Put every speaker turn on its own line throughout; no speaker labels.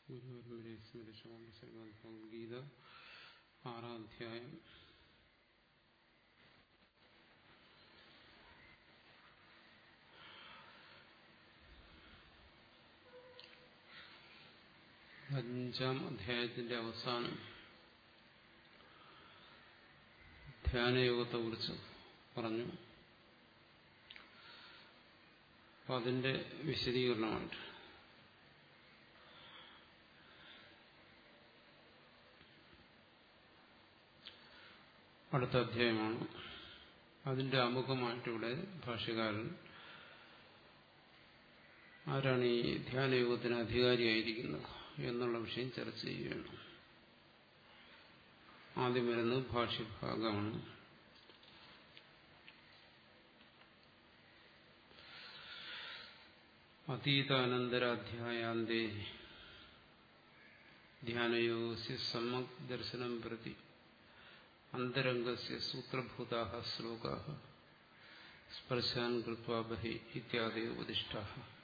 ഗുരുവരമരെ സ്മരിച്ചുകൊണ്ട് ശ്രീമദ് ഭഗവത്ഗീത ആറാം അധ്യായം അഞ്ചാം അധ്യായത്തിന്റെ അവസാനം ധ്യാനയോഗത്തെ കുറിച്ച് പറഞ്ഞു അപ്പൊ അതിന്റെ വിശദീകരണമായിട്ട് അടുത്ത അധ്യായമാണ് അതിന്റെ ആമുഖമായിട്ടിവിടെ ഭാഷ്യകാരൻ ആരാണ് ഈ ധ്യാനയോഗത്തിന് അധികാരിയായിരിക്കുന്നത് എന്നുള്ള വിഷയം ചർച്ച ചെയ്യുകയാണ് ആദ്യം വരുന്നത് ഭാഷ്യഭാഗമാണ് അതീതാനന്തരാധ്യായാന്തേ ധ്യാനയോഗസ്യ സമ്മക് ദർശനം പ്രതി അന്തരംഗസ്യ സൂത്രഭൂതാ ശ്ലോകാ സ്പർശാൻ കൃത്വാ ബഹി ഇത്യാദി ഉപദിഷ്ടാ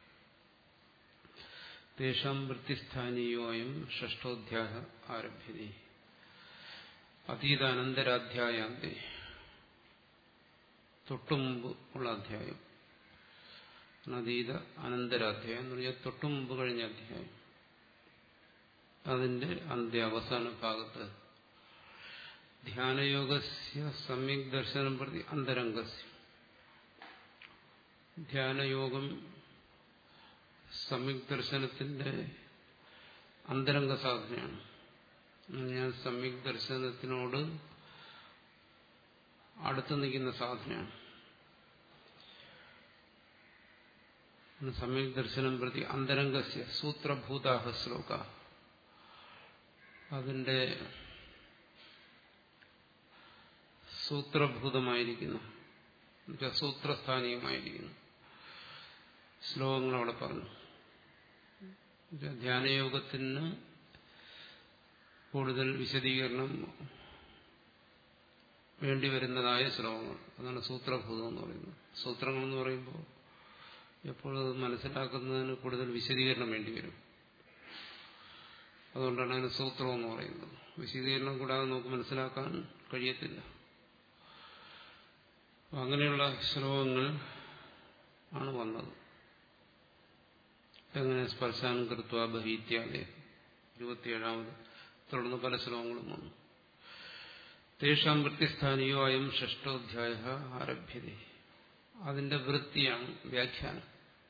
തേഷാം വൃത്തിസ്ഥാനീയോയം ഷഷ്ടോധ്യായ ആരഭ്യത അതീതാനന്തരാധ്യായാന്തെ തൊട്ടുമുമ്പ് ഉള്ള അധ്യായം അതീത അനന്തരാധ്യായം എന്ന് പറഞ്ഞാൽ തൊട്ടുമുമ്പ് കഴിഞ്ഞ അധ്യായം അതിന്റെ അന്ത്യ അവസാന ഭാഗത്ത് ധ്യാനയോഗസ്യ സമ്യക് ദർശനം പ്രതി അന്തരംഗസ്യ ധ്യാനയോഗം സമ്യക് ദർശനത്തിന്റെ അന്തരംഗ സാധനയാണ് ഞാൻ സമ്യക് ദർശനത്തിനോട് അടുത്ത് നിൽക്കുന്ന സാധനയാണ് സമ്യക് ദർശനം പ്രതി അന്തരംഗസ്യ സൂത്രഭൂതാഹ ശ്ലോക അതിന്റെ സൂത്രഭൂതമായിരിക്കുന്നു സൂത്രസ്ഥാനീയമായിരിക്കുന്നു ശ്ലോകങ്ങൾ അവിടെ പറഞ്ഞു ധ്യാനയോഗത്തിന് കൂടുതൽ വിശദീകരണം വേണ്ടിവരുന്നതായ ശ്ലോകങ്ങൾ അതാണ് സൂത്രഭൂതം എന്ന് പറയുന്നത് സൂത്രങ്ങൾ എന്ന് പറയുമ്പോൾ എപ്പോഴും മനസ്സിലാക്കുന്നതിന് കൂടുതൽ വിശദീകരണം വേണ്ടിവരും അതുകൊണ്ടാണ് അതിന് സൂത്രം എന്ന് പറയുന്നത് വിശദീകരണം കൂടാതെ നമുക്ക് മനസ്സിലാക്കാൻ കഴിയത്തില്ല അങ്ങനെയുള്ള ശ്ലോകങ്ങൾ ആണ് വന്നത് എങ്ങനെ സ്പർശാനം കൃത്വ ബഹീത്യാദി ഇരുപത്തിയേഴാമത് തുടർന്ന് പല ശ്ലോകങ്ങളും വന്നു തേഷാം വൃത്തിസ്ഥാനീയോ അയം ഷഷ്ടോധ്യായ ആരഭ്യത അതിന്റെ വൃത്തിയാണ് വ്യാഖ്യാനം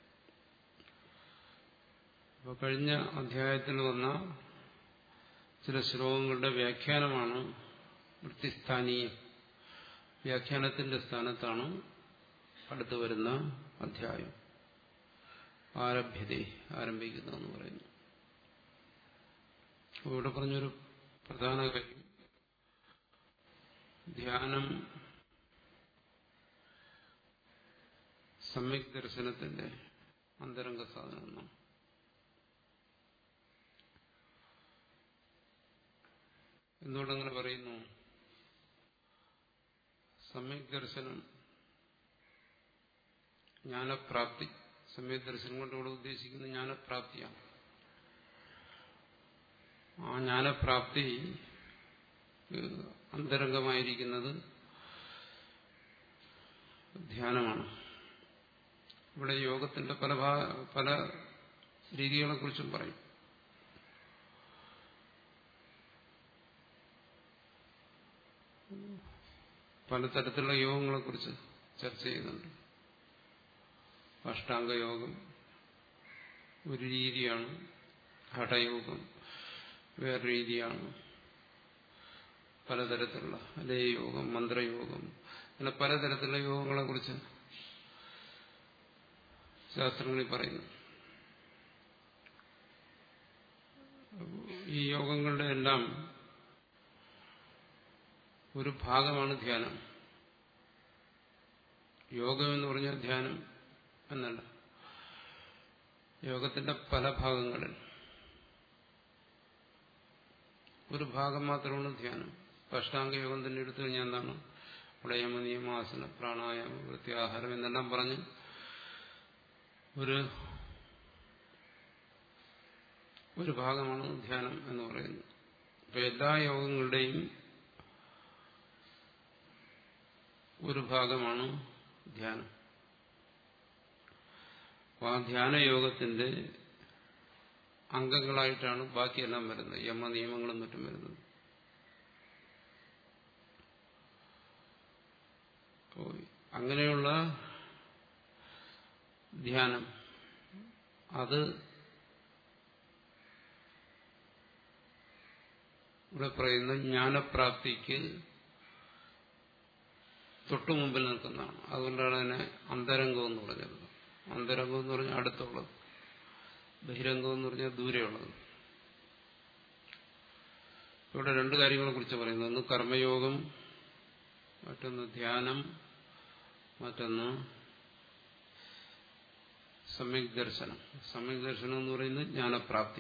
അപ്പൊ കഴിഞ്ഞ അധ്യായത്തിൽ വന്ന ചില ശ്ലോകങ്ങളുടെ വ്യാഖ്യാനമാണ് വൃത്തിസ്ഥാനീയം വ്യാഖ്യാനത്തിന്റെ സ്ഥാനത്താണ് അടുത്തു വരുന്ന അധ്യായം ആരഭ്യത ആരംഭിക്കുന്നതെന്ന് പറയുന്നു ഇവിടെ പറഞ്ഞൊരു പ്രധാന കാര്യം ധ്യാനം സമ്യക് ദർശനത്തിന്റെ അന്തരംഗ സാധനമാണ് എന്തുകൊണ്ടങ്ങനെ പറയുന്നു സമ്യക് ദർശനം ജ്ഞാനപ്രാപ്തി സമ്യക് ദർശനം കൊണ്ട് ഇവിടെ ഉദ്ദേശിക്കുന്നത് ജ്ഞാനപ്രാപ്തിയാണ് ആ ജ്ഞാനപ്രാപ്തി അന്തരംഗമായിരിക്കുന്നത് ധ്യാനമാണ് ഇവിടെ യോഗത്തിന്റെ പല പല രീതികളെക്കുറിച്ചും പറയും പലതരത്തിലുള്ള യോഗങ്ങളെക്കുറിച്ച് ചർച്ച ചെയ്യുന്നുണ്ട് അഷ്ടാംഗയോഗം ഒരു രീതിയാണ് ഹഠയോഗം വേറെ രീതിയാണ് പലതരത്തിലുള്ള ലയയോഗം മന്ത്രയോഗം അങ്ങനെ പലതരത്തിലുള്ള യോഗങ്ങളെ കുറിച്ച് ശാസ്ത്രങ്ങളിൽ പറയുന്നു ഈ യോഗങ്ങളുടെ എല്ലാം ഒരു ഭാഗമാണ് ധ്യാനം യോഗം എന്ന് പറഞ്ഞാൽ ധ്യാനം എന്നല്ല യോഗത്തിന്റെ പല ഭാഗങ്ങളിൽ ഒരു ഭാഗം മാത്രമാണ് ധ്യാനം അഷ്ടാംഗ യോഗം തന്നെ എടുത്തു കഴിഞ്ഞാൽ എന്താണ് അവിടെ യമനിയമാസന പ്രാണായാമം വൃത്തിയാഹാരം എന്നെല്ലാം പറഞ്ഞ് ഒരു ഒരു ഭാഗമാണ് ധ്യാനം എന്ന് പറയുന്നത് അപ്പൊ എല്ലാ യോഗങ്ങളുടെയും ഒരു ഭാഗമാണ് ധ്യാനം അപ്പോൾ ആ ധ്യാനയോഗത്തിന്റെ അംഗങ്ങളായിട്ടാണ് ബാക്കിയെല്ലാം വരുന്നത് യമ നിയമങ്ങളും മറ്റും വരുന്നത് അപ്പോൾ അങ്ങനെയുള്ള ധ്യാനം അത് ഇവിടെ പറയുന്ന ജ്ഞാനപ്രാപ്തിക്ക് തൊട്ടു മുമ്പിൽ നിൽക്കുന്നതാണ് അതുകൊണ്ടാണ് അതിനെ അന്തരംഗം എന്ന് പറഞ്ഞത് അന്തരംഗം എന്ന് പറഞ്ഞാൽ അടുത്തുള്ളത് ബഹിരംഗം എന്ന് പറഞ്ഞാൽ ദൂരെയുള്ളത് ഇവിടെ രണ്ട് കാര്യങ്ങളെ കുറിച്ച് പറയുന്നത് ഒന്ന് കർമ്മയോഗം മറ്റൊന്ന് ധ്യാനം മറ്റൊന്ന് സമ്യക് ദർശനം സമ്യക് ദർശനം എന്ന് പറയുന്നത് ജ്ഞാനപ്രാപ്തി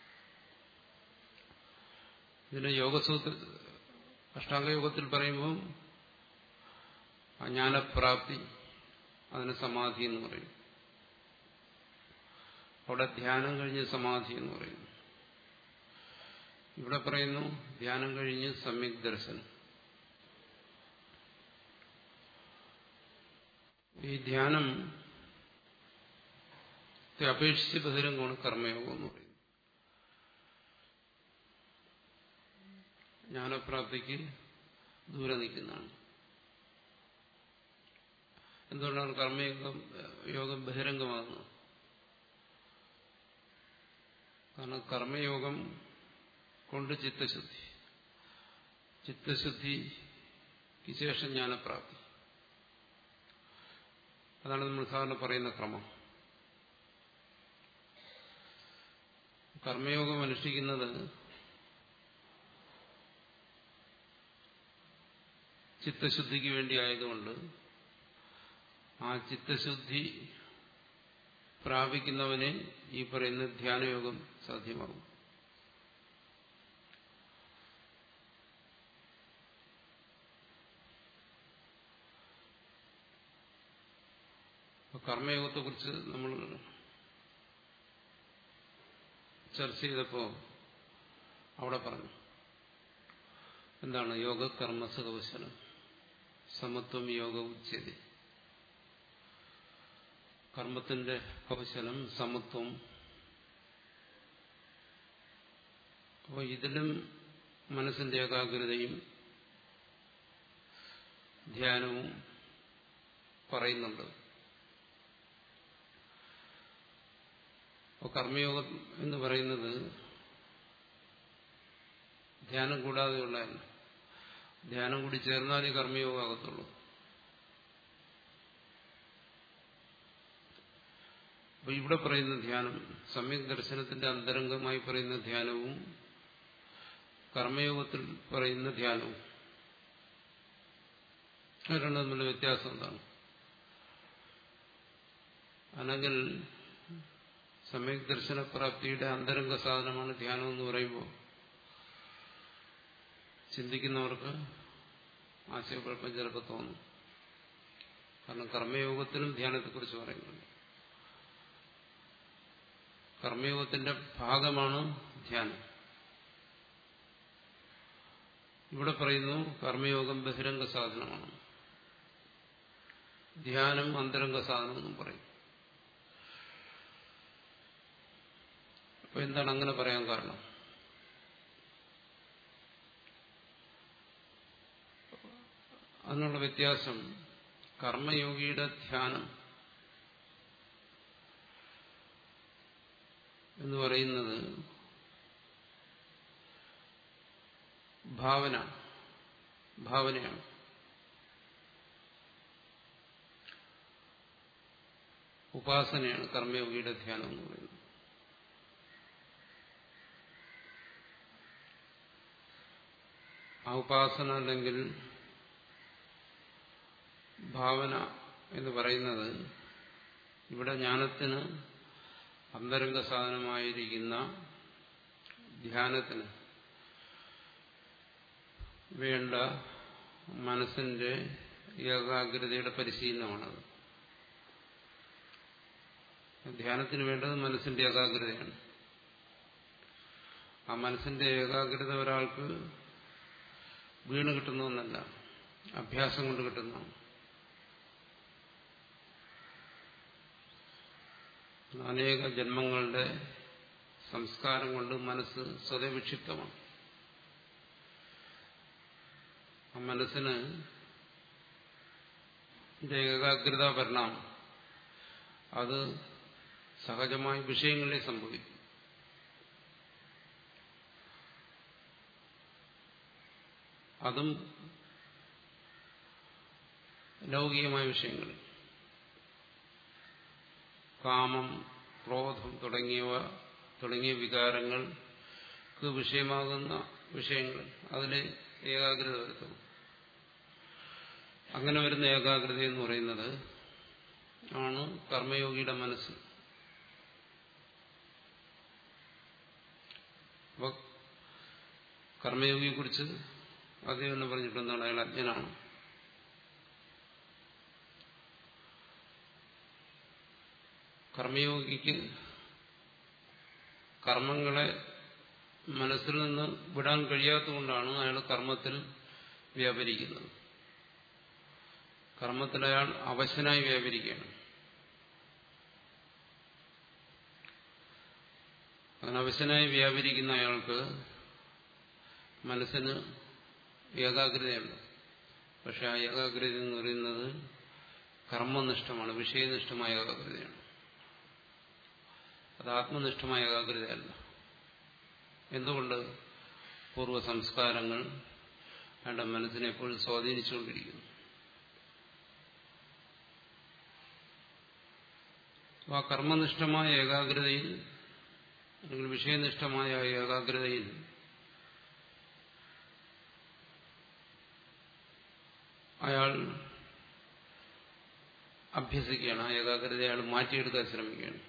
ഇതിന്റെ യോഗസൂത്ര അഷ്ടാംഗയോഗത്തിൽ പറയുമ്പോൾ ആ ജ്ഞാനപ്രാപ്തി അതിന് സമാധി എന്ന് പറയും അവിടെ ധ്യാനം കഴിഞ്ഞ് സമാധി എന്ന് പറയുന്നു ഇവിടെ പറയുന്നു ധ്യാനം കഴിഞ്ഞ് സമ്യക് ദർശനം ഈ ധ്യാനം അപേക്ഷിച്ച് ബഹിരംഗമാണ് കർമ്മയോഗം എന്ന് പറയുന്നത് ജ്ഞാനപ്രാപ്തിക്ക് ദൂരെ നിൽക്കുന്നതാണ് എന്തുകൊണ്ടാണ് കർമ്മയോഗം യോഗം ബഹിരംഗമാകുന്നത് കാരണം കർമ്മയോഗം കൊണ്ട് ചിത്തശുദ്ധി ചിത്തശുദ്ധിക്ക് ശേഷം ജ്ഞാനപ്രാപ്തി അതാണ് നമ്മൾ സാധാരണ പറയുന്ന ക്രമം കർമ്മയോഗം അനുഷ്ഠിക്കുന്നത് ചിത്തശുദ്ധിക്ക് വേണ്ടി ആയതുകൊണ്ട് ആ ചിത്തശുദ്ധി പ്രാപിക്കുന്നവനെ ഈ പറയുന്ന ധ്യാനയോഗം സാധ്യമാകും കർമ്മയോഗത്തെക്കുറിച്ച് നമ്മൾ ചർച്ച ചെയ്തപ്പോൾ അവിടെ പറഞ്ഞു എന്താണ് യോഗ കർമ്മസകവശനം സമത്വം യോഗ ഉച്ചതി കർമ്മത്തിന്റെ കൗശലം സമത്വം അപ്പോൾ ഇതിലും മനസ്സിന്റെ ഏകാഗ്രതയും ധ്യാനവും പറയുന്നുണ്ട് അപ്പോൾ കർമ്മയോഗം എന്ന് പറയുന്നത് ധ്യാനം കൂടാതെയുള്ളതല്ല ധ്യാനം കൂടി ചേർന്നാലേ കർമ്മയോഗം ആകത്തുള്ളൂ അപ്പൊ ഇവിടെ പറയുന്ന ധ്യാനം സമ്യക് ദർശനത്തിന്റെ അന്തരംഗമായി പറയുന്ന ധ്യാനവും കർമ്മയോഗത്തിൽ പറയുന്ന ധ്യാനവും രണ്ടും തമ്മിലുള്ള വ്യത്യാസം എന്താണ് അല്ലെങ്കിൽ സമ്യക് ദർശനപ്രാപ്തിയുടെ അന്തരംഗ സാധനമാണ് ധ്യാനം എന്ന് പറയുമ്പോൾ ചിന്തിക്കുന്നവർക്ക് ആശയക്കുഴപ്പം ചിലപ്പോൾ തോന്നും കാരണം കർമ്മയോഗത്തിലും ധ്യാനത്തെക്കുറിച്ച് പറയുന്നുണ്ട് കർമ്മയോഗത്തിന്റെ ഭാഗമാണ് ധ്യാനം ഇവിടെ പറയുന്നു കർമ്മയോഗം ബഹിരംഗ സാധനമാണ് ധ്യാനം അന്തരംഗ സാധനമെന്നും പറയും അപ്പൊ എന്താണ് അങ്ങനെ പറയാൻ കാരണം അതിനുള്ള വ്യത്യാസം കർമ്മയോഗിയുടെ ധ്യാനം എന്ന് പറയുന്നത് ഭാവന ഭാവനയാണ് ഉപാസനയാണ് കർമ്മയോഗിയുടെ ധ്യാനം എന്ന് പറയുന്നത് ആ ഉപാസന അല്ലെങ്കിൽ ഭാവന എന്ന് പറയുന്നത് ഇവിടെ ജ്ഞാനത്തിന് അന്തരംഗ സാധനമായിരിക്കുന്ന ധ്യാനത്തിന് വേണ്ട മനസ്സിന്റെ ഏകാഗ്രതയുടെ പരിശീലനമാണത് ധ്യാനത്തിന് വേണ്ടത് മനസ്സിന്റെ ഏകാഗ്രതയാണ് ആ മനസ്സിന്റെ ഏകാഗ്രത ഒരാൾക്ക് വീണ് കിട്ടുന്നതെന്നല്ല അഭ്യാസം കൊണ്ട് കിട്ടുന്നതാണ് അനേക ജന്മങ്ങളുടെ സംസ്കാരം കൊണ്ട് മനസ്സ് സ്വതേ വിക്ഷിപ്തമാണ് ആ മനസ്സിന് ഏകാഗ്രത പരിണാമം അത് സഹജമായി വിഷയങ്ങളിലെ സംഭവിക്കും അതും ലൗകികമായ വിഷയങ്ങൾ കാമം ക്രോധം തുടങ്ങിയവ തുടങ്ങിയ വികാരങ്ങൾക്ക് വിഷയമാകുന്ന വിഷയങ്ങൾ അതിലെ ഏകാഗ്രത വരുത്തുന്നു അങ്ങനെ വരുന്ന ഏകാഗ്രത എന്ന് പറയുന്നത് ആണ് കർമ്മയോഗിയുടെ മനസ്സ് അപ്പൊ കർമ്മയോഗിയെക്കുറിച്ച് ആദ്യം എന്ന് പറഞ്ഞിട്ടുണ്ടെന്നാണ് അയാൾ അജ്ഞനാണ് കർമ്മയോഗിക്ക് കർമ്മങ്ങളെ മനസ്സിൽ നിന്ന് വിടാൻ കഴിയാത്തതുകൊണ്ടാണ് അയാൾ കർമ്മത്തിൽ വ്യാപരിക്കുന്നത് കർമ്മത്തിൽ അയാൾ അവശനായി വ്യാപരിക്കുകയാണ് അങ്ങനെ അവശനായി വ്യാപരിക്കുന്ന അയാൾക്ക് മനസ്സിന് ഏകാഗ്രതയുണ്ട് പക്ഷെ ആ ഏകാഗ്രത എന്ന് പറയുന്നത് കർമ്മനിഷ്ഠമാണ് വിഷയനിഷ്ഠമായ ഏകാഗ്രതയാണ് അത് ആത്മനിഷ്ഠമായ ഏകാഗ്രതയല്ല എന്തുകൊണ്ട് പൂർവ്വ സംസ്കാരങ്ങൾ അയാളുടെ മനസ്സിനെ എപ്പോഴും സ്വാധീനിച്ചുകൊണ്ടിരിക്കുന്നു ആ കർമ്മനിഷ്ഠമായ ഏകാഗ്രതയിൽ അല്ലെങ്കിൽ വിഷയനിഷ്ഠമായ ഏകാഗ്രതയിൽ അയാൾ അഭ്യസിക്കുകയാണ് ആ ഏകാഗ്രത അയാൾ മാറ്റിയെടുക്കാൻ ശ്രമിക്കുകയാണ്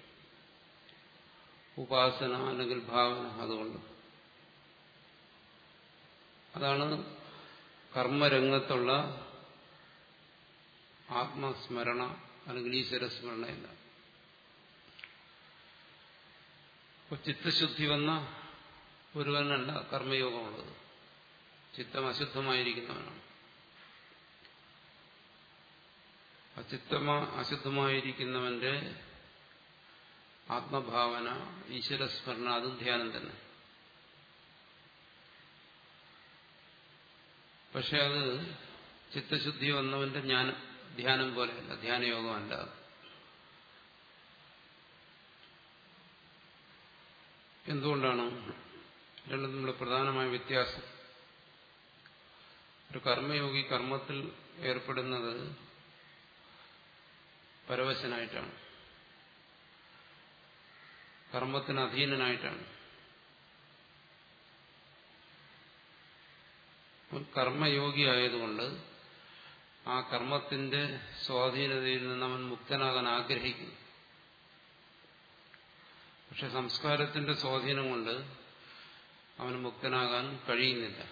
ഉപാസന അല്ലെങ്കിൽ ഭാവന അതുകൊണ്ട് അതാണ് കർമ്മരംഗത്തുള്ള ആത്മസ്മരണ അല്ലെങ്കിൽ ഈശ്വരസ്മരണയല്ല അപ്പൊ ചിത്തശുദ്ധി വന്ന ഒരുവനല്ല കർമ്മയോഗമുള്ളത് ചിത്തം അശുദ്ധമായിരിക്കുന്നവനാണ് അചിത്തമാ അശുദ്ധമായിരിക്കുന്നവന്റെ ആത്മഭാവന ഈശ്വരസ്മരണ അതും ധ്യാനം തന്നെ പക്ഷെ അത് ചിത്തശുദ്ധി വന്നവന്റെ ജ്ഞാനം ധ്യാനം പോലെയല്ല ധ്യാനയോഗമല്ല എന്തുകൊണ്ടാണ് രണ്ടും നമ്മുടെ പ്രധാനമായ വ്യത്യാസം ഒരു കർമ്മയോഗി കർമ്മത്തിൽ ഏർപ്പെടുന്നത് പരവശനായിട്ടാണ് കർമ്മത്തിന് അധീനനായിട്ടാണ് കർമ്മയോഗി ആയതുകൊണ്ട് ആ കർമ്മത്തിന്റെ സ്വാധീനതയിൽ നിന്ന് അവൻ മുക്തനാകാൻ ആഗ്രഹിക്കുന്നു പക്ഷെ സംസ്കാരത്തിന്റെ സ്വാധീനം കൊണ്ട് അവന് മുക്തനാകാൻ കഴിയുന്നില്ല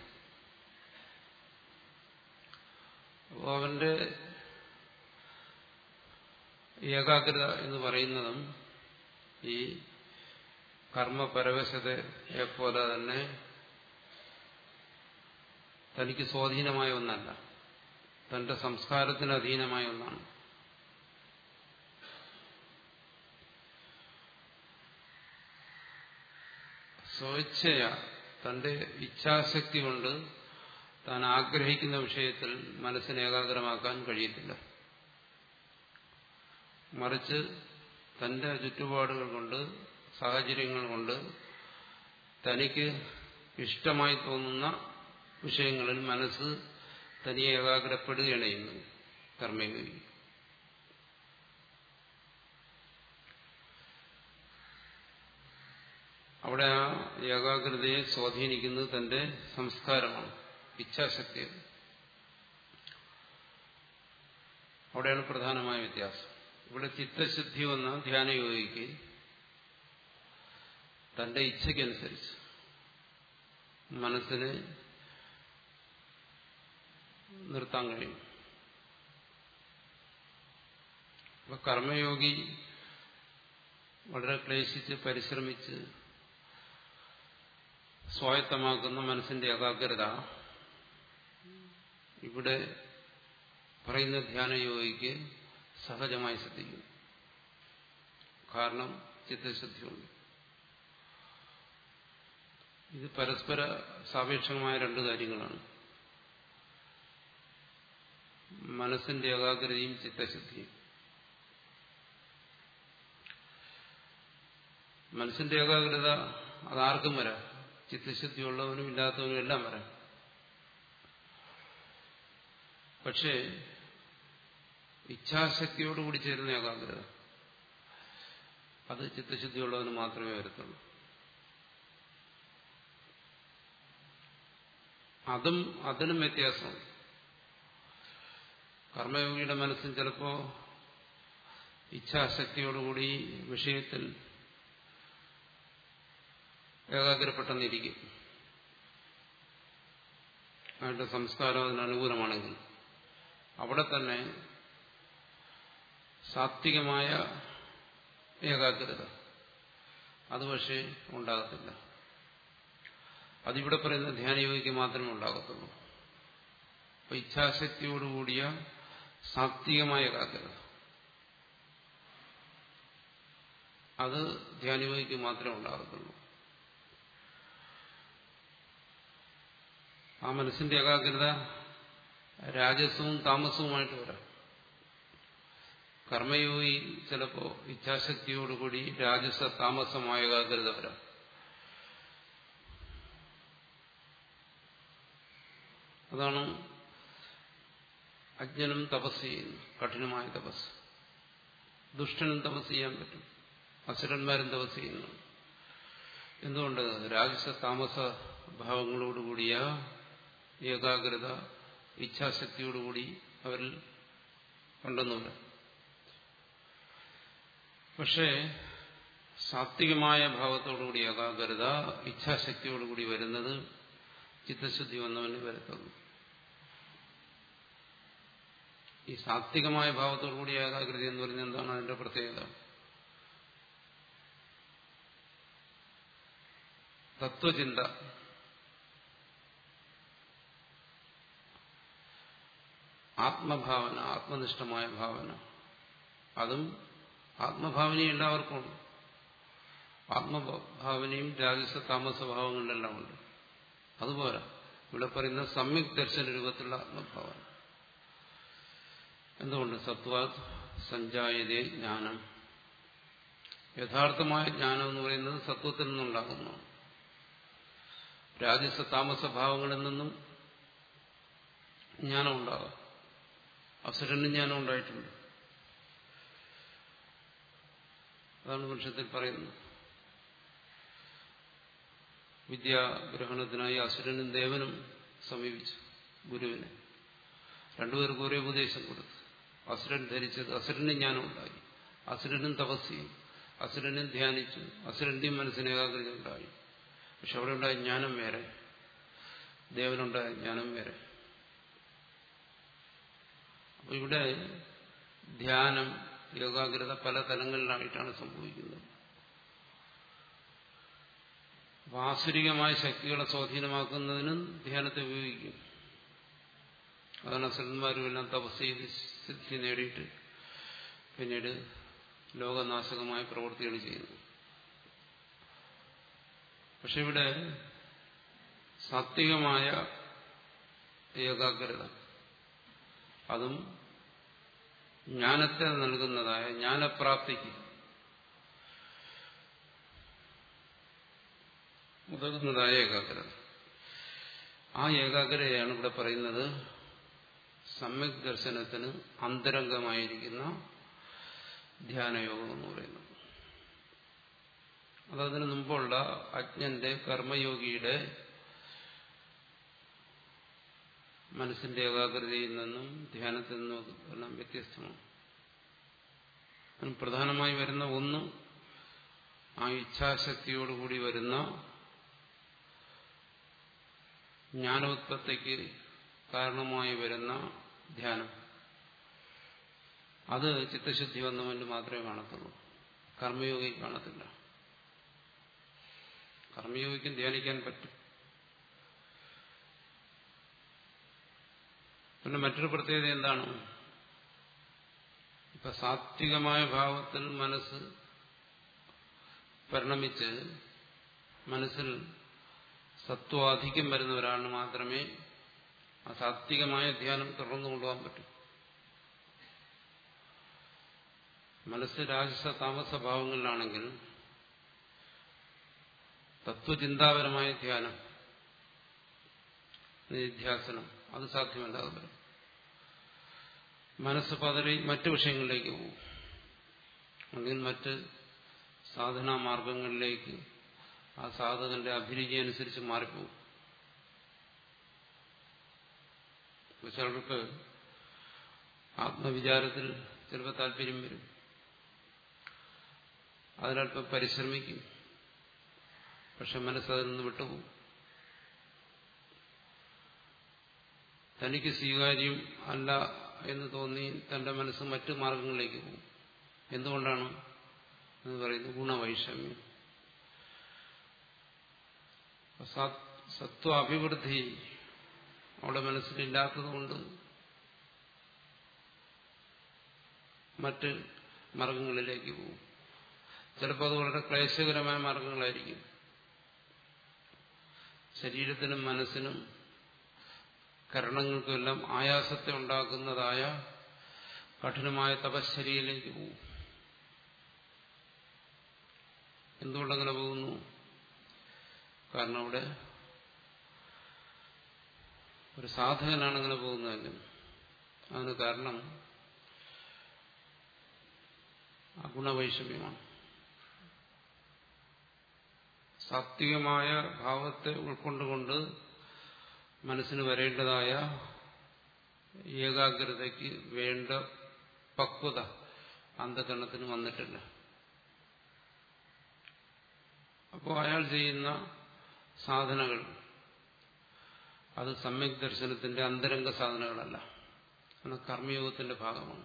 അപ്പോൾ അവന്റെ ഏകാഗ്രത എന്ന് പറയുന്നതും ഈ കർമ്മപരവശതയെ പോലെ തന്നെ തനിക്ക് സ്വാധീനമായ ഒന്നല്ല തന്റെ സംസ്കാരത്തിന് അധീനമായ ഒന്നാണ് സ്വേച്ഛയ തന്റെ ഇച്ഛാശക്തി കൊണ്ട് താൻ ആഗ്രഹിക്കുന്ന വിഷയത്തിൽ മനസ്സിനെ ഏകാഗ്രമാക്കാൻ കഴിയത്തില്ല മറിച്ച് തന്റെ ചുറ്റുപാടുകൾ കൊണ്ട് സാഹചര്യങ്ങൾ കൊണ്ട് തനിക്ക് ഇഷ്ടമായി തോന്നുന്ന വിഷയങ്ങളിൽ മനസ്സ് തനിയെ ഏകാഗ്രപ്പെടുകയാണ് ചെയ്യുന്നത് കർമ്മയോഗി അവിടെ ആ ഏകാഗ്രതയെ സ്വാധീനിക്കുന്നത് തന്റെ സംസ്കാരമാണ് ഇച്ഛാശക്തി അവിടെയാണ് പ്രധാനമായ വ്യത്യാസം ഇവിടെ ചിത്തശുദ്ധി വന്ന ധ്യാനയോഗിക്ക് തന്റെ ഇച്ഛയ്ക്കനുസരിച്ച് മനസ്സിനെ നിർത്താൻ കഴിയും അപ്പൊ കർമ്മയോഗി വളരെ ക്ലേശിച്ച് പരിശ്രമിച്ച് സ്വായത്തമാക്കുന്ന മനസ്സിന്റെ ഏകാഗ്രത ഇവിടെ പറയുന്ന ധ്യാനയോഗിക്ക് സഹജമായി ശ്രദ്ധിക്കും കാരണം ചിത്തശുദ്ധിയുണ്ട് ഇത് പരസ്പര സാപേക്ഷമായ രണ്ട് കാര്യങ്ങളാണ് മനസ്സിന്റെ ഏകാഗ്രതയും ചിത്തശുദ്ധിയും മനസ്സിന്റെ ഏകാഗ്രത അതാർക്കും വരാം ചിത്തശുദ്ധിയുള്ളവനും ഇല്ലാത്തവനും എല്ലാം വരാം പക്ഷേ ഇച്ഛാശക്തിയോടുകൂടി ചേരുന്ന ഏകാഗ്രത അത് ചിത്തശുദ്ധിയുള്ളവന് മാത്രമേ വരത്തുള്ളൂ അതും അതിനും വ്യത്യാസമുണ്ട് കർമ്മയോഗിയുടെ മനസ്സിൽ ചിലപ്പോ ഇച്ഛാശക്തിയോടുകൂടി വിഷയത്തിൽ ഏകാഗ്രപ്പെട്ടെന്നിരിക്കും അയാളുടെ സംസ്കാരം അതിന് അനുകൂലമാണെങ്കിൽ അവിടെ തന്നെ സാത്വികമായ ഏകാഗ്രത അത് പക്ഷേ ഉണ്ടാകത്തില്ല അതിവിടെ പറയുന്ന ധ്യാനയോഗിക്ക് മാത്രമേ ഉണ്ടാകത്തുള്ളൂ അപ്പൊ ഇച്ഛാശക്തിയോടുകൂടിയ സാത്വികമായ ഏകാഗ്രത അത് ധ്യാനയോഗിക്ക് മാത്രമേ ഉണ്ടാകത്തുള്ളൂ ആ മനസ്സിന്റെ ഏകാഗ്രത രാജസവും താമസവുമായിട്ട് വരാം കർമ്മയോഗി ചിലപ്പോ ഇച്ഛാശക്തിയോടുകൂടി രാജസ താമസമായ ഏകാഗ്രത വരാം അതാണ് അജ്ഞനും തപസ് ചെയ്യുന്നു കഠിനമായ തപസ് ദുഷ്ടനും തപസ് ചെയ്യാൻ പറ്റും അസുരന്മാരും തപസ് ചെയ്യുന്നു എന്തുകൊണ്ട് രാജസ താമസ ഭാവങ്ങളോടുകൂടിയ ഏകാഗ്രത ഇച്ഛാശക്തിയോടുകൂടി അവരിൽ ഉണ്ടെന്നില്ല പക്ഷേ സാത്വികമായ ഭാവത്തോടുകൂടി ഏകാഗ്രത ഇച്ഛാശക്തിയോടുകൂടി വരുന്നത് ചിത്തശുദ്ധി വന്നവന് വരത്തുള്ളൂ ഈ സാത്വികമായ ഭാവത്തോടുകൂടി ഏകാഗ്രത എന്ന് പറയുന്നത് എന്താണ് അതിന്റെ പ്രത്യേകത തത്വചിന്ത ആത്മഭാവന ആത്മനിഷ്ഠമായ ഭാവന അതും ആത്മഭാവനയും എല്ലാവർക്കും ഉണ്ട് ആത്മഭാവനയും രാജസ താമസ ഭാവങ്ങളിലെല്ലാം ഉണ്ട് അതുപോലെ ഇവിടെ പറയുന്ന സമ്യക് ദർശന രൂപത്തിലുള്ള ആത്മഭാവന എന്തുകൊണ്ട് സത്വാത് സഞ്ചായതേ ജ്ഞാനം യഥാർത്ഥമായ ജ്ഞാനം എന്ന് പറയുന്നത് സത്വത്തിൽ നിന്നുണ്ടാകുന്നു രാജസ താമസ ഭാവങ്ങളിൽ നിന്നും ജ്ഞാനം ഉണ്ടാകാം അസുരന് ജ്ഞാനം ഉണ്ടായിട്ടുണ്ട് അതാണ് വൃക്ഷത്തിൽ പറയുന്നത് വിദ്യാഗ്രഹണത്തിനായി അസുരനും ദേവനും സമീപിച്ചു ഗുരുവിനെ രണ്ടുപേർക്കും ഒരേ ഉപദേശം കൊടുത്തു അസുരൻ ധരിച്ചത് അസുരന് ജ്ഞാനം ഉണ്ടായി അസുരനും തപസ് ചെയ്യും അസുരനും ധ്യാനിച്ചു അസുരന്റെയും മനസ്സിന് ഏകാഗ്രത ഉണ്ടായി പക്ഷെ അവിടെ ഉണ്ടായ ജ്ഞാനം വേറെ ദേവനുണ്ടായ ജ്ഞാനം വേറെ അപ്പൊ ഇവിടെ ധ്യാനം ഏകാഗ്രത പല തലങ്ങളിലായിട്ടാണ് സംഭവിക്കുന്നത് വാസുരികമായ ശക്തികളെ സ്വാധീനമാക്കുന്നതിനും ധ്യാനത്തെ ഉപയോഗിക്കും അതാണ് അസുരന്മാരും എല്ലാം തപസ് ചെയ്ത് സിദ്ധി നേടിയിട്ട് പിന്നീട് ലോകനാശകമായ പ്രവൃത്തികൾ ചെയ്യുന്നു പക്ഷെ ഇവിടെ സാത്വികമായ ഏകാഗ്രത അതും ജ്ഞാനത്തെ നൽകുന്നതായ ജ്ഞാനപ്രാപ്തിക്ക് ഉതകുന്നതായ ഏകാഗ്രത ആ ഏകാഗ്രതയാണ് ഇവിടെ പറയുന്നത് സമ്യക് ദർശനത്തിന് അന്തരംഗമായിരിക്കുന്ന ധ്യാനയോഗം എന്ന് പറയുന്നത് അതതിനു മുമ്പുള്ള അജ്ഞന്റെ കർമ്മയോഗിയുടെ മനസ്സിന്റെ ഏകാഗ്രതയിൽ നിന്നും ധ്യാനത്തിൽ നിന്നും എല്ലാം വ്യത്യസ്തമാണ് അതിന് പ്രധാനമായി വരുന്ന ഒന്ന് ആ ഇച്ഛാശക്തിയോടുകൂടി വരുന്ന ജ്ഞാനോത്പത്തിക്ക് കാരണമായി വരുന്ന ധ്യാനം അത് ചിത്തശുദ്ധി വന്നവന് മാത്രമേ കാണത്തുള്ളൂ കർമ്മയോഗി കാണത്തില്ല കർമ്മയോഗിക്കും ധ്യാനിക്കാൻ പറ്റും പിന്നെ മറ്റൊരു പ്രത്യേകത എന്താണ് ഇപ്പൊ സാത്വികമായ ഭാവത്തിൽ മനസ്സ് പരിണമിച്ച് മനസ്സിൽ സത്വാധിക്യം വരുന്ന ഒരാളിന് മാത്രമേ ആ സാത്വികമായ ധ്യാനം തുടർന്നു കൊണ്ടുപോകാൻ പറ്റൂ മനസ്സ് രാജസ താമസ ഭാവങ്ങളിലാണെങ്കിൽ തത്വചിന്താപരമായ ധ്യാനം നിധ്യാസനം അത് സാധ്യമല്ലാതെ വരും മനസ്സ് പതറി മറ്റു വിഷയങ്ങളിലേക്ക് പോകും അല്ലെങ്കിൽ മറ്റ് സാധനാ മാർഗങ്ങളിലേക്ക് ആ സാധകന്റെ അഭിരുചി അനുസരിച്ച് മാറിപ്പോകും ചിലർക്ക് ആത്മവിചാരത്തിൽ ചിലപ്പോൾ താല്പര്യം വരും അതിനല്പം പരിശ്രമിക്കും പക്ഷെ മനസ്സതിൽ നിന്ന് വിട്ടുപോകും തനിക്ക് സ്വീകാര്യം അല്ല എന്ന് തോന്നി തന്റെ മനസ്സ് മറ്റു മാർഗങ്ങളിലേക്ക് പോകും എന്തുകൊണ്ടാണ് എന്ന് പറയുന്നത് ഗുണവൈഷമ്യം സത്വ അഭിവൃദ്ധി അവിടെ മനസ്സിലില്ലാത്തതുകൊണ്ട് മറ്റ് മാർഗങ്ങളിലേക്ക് പോകും ചിലപ്പോൾ അത് വളരെ ക്ലേശകരമായ മാർഗങ്ങളായിരിക്കും ശരീരത്തിനും മനസ്സിനും കരണങ്ങൾക്കുമെല്ലാം ആയാസത്തെ ഉണ്ടാക്കുന്നതായ കഠിനമായ തപശ്ചര്യയിലേക്ക് പോകും എന്തുകൊണ്ടങ്ങനെ പോകുന്നു കാരണം അവിടെ ഒരു സാധകനാണ് അങ്ങനെ പോകുന്നതെങ്കിൽ അതിന് കാരണം ആ ഗുണവൈഷമ്യമാണ് സാത്വികമായ ഭാവത്തെ ഉൾക്കൊണ്ടുകൊണ്ട് മനസ്സിന് വരേണ്ടതായ ഏകാഗ്രതയ്ക്ക് വേണ്ട പക്വത അന്ധകരണത്തിന് വന്നിട്ടില്ല അപ്പോൾ അയാൾ ചെയ്യുന്ന സാധനകൾ അത് സമ്യക് ദർശനത്തിന്റെ അന്തരംഗ സാധനങ്ങളല്ല അത് കർമ്മയോഗത്തിന്റെ ഭാഗമാണ്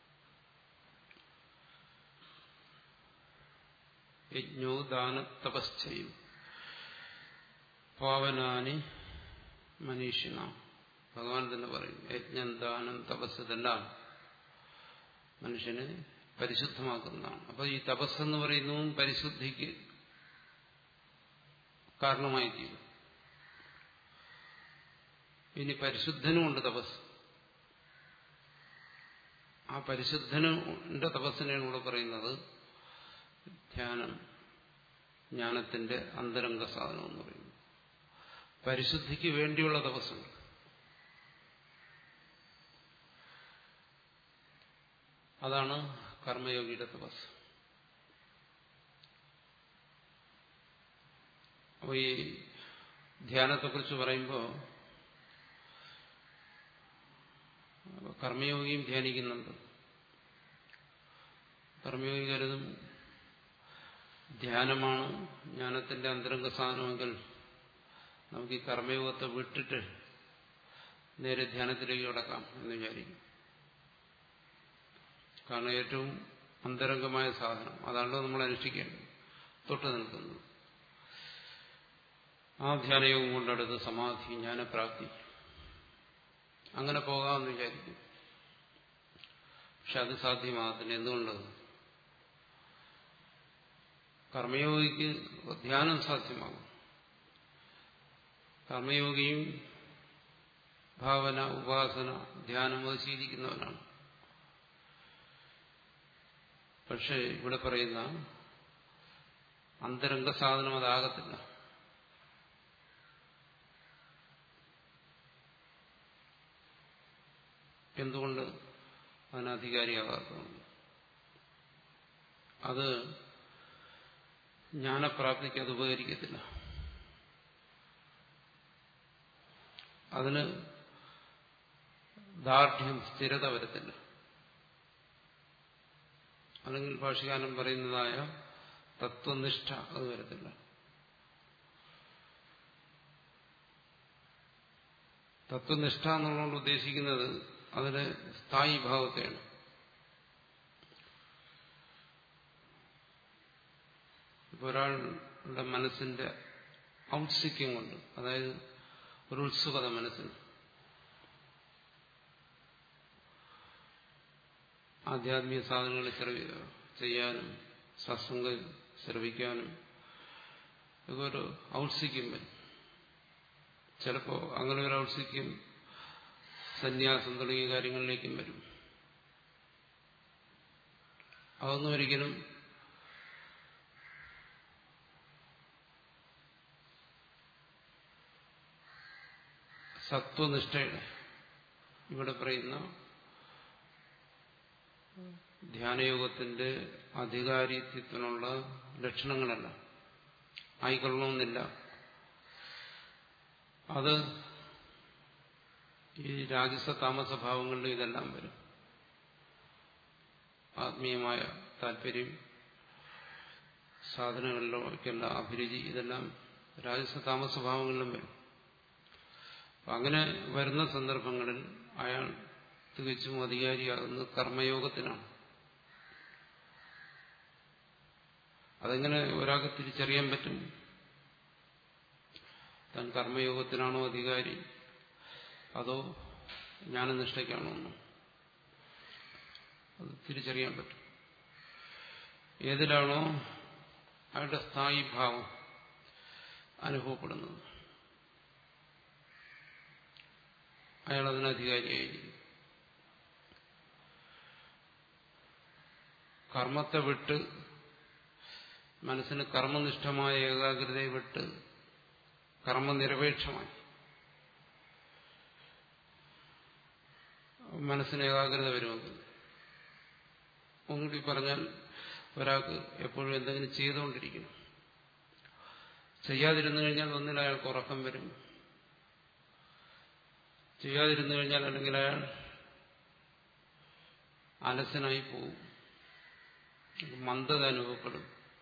യജ്ഞോ ദാന തപശ്ചയും പാവനാനി മനീഷിണ ഭഗവാൻ തന്നെ പറയും യജ്ഞം ദാനം തപസ് ഇതെല്ലാം മനുഷ്യനെ പരിശുദ്ധമാക്കുന്നതാണ് അപ്പൊ ഈ തപസ്സെന്ന് പറയുന്നതും പരിശുദ്ധിക്ക് കാരണമായി തീരും ഇനി പരിശുദ്ധനുമുണ്ട് തപസ് ആ പരിശുദ്ധനുന്റെ തപസ്സിനെയാണ് ഇവിടെ പറയുന്നത് ധ്യാനം ജ്ഞാനത്തിന്റെ അന്തരംഗ സാധനം എന്ന് പറയുന്നത് പരിശുദ്ധിക്ക് വേണ്ടിയുള്ള തപസ്സുണ്ട് അതാണ് കർമ്മയോഗിയുടെ തപസ് അപ്പോൾ ഈ ധ്യാനത്തെക്കുറിച്ച് പറയുമ്പോൾ കർമ്മയോഗിയും ധ്യാനിക്കുന്നുണ്ട് കർമ്മയോഗി കരുതും ധ്യാനമാണ് ജ്ഞാനത്തിന്റെ അന്തരംഗ സാധനമെങ്കിൽ നമുക്ക് ഈ കർമ്മയോഗത്തെ വിട്ടിട്ട് നേരെ ധ്യാനത്തിലേക്ക് കിടക്കാം എന്ന് വിചാരിക്കും കാരണം ഏറ്റവും അന്തരംഗമായ സാധനം അതാണല്ലോ നമ്മൾ അനുഷ്ഠിക്കേണ്ടത് തൊട്ട് നിൽക്കുന്നത് ആ ധ്യാനയോഗം കൊണ്ടെടുത്ത് സമാധി ജ്ഞാനപ്രാപ്തി അങ്ങനെ പോകാമെന്ന് വിചാരിക്കും പക്ഷെ അത് സാധ്യമാകത്തില്ല എന്തുകൊണ്ട് കർമ്മയോഗിക്ക് ധ്യാനം സാധ്യമാകും കർമ്മയോഗിയും ഭാവന ഉപാസന ധ്യാനം അത് ശീലിക്കുന്നവനാണ് പക്ഷെ ഇവിടെ പറയുന്ന അന്തരംഗ സാധനം അതാകത്തില്ല എന്തുകൊണ്ട് അതിനധികാരിയാകാത്തതുകൊണ്ട് അത് ജ്ഞാനപ്രാപ്തിക്ക് അത് ഉപകരിക്കത്തില്ല അതിന് ദാർഢ്യം സ്ഥിരത വരത്തില്ല അല്ലെങ്കിൽ ഭാഷകാരൻ പറയുന്നതായ തത്വനിഷ്ഠ അത് വരത്തില്ല തത്വനിഷ്ഠ എന്നുള്ളതുകൊണ്ട് ഉദ്ദേശിക്കുന്നത് അതിന്റെ സ്ഥായി ഭാവത്തെയാണ് ഇപ്പൊ ഒരാളുടെ മനസ്സിന്റെ ഔത്സുക്യം കൊണ്ട് അതായത് ഒരു ഉത്സുകത മനസ്സിന് ആധ്യാത്മിക സാധനങ്ങൾ ചെയ്യാനും സത്സംഗം ശ്രവിക്കാനും ഒക്കെ ഒരു ഔത്സുക്യം വരും ചിലപ്പോൾ അങ്ങനെ ഒരു ഔത്സുക്യം സന്യാസം തുടങ്ങിയ കാര്യങ്ങളിലേക്കും വരും അതൊന്നും ഒരിക്കലും സത്വനിഷ്ഠയുടെ ഇവിടെ പറയുന്ന ധ്യാനയോഗത്തിന്റെ അധികാരിത്വത്തിനുള്ള ലക്ഷണങ്ങളല്ല ആയിക്കൊള്ളണമെന്നില്ല അത് ഈ രാജസ താമസ ഭാവങ്ങളിലും ഇതെല്ലാം വരും ആത്മീയമായ താല്പര്യം സാധനങ്ങളിലേക്കുള്ള അഭിരുചി ഇതെല്ലാം രാജസ താമസ ഭാവങ്ങളിലും വരും അങ്ങനെ വരുന്ന സന്ദർഭങ്ങളിൽ അയാൾ തികച്ചും അധികാരിയാകുന്നത് കർമ്മയോഗത്തിനാണ് അതെങ്ങനെ ഒരാൾക്ക് തിരിച്ചറിയാൻ പറ്റും താൻ കർമ്മയോഗത്തിനാണോ അധികാരി അതോ ജ്ഞാനനിഷ്ഠയ്ക്കാണോ എന്ന് അത് തിരിച്ചറിയാൻ പറ്റും ഏതിലാണോ അയാളുടെ സ്ഥായി ഭാവം അനുഭവപ്പെടുന്നത് അയാൾ അതിന് അധികാരിയായിരിക്കും കർമ്മത്തെ വിട്ട് മനസ്സിന് കർമ്മനിഷ്ഠമായ ഏകാഗ്രതയെ വിട്ട് കർമ്മനിരപേക്ഷമായി മനസ്സിന് ഏകാഗ്രത വരുമെങ്കിൽ ഒന്നുകൂടി പറഞ്ഞാൽ ഒരാൾക്ക് എപ്പോഴും എന്തെങ്കിലും ചെയ്തുകൊണ്ടിരിക്കണം ചെയ്യാതിരുന്നു കഴിഞ്ഞാൽ ഒന്നിൽ അയാൾക്ക് ഉറക്കം വരും ചെയ്യാതിരുന്നു കഴിഞ്ഞാൽ അല്ലെങ്കിൽ അയാൾ അലസനായി പോവും മന്ദത അനുഭവപ്പെടും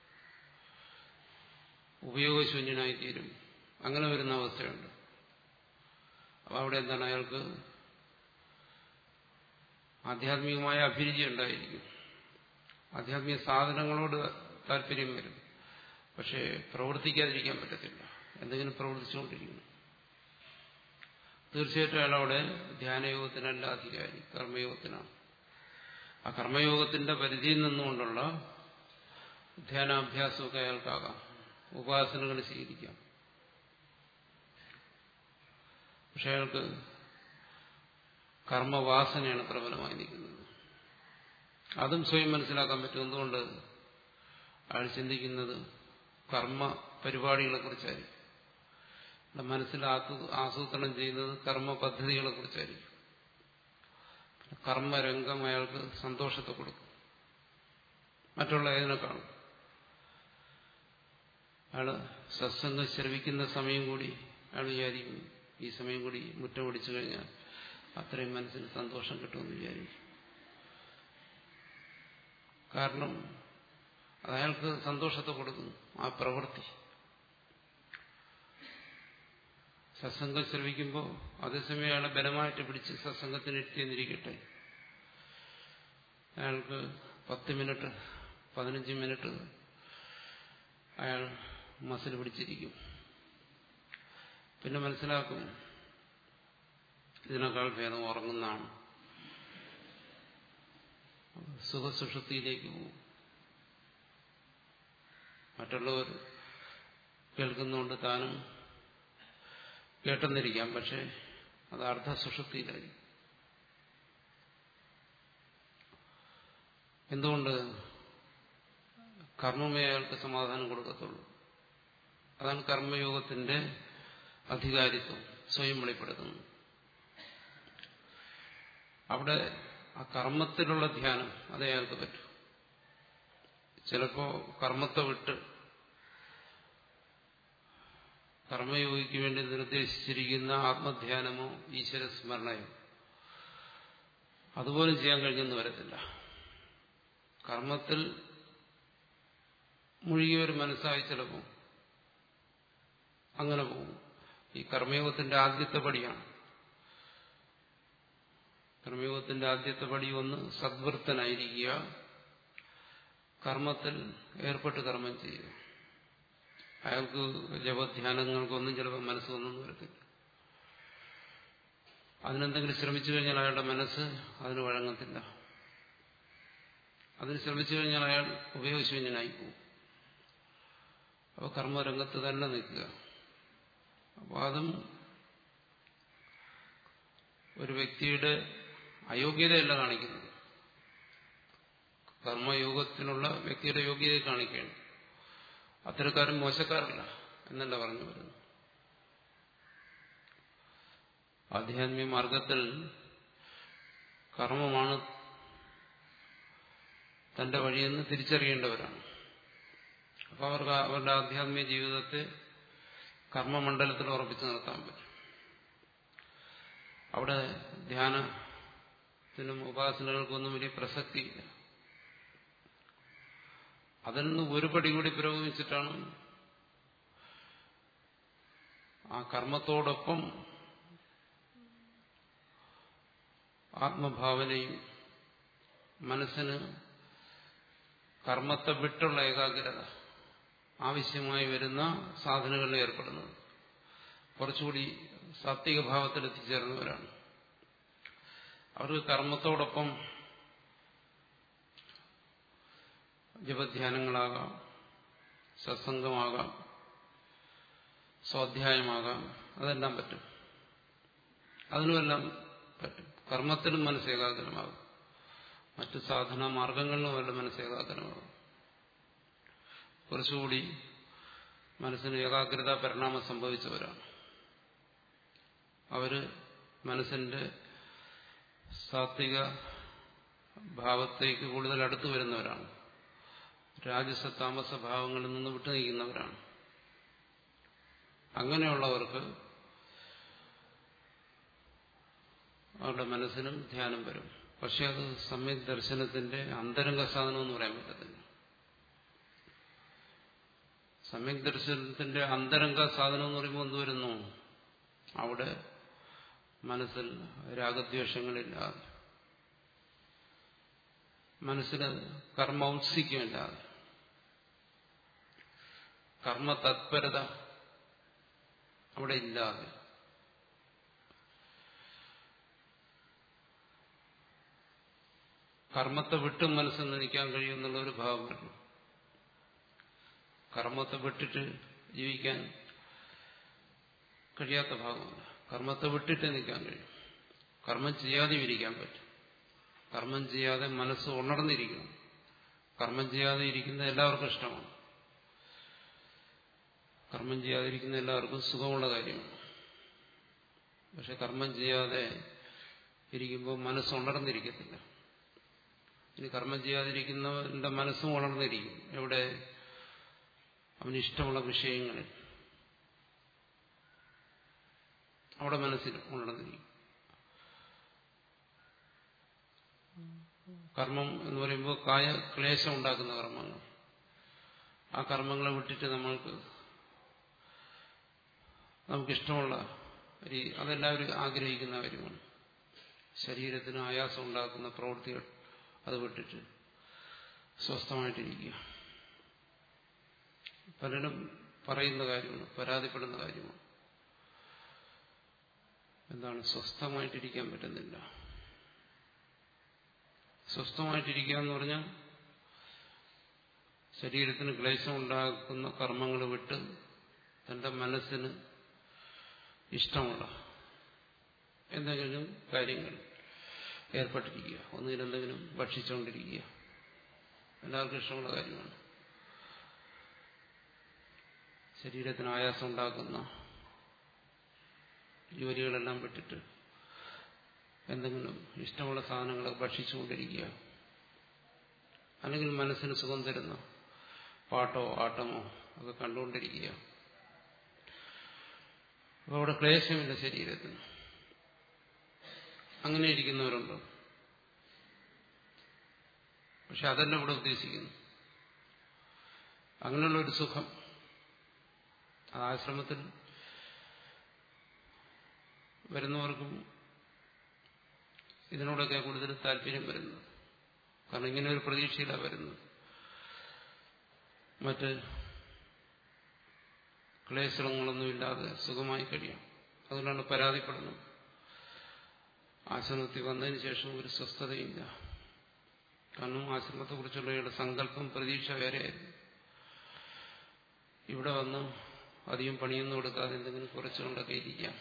ഉപയോഗശൂന്യനായി തീരും അങ്ങനെ വരുന്ന അവസ്ഥയുണ്ട് അപ്പൊ അവിടെ എന്താണ് അയാൾക്ക് ആധ്യാത്മികമായ അഭിരുചി ഉണ്ടായിരിക്കും ആധ്യാത്മിക സാധനങ്ങളോട് താല്പര്യം വരും പക്ഷേ പ്രവർത്തിക്കാതിരിക്കാൻ പറ്റത്തില്ല എന്തെങ്കിലും പ്രവർത്തിച്ചുകൊണ്ടിരിക്കുന്നു തീർച്ചയായിട്ടും അയാൾ അവിടെ ധ്യാനയോഗത്തിനല്ല അധികാരി കർമ്മയോഗത്തിനാണ് ആ കർമ്മയോഗത്തിന്റെ പരിധിയിൽ നിന്നുകൊണ്ടുള്ള ധ്യാനാഭ്യാസമൊക്കെ അയാൾക്കാകാം ഉപാസനകൾ സ്വീകരിക്കാം പക്ഷെ അയാൾക്ക് കർമ്മവാസനയാണ് പ്രബലമായി നിൽക്കുന്നത് അതും സ്വയം മനസ്സിലാക്കാൻ പറ്റും എന്തുകൊണ്ട് അയാൾ ചിന്തിക്കുന്നത് കർമ്മ പരിപാടികളെ കുറിച്ചായിരിക്കും മനസ്സിൽ ആസൂത്രണം ചെയ്യുന്നത് കർമ്മ പദ്ധതികളെ കുറിച്ചായിരിക്കും കർമ്മരംഗം അയാൾക്ക് സന്തോഷത്തെ കൊടുക്കും മറ്റുള്ള ഏതിനേക്കാളും അയാള് സത്സംഗം ശ്രവിക്കുന്ന സമയം കൂടി അയാൾ വിചാരിക്കും ഈ സമയം കൂടി മുറ്റം പിടിച്ചു കഴിഞ്ഞാൽ അത്രയും മനസ്സിന് സന്തോഷം കിട്ടുമെന്ന് വിചാരിക്കും കാരണം അയാൾക്ക് സന്തോഷത്തെ കൊടുക്കുന്നു ആ പ്രവൃത്തി സത്സംഗം ശ്രവിക്കുമ്പോൾ അതേസമയം അയാളെ ബലമായിട്ട് പിടിച്ച് സത്സംഗത്തിന് എത്തിയെന്നിരിക്കട്ടെ അയാൾക്ക് പത്ത് മിനിറ്റ് പതിനഞ്ച് മിനിറ്റ് അയാൾ മസിൽ പിടിച്ചിരിക്കും പിന്നെ മനസ്സിലാക്കും ഇതിനേക്കാൾ ഭേദം ഉറങ്ങുന്നതാണ് സുഖസുഷുതിയിലേക്ക് പോകും മറ്റുള്ളവർ കേൾക്കുന്നുണ്ട് താനും കേട്ടെന്നിരിക്കാം പക്ഷെ അത് അർദ്ധസുഷുപ്തിയിലായിരിക്കും എന്തുകൊണ്ട് കർമ്മമേ അയാൾക്ക് സമാധാനം കൊടുക്കത്തുള്ളൂ അതാണ് കർമ്മയോഗത്തിന്റെ അധികാരിത്വം സ്വയം വെളിപ്പെടുത്തുന്നു അവിടെ ആ കർമ്മത്തിലുള്ള ധ്യാനം അതേ അയാൾക്ക് പറ്റൂ ചിലപ്പോ കർമ്മത്തെ വിട്ട് കർമ്മയോഗിക്ക് വേണ്ടി നിർദ്ദേശിച്ചിരിക്കുന്ന ആത്മധ്യാനമോ ഈശ്വരസ്മരണയോ അതുപോലും ചെയ്യാൻ കഴിഞ്ഞെന്ന് വരത്തില്ല കർമ്മത്തിൽ മുഴുകിയ ഒരു മനസ്സായി ചിലപ്പോൾ അങ്ങനെ പോകും ഈ കർമ്മയോഗത്തിന്റെ ആദ്യത്തെ പടിയാണ് കർമ്മയോഗത്തിന്റെ ആദ്യത്തെ പടി ഒന്ന് സദ്വൃത്തനായിരിക്കുക കർമ്മത്തിൽ ഏർപ്പെട്ട് കർമ്മം ചെയ്യുക അയാൾക്ക് ജപധ്യാനങ്ങൾക്കൊന്നും ചിലപ്പോൾ മനസ്സൊന്നും വരത്തില്ല അതിനെന്തെങ്കിലും ശ്രമിച്ചു കഴിഞ്ഞാൽ അയാളുടെ മനസ്സ് അതിന് വഴങ്ങത്തില്ല അതിന് ശ്രമിച്ചു കഴിഞ്ഞാൽ അയാൾ ഉപയോഗശൂന്യനായി പോകും അപ്പോൾ കർമ്മരംഗത്ത് തന്നെ നിൽക്കുക അപ്പോൾ അതും ഒരു വ്യക്തിയുടെ അയോഗ്യതയല്ല കാണിക്കുന്നത് കർമ്മയോഗത്തിനുള്ള വ്യക്തിയുടെ യോഗ്യതയെ കാണിക്കുകയാണ് അത്തരക്കാരും മോശക്കാരല്ല എന്നല്ല പറഞ്ഞു വരുന്നു ആധ്യാത്മിക മാർഗത്തിൽ കർമ്മമാണ് തന്റെ വഴിയെന്ന് തിരിച്ചറിയേണ്ടവരാണ് അപ്പോൾ അവർക്ക് അവരുടെ ആധ്യാത്മിക ജീവിതത്തെ കർമ്മമണ്ഡലത്തിൽ ഉറപ്പിച്ചു നിർത്താൻ പറ്റും അവിടെ ധ്യാനത്തിനും ഉപാസനകൾക്കൊന്നും വലിയ പ്രസക്തിയില്ല അതിൽ നിന്ന് ഒരു പടി കൂടി പുരോഗമിച്ചിട്ടാണ് ആ കർമ്മത്തോടൊപ്പം ആത്മഭാവനയും മനസ്സിന് കർമ്മത്തെ വിട്ടുള്ള ഏകാഗ്രത ആവശ്യമായി വരുന്ന സാധനങ്ങളിൽ ഏർപ്പെടുന്നത് കുറച്ചുകൂടി സാത്വിക ഭാവത്തിൽ എത്തിച്ചേർന്നവരാണ് അവർക്ക് കർമ്മത്തോടൊപ്പം ജപധ്യാനങ്ങളാകാം സത്സംഗമാകാം സ്വാധ്യായമാകാം അതെല്ലാം പറ്റും അതിനുമെല്ലാം പറ്റും കർമ്മത്തിനും മനസ്സേകാഗ്രമാകും മറ്റു സാധന മാർഗങ്ങളിലും അവരുടെ മനസ്സേകാഗ്രമാകും കുറച്ചുകൂടി മനസ്സിന് ഏകാഗ്രത പരിണാമം സംഭവിച്ചവരാണ് അവര് മനസ്സിന്റെ സാത്വിക ഭാവത്തേക്ക് കൂടുതൽ അടുത്തു വരുന്നവരാണ് രാജസ താമസ ഭാവങ്ങളിൽ നിന്ന് വിട്ടുനീക്കുന്നവരാണ് അങ്ങനെയുള്ളവർക്ക് അവരുടെ മനസ്സിനും ധ്യാനം വരും പക്ഷെ അത് സമ്യക് ദർശനത്തിന്റെ അന്തരംഗ സാധനം എന്ന് പറയാൻ പറ്റത്തില്ല സമ്യക് ദർശനത്തിന്റെ അന്തരംഗ സാധനം എന്ന് പറയുമ്പോൾ എന്ത് വരുന്നു അവിടെ മനസ്സിൽ രാഗദ്വേഷങ്ങളില്ലാതെ മനസ്സിന് കർമ്മൗത്സിക്കമില്ലാതെ കർമ്മ തത്പരത അവിടെ ഇല്ലാതെ കർമ്മത്തെ വിട്ടും മനസ്സിൽ നിൽക്കാൻ കഴിയുമെന്നുള്ള ഒരു ഭാവം വരണം കർമ്മത്തെ വിട്ടിട്ട് ജീവിക്കാൻ കഴിയാത്ത ഭാഗമല്ല കർമ്മത്തെ വിട്ടിട്ട് നിൽക്കാൻ കഴിയും കർമ്മം ചെയ്യാതെ ഇരിക്കാൻ പറ്റും കർമ്മം ചെയ്യാതെ മനസ്സ് ഉണർന്നിരിക്കണം കർമ്മം ചെയ്യാതെ ഇരിക്കുന്നത് എല്ലാവർക്കും ഇഷ്ടമാണ് കർമ്മം ചെയ്യാതിരിക്കുന്ന എല്ലാവർക്കും സുഖമുള്ള കാര്യമാണ് പക്ഷെ കർമ്മം ചെയ്യാതെ ഇരിക്കുമ്പോൾ മനസ്സ് ഉണർന്നിരിക്കത്തില്ല ഇനി കർമ്മം ചെയ്യാതിരിക്കുന്നവന്റെ മനസ്സും ഉണർന്നിരിക്കും എവിടെ അവന് ഇഷ്ടമുള്ള വിഷയങ്ങളിൽ അവിടെ മനസ്സിൽ ഉണർന്നിരിക്കും കർമ്മം എന്ന് പറയുമ്പോൾ കായ ക്ലേശം ഉണ്ടാക്കുന്ന കർമ്മങ്ങൾ ആ കർമ്മങ്ങളെ വിട്ടിട്ട് നമ്മൾക്ക് നമുക്കിഷ്ടമുള്ള അതെല്ലാവരും ആഗ്രഹിക്കുന്ന കാര്യമാണ് ശരീരത്തിന് ആയാസം ഉണ്ടാക്കുന്ന പ്രവൃത്തികൾ അത് വിട്ടിട്ട് സ്വസ്ഥമായിട്ടിരിക്കുക പലരും പറയുന്ന കാര്യമാണ് പരാതിപ്പെടുന്ന കാര്യമാണ് എന്താണ് സ്വസ്ഥമായിട്ടിരിക്കാൻ പറ്റുന്നില്ല സ്വസ്ഥമായിട്ടിരിക്കുക എന്ന് പറഞ്ഞാൽ ശരീരത്തിന് ക്ലേശം ഉണ്ടാക്കുന്ന കർമ്മങ്ങൾ വിട്ട് തന്റെ മനസ്സിന് ഇഷ്ടമുള്ള എന്തെങ്കിലും കാര്യങ്ങൾ ഏർപ്പെട്ടിരിക്കുക ഒന്നുകിൽ എന്തെങ്കിലും ഭക്ഷിച്ചുകൊണ്ടിരിക്കുക എല്ലാവർക്കും ഇഷ്ടമുള്ള കാര്യമാണ് ശരീരത്തിന് ആയാസം ഉണ്ടാക്കുന്ന ജോലികളെല്ലാം വിട്ടിട്ട് എന്തെങ്കിലും ഇഷ്ടമുള്ള സാധനങ്ങൾ ഭക്ഷിച്ചുകൊണ്ടിരിക്കുക അല്ലെങ്കിൽ മനസ്സിന് സുഖം തരുന്ന പാട്ടോ ആട്ടമോ ഒക്കെ കണ്ടുകൊണ്ടിരിക്കുക അപ്പോൾ അവിടെ ക്ലേശമില്ല ശരീരത്തിന് അങ്ങനെ ഇരിക്കുന്നവരുണ്ട് പക്ഷെ അതല്ല ഇവിടെ ഉദ്ദേശിക്കുന്നു അങ്ങനെയുള്ള ഒരു സുഖം അത് ആശ്രമത്തിൽ വരുന്നവർക്കും ഇതിനോടൊക്കെ കൂടുതൽ താല്പര്യം വരുന്നത് കാരണം ഇങ്ങനെ ഒരു പ്രതീക്ഷയിലാണ് വരുന്നത് മറ്റ് ക്ലേശങ്ങളൊന്നുമില്ലാതെ സുഖമായി കഴിയാം അതുകൊണ്ടാണ് പരാതിപ്പെടുന്നത് ആശ്രമത്തിൽ വന്നതിന് ശേഷം ഒരു സ്വസ്ഥതയില്ല കാരണം ആശ്രമത്തെക്കുറിച്ചുള്ള ഇയാളുടെ സങ്കല്പം പ്രതീക്ഷ വേറെയായിരുന്നു ഇവിടെ വന്ന് അധികം പണിയൊന്നും കൊടുക്കാതെ എന്തെങ്കിലും കുറച്ചുകൊണ്ടൊക്കെ ഇരിക്കാം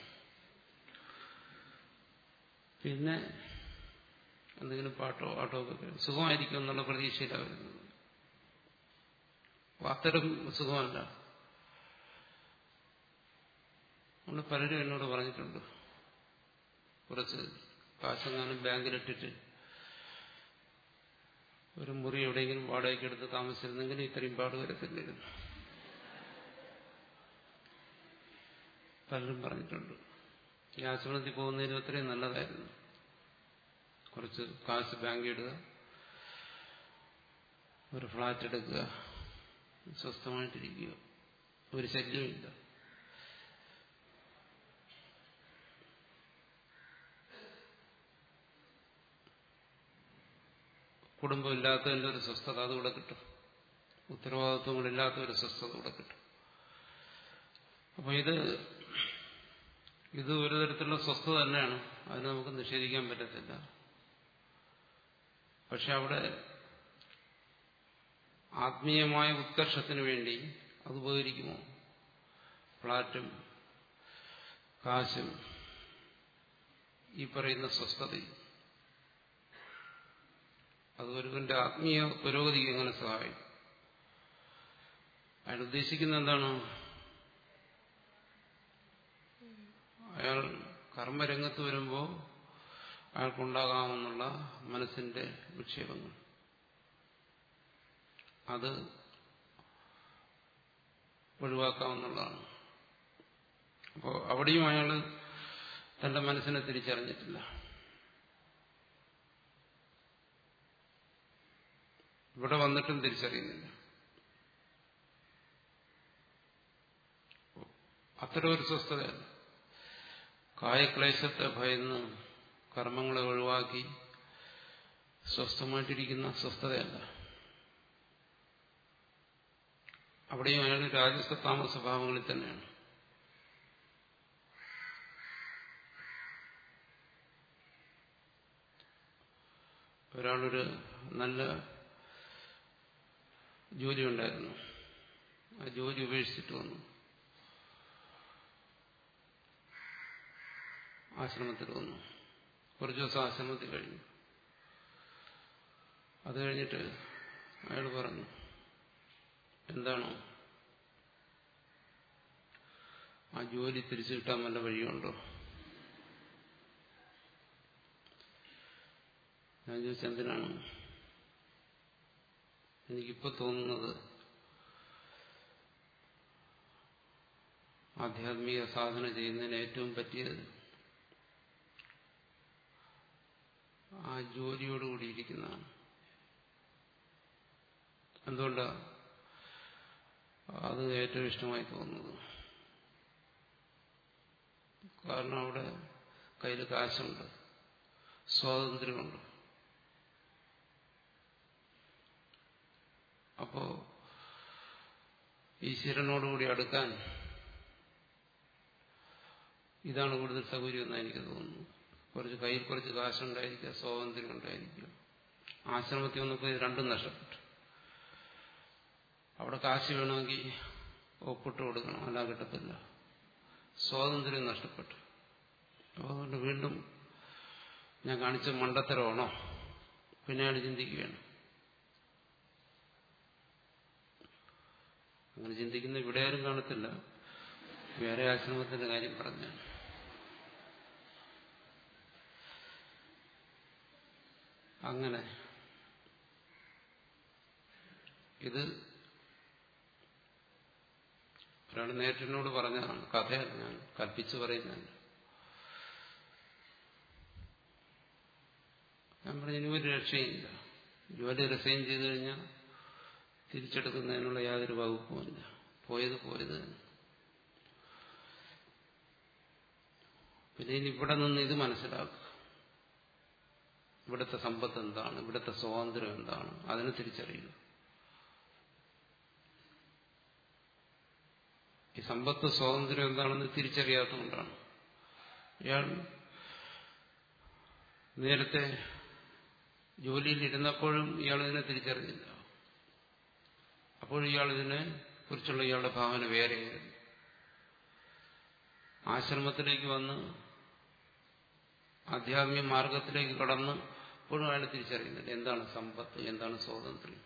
പിന്നെ എന്തെങ്കിലും പാട്ടോ ആട്ടോ ഒക്കെ സുഖമായിരിക്കും എന്നുള്ള പ്രതീക്ഷയിലാണ് വരുന്നത് അത്തരം സുഖമല്ല നമ്മൾ പലരും എന്നോട് പറഞ്ഞിട്ടുണ്ട് കുറച്ച് കാശെങ്ങാനും ബാങ്കിലിട്ടിട്ട് ഒരു മുറി എവിടെയെങ്കിലും വാടകയ്ക്ക് എടുത്ത് താമസിച്ചിരുന്നെങ്കിൽ ഇത്രയും പാട് വരത്തില്ലായിരുന്നു പലരും പറഞ്ഞിട്ടുണ്ട് ഈ ആശ്രമത്തിൽ പോകുന്നതിന് അത്രയും നല്ലതായിരുന്നു കുറച്ച് കാശ് ബാങ്കിൽ ഇടുക ഒരു ഫ്ലാറ്റ് എടുക്കുക സ്വസ്ഥമായിട്ടിരിക്കുക ഒരു ശല്യമില്ല കുടുംബമില്ലാത്തതിൻ്റെ ഒരു സ്വസ്ഥത അതുകൂടെ കിട്ടും ഉത്തരവാദിത്വങ്ങളില്ലാത്ത ഒരു സ്വസ്ഥത കൂടെ കിട്ടും അപ്പൊ ഇത് ഇത് ഒരു തരത്തിലുള്ള സ്വസ്ഥത തന്നെയാണ് അതിന് നമുക്ക് നിഷേധിക്കാൻ പറ്റത്തില്ല പക്ഷെ അവിടെ ആത്മീയമായ ഉത്കർഷത്തിന് വേണ്ടി അത് ഉപകരിക്കുമോ ഫ്ലാറ്റും കാശും ഈ പറയുന്ന സ്വസ്ഥതയും അത് ഒരുവന്റെ ആത്മീയ പുരോഗതിക്ക് എങ്ങനെ സഹായിക്കും അയാൾ ഉദ്ദേശിക്കുന്ന എന്താണ് അയാൾ കർമ്മരംഗത്ത് വരുമ്പോൾ അയാൾക്കുണ്ടാകാമെന്നുള്ള മനസ്സിന്റെ വിക്ഷേപങ്ങൾ അത് ഒഴിവാക്കാമെന്നുള്ളതാണ് അപ്പോൾ അവിടെയും അയാൾ തന്റെ മനസ്സിനെ തിരിച്ചറിഞ്ഞിട്ടില്ല ഇവിടെ വന്നിട്ടും തിരിച്ചറിയുന്നില്ല അത്തരം ഒരു സ്വസ്ഥതയല്ല കായക്ലേശത്തെ ഭയന്ന് കർമ്മങ്ങളെ ഒഴിവാക്കി സ്വസ്ഥമായിട്ടിരിക്കുന്ന സ്വസ്ഥതയല്ല അവിടെയും അയാൾ രാജസ്ഥ താമസ സ്വഭാവങ്ങളിൽ തന്നെയാണ് ഒരാളൊരു നല്ല ജോലി ഉണ്ടായിരുന്നു ആ ജോലി ഉപേക്ഷിച്ചിട്ട് വന്നു ആശ്രമത്തിൽ വന്നു കുറച്ചു ദിവസം ആശ്രമത്തിൽ കഴിഞ്ഞു അത് കഴിഞ്ഞിട്ട് അയാൾ പറഞ്ഞു എന്താണോ ആ ജോലി തിരിച്ചു കിട്ടാൻ വല്ല വഴിയുണ്ടോ ഞാൻ ചോദിച്ചു എന്തിനാണ് എനിക്കിപ്പോ തോന്നുന്നത് ആധ്യാത്മിക സാധന ചെയ്യുന്നതിന് ഏറ്റവും പറ്റിയത് ആ ജോലിയോടുകൂടി ഇരിക്കുന്നതാണ് എന്തുകൊണ്ടാ അത് ഏറ്റവും ഇഷ്ടമായി തോന്നുന്നത് കാരണം അവിടെ കയ്യിൽ കാശുണ്ട് സ്വാതന്ത്ര്യമുണ്ട് അപ്പോ ഈശ്വരനോടുകൂടി അടുക്കാൻ ഇതാണ് കൂടുതൽ സൗകര്യം എന്നാണ് എനിക്ക് തോന്നുന്നു കുറച്ച് കയ്യിൽ കുറച്ച് കാശുണ്ടായിരിക്കുക സ്വാതന്ത്ര്യം ഉണ്ടായിരിക്കുക ആശ്രമത്തിൽ വന്നപ്പോൾ ഇത് രണ്ടും നഷ്ടപ്പെട്ടു അവിടെ കാശ് വേണമെങ്കിൽ ഒപ്പിട്ട് കൊടുക്കണം അല്ല കിട്ടത്തില്ല സ്വാതന്ത്ര്യം നഷ്ടപ്പെട്ടു അപ്പോൾ അതുകൊണ്ട് വീണ്ടും ഞാൻ കാണിച്ച മണ്ടത്തരമാണോ പിന്നെ അയാൾ ചിന്തിക്കുകയാണ് അങ്ങനെ ചിന്തിക്കുന്ന ഇവിടെ ആരും കാണത്തില്ല വേറെ ആശ്രമത്തിന്റെ കാര്യം പറഞ്ഞാണ് അങ്ങനെ ഇത് ഒരാൾ നേരിട്ടിനോട് പറഞ്ഞതാണ് കഥയല്ല ഞാൻ കൽപ്പിച്ചു പറയുന്നതല്ല ഞാൻ പറഞ്ഞു ഇനി ഒരു രക്ഷയില്ല ജോലി റിസൈൻ ചെയ്തു കഴിഞ്ഞാൽ തിരിച്ചെടുക്കുന്നതിനുള്ള യാതൊരു വകുപ്പുമില്ല പോയത് പോയത് തന്നെ പിന്നെ ഇനി ഇവിടെ നിന്ന് ഇത് മനസ്സിലാക്കുക ഇവിടുത്തെ സമ്പത്ത് എന്താണ് ഇവിടുത്തെ സ്വാതന്ത്ര്യം എന്താണ് അതിനെ തിരിച്ചറിയുക ഈ സമ്പത്ത് സ്വാതന്ത്ര്യം എന്താണെന്ന് തിരിച്ചറിയാത്തതുകൊണ്ടാണ് ഇയാൾ നേരത്തെ ജോലിയിൽ ഇരുന്നപ്പോഴും ഇയാൾ ഇതിനെ തിരിച്ചറിഞ്ഞില്ല അപ്പോഴും ഇയാൾ ഇതിനെ കുറിച്ചുള്ള ഇയാളുടെ ഭാവന വേറെയായിരുന്നു ആശ്രമത്തിലേക്ക് വന്ന് ആധ്യാത്മിക മാർഗത്തിലേക്ക് കടന്ന് ഇപ്പോഴും അയാൾ തിരിച്ചറിയുന്നില്ല എന്താണ് സമ്പത്ത് എന്താണ് സ്വാതന്ത്ര്യം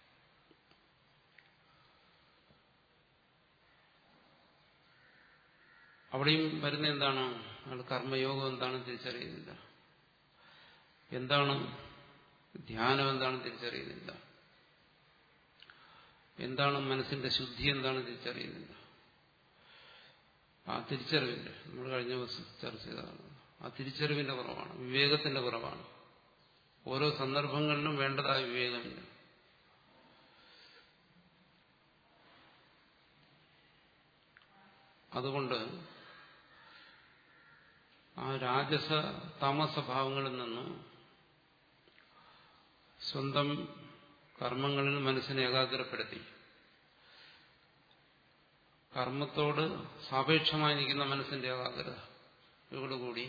അവിടെയും വരുന്ന എന്താണ് അയാൾ കർമ്മയോഗം എന്താണ് തിരിച്ചറിയുന്നില്ല എന്താണ് ധ്യാനം എന്താണ് തിരിച്ചറിയുന്നില്ല എന്താണ് മനസ്സിന്റെ ശുദ്ധി എന്താണ് തിരിച്ചറിയുന്നില്ല ആ തിരിച്ചറിവിന്റെ നമ്മൾ കഴിഞ്ഞ ദിവസം ചർച്ച ചെയ്തതാണ് ആ തിരിച്ചറിവിന്റെ കുറവാണ് വിവേകത്തിന്റെ കുറവാണ് ഓരോ സന്ദർഭങ്ങളിലും വേണ്ടതായ വിവേകമില്ല അതുകൊണ്ട് ആ രാജസ താമസഭാവങ്ങളിൽ നിന്നും സ്വന്തം കർമ്മങ്ങളിൽ മനസ്സിനെ ഏകാഗ്രപ്പെടുത്തി കർമ്മത്തോട് സാപേക്ഷമായി നിൽക്കുന്ന മനസ്സിന്റെ ഏകാഗ്രത ഇതോടുകൂടി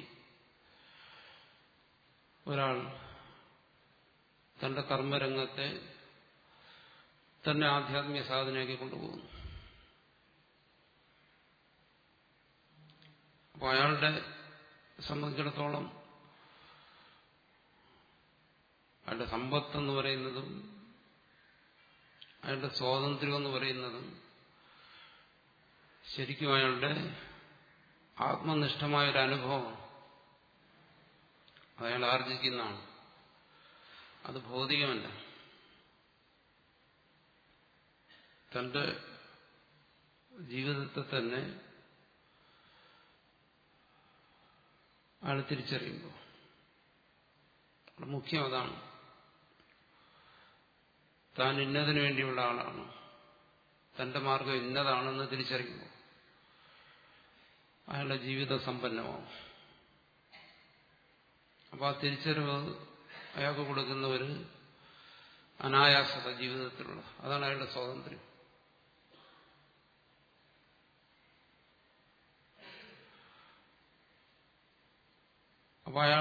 ഒരാൾ തന്റെ കർമ്മരംഗത്തെ തന്നെ ആധ്യാത്മിക സാധനയാക്കി കൊണ്ടുപോകുന്നു അപ്പോൾ അയാളുടെ സംബന്ധിച്ചിടത്തോളം അയാളുടെ സമ്പത്തെന്ന് പറയുന്നതും അയാളുടെ സ്വാതന്ത്ര്യം എന്ന് പറയുന്നതും ശരിക്കും അയാളുടെ ആത്മനിഷ്ഠമായൊരു അനുഭവം അയാൾ ആർജിക്കുന്നതാണ് അത് ഭൗതികമല്ല തന്റെ ജീവിതത്തെ തന്നെ അയാൾ തിരിച്ചറിയുമ്പോൾ മുഖ്യം അതാണ് താൻ ഇന്നതിനു വേണ്ടിയുള്ള ആളാണ് തന്റെ മാർഗം ഇന്നതാണെന്ന് തിരിച്ചറിയുമ്പോൾ അയാളുടെ ജീവിതം സമ്പന്നമാവും അപ്പൊ ആ തിരിച്ചറിവ് അയാൾക്ക് കൊടുക്കുന്ന ഒരു അനായാസത ജീവിതത്തിലുള്ള അതാണ് അയാളുടെ സ്വാതന്ത്ര്യം അപ്പൊ അയാൾ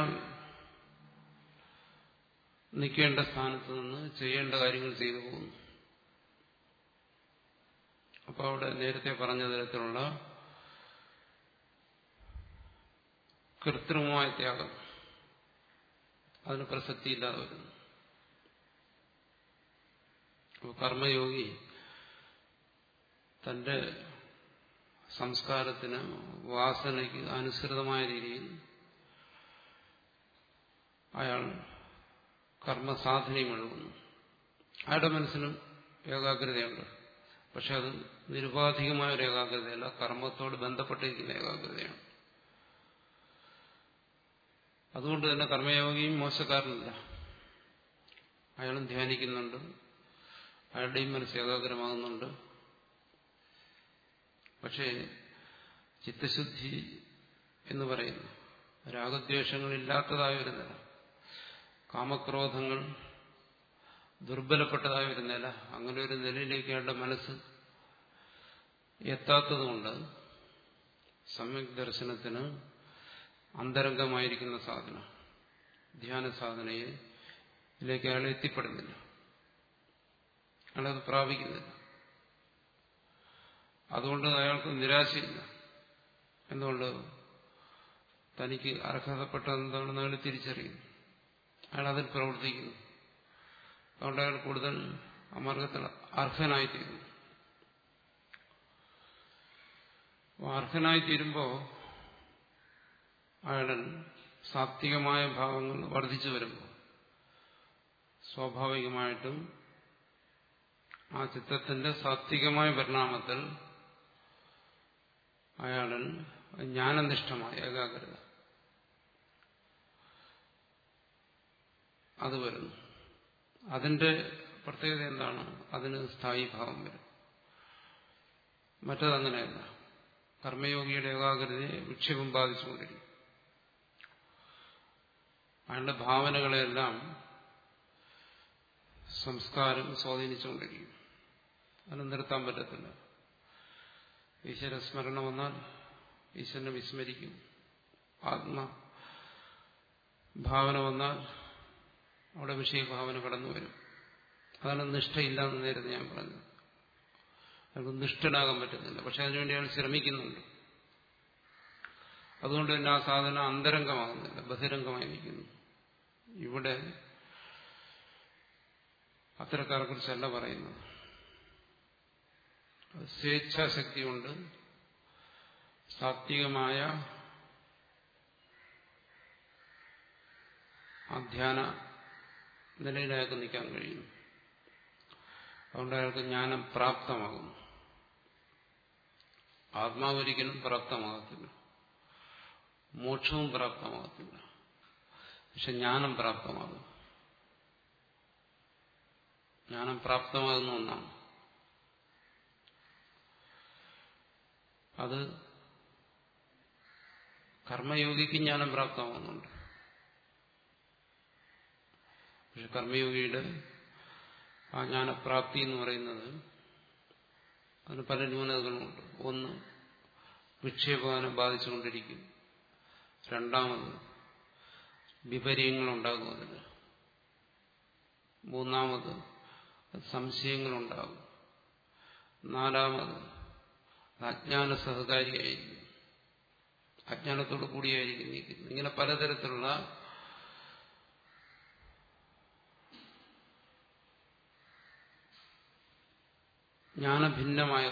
നിൽക്കേണ്ട സ്ഥാനത്ത് നിന്ന് ചെയ്യേണ്ട കാര്യങ്ങൾ ചെയ്തു പോകുന്നു അപ്പൊ അവിടെ നേരത്തെ പറഞ്ഞ തരത്തിലുള്ള കൃത്രിമമായ ത്യാഗം അതിന് പ്രസക്തിയില്ലാതെ വരുന്നു കർമ്മയോഗി തന്റെ സംസ്കാരത്തിന് വാസനയ്ക്ക് അനുസൃതമായ രീതിയിൽ അയാൾ കർമ്മസാധനയും എഴുതുന്നു അയാളുടെ മനസ്സിനും ഏകാഗ്രതയുണ്ട് പക്ഷെ അത് നിരുപാധികമായ ഒരു ഏകാഗ്രതയല്ല കർമ്മത്തോട് ബന്ധപ്പെട്ടിരിക്കുന്ന ഏകാഗ്രതയാണ് അതുകൊണ്ട് തന്നെ കർമ്മയോഗിയും മോശക്കാരനല്ല അയാളും ധ്യാനിക്കുന്നുണ്ട് അയാളുടെയും മനസ്സ് ഏകാഗ്രമാകുന്നുണ്ട് പക്ഷേ ചിത്തശുദ്ധി എന്ന് പറയുന്നു രാഗദ്വേഷങ്ങളില്ലാത്തതായ ഒരു നില കാമക്രോധങ്ങൾ ദുർബലപ്പെട്ടതായ ഒരു നില അങ്ങനെ ഒരു നിലയിലേക്ക് അയാളുടെ മനസ്സ് എത്താത്തതുകൊണ്ട് സമ്യക് ദർശനത്തിന് അന്തരംഗമായിരിക്കുന്ന സാധന ധ്യാന സാധനയിലേക്ക് അയാൾ എത്തിപ്പെടുന്നില്ല അയാളത് പ്രാപിക്കുന്നില്ല അതുകൊണ്ട് അയാൾക്ക് നിരാശയില്ല എന്തുകൊണ്ട് തനിക്ക് അർഹതപ്പെട്ട എന്താണെന്ന് അയാൾ തിരിച്ചറിയുന്നു അയാൾ അതിൽ പ്രവർത്തിക്കുന്നു അതുകൊണ്ട് അയാൾ കൂടുതൽ അമാർഗത്തിൽ അർഹനായിത്തീരുന്നു അർഹനായിത്തീരുമ്പോൾ അയാളൻ സാത്വികമായ ഭാവങ്ങൾ വർദ്ധിച്ചു വരുമ്പോൾ സ്വാഭാവികമായിട്ടും ആ ചിത്രത്തിന്റെ സാത്വികമായ പരിണാമത്തിൽ അയാളിൽ ജ്ഞാനനിഷ്ഠമായ ഏകാഗ്രത അത് വരുന്നു അതിന്റെ പ്രത്യേകത എന്താണ് അതിന് സ്ഥായി ഭാവം വരും മറ്റതങ്ങനെയല്ല കർമ്മയോഗിയുടെ ഏകാഗ്രതയെ വിക്ഷേപം ബാധിച്ചുകൊണ്ടിരിക്കും അയാളുടെ ഭാവനകളെല്ലാം സംസ്കാരം സ്വാധീനിച്ചുകൊണ്ടിരിക്കും അത് നിർത്താൻ പറ്റത്തില്ല ഈശ്വരസ്മരണ വന്നാൽ ഈശ്വരനെ വിസ്മരിക്കും ആത്മ ഭാവന വന്നാൽ അവിടെ വിഷയഭാവന കടന്നു വരും അതാണ് നിഷ്ഠയില്ല എന്ന് നേരത്തെ ഞാൻ പറഞ്ഞത് അയാൾക്ക് നിഷ്ഠനാകാൻ പറ്റുന്നില്ല പക്ഷെ അതിനുവേണ്ടി അയാൾ ശ്രമിക്കുന്നുണ്ട് അതുകൊണ്ട് തന്നെ ആ സാധനം അന്തരംഗമാകുന്നില്ല ബഹിരംഗമായിരിക്കുന്നു ഇവിടെ അത്തരക്കാരെ കുറിച്ചല്ല പറയുന്നത് സ്വേച്ഛാശക്തി കൊണ്ട് സാത്വികമായ അധ്യാന നിലയിൽ അയാൾക്ക് നിൽക്കാൻ കഴിയുന്നു അതുകൊണ്ട് അയാൾക്ക് ജ്ഞാനം പ്രാപ്തമാകുന്നു ആത്മാവ് ഒരിക്കലും പ്രാപ്തമാകത്തില്ല മോക്ഷവും പ്രാപ്തമാകത്തില്ല പക്ഷെ ജ്ഞാനം പ്രാപ്തമാകും ജ്ഞാനം പ്രാപ്തമാകുന്ന ഒന്നാണ് അത് കർമ്മയോഗിക്ക് ജ്ഞാനം പ്രാപ്തമാകുന്നുണ്ട് പക്ഷെ കർമ്മയോഗിയുടെ ആ ജ്ഞാനപ്രാപ്തി എന്ന് പറയുന്നത് അതിന് പല ന്യൂനതകളുമുണ്ട് ഒന്ന് വിക്ഷേപകാനം ബാധിച്ചുകൊണ്ടിരിക്കും രണ്ടാമത് വിപര്യങ്ങളുണ്ടാകും അതിന് മൂന്നാമത് സംശയങ്ങളുണ്ടാകും നാലാമത് അജ്ഞാന സഹകാരിയായിരിക്കും അജ്ഞാനത്തോടു കൂടിയായിരിക്കും നിൽക്കുന്നത് ഇങ്ങനെ പലതരത്തിലുള്ള ജ്ഞാനഭിന്നമായ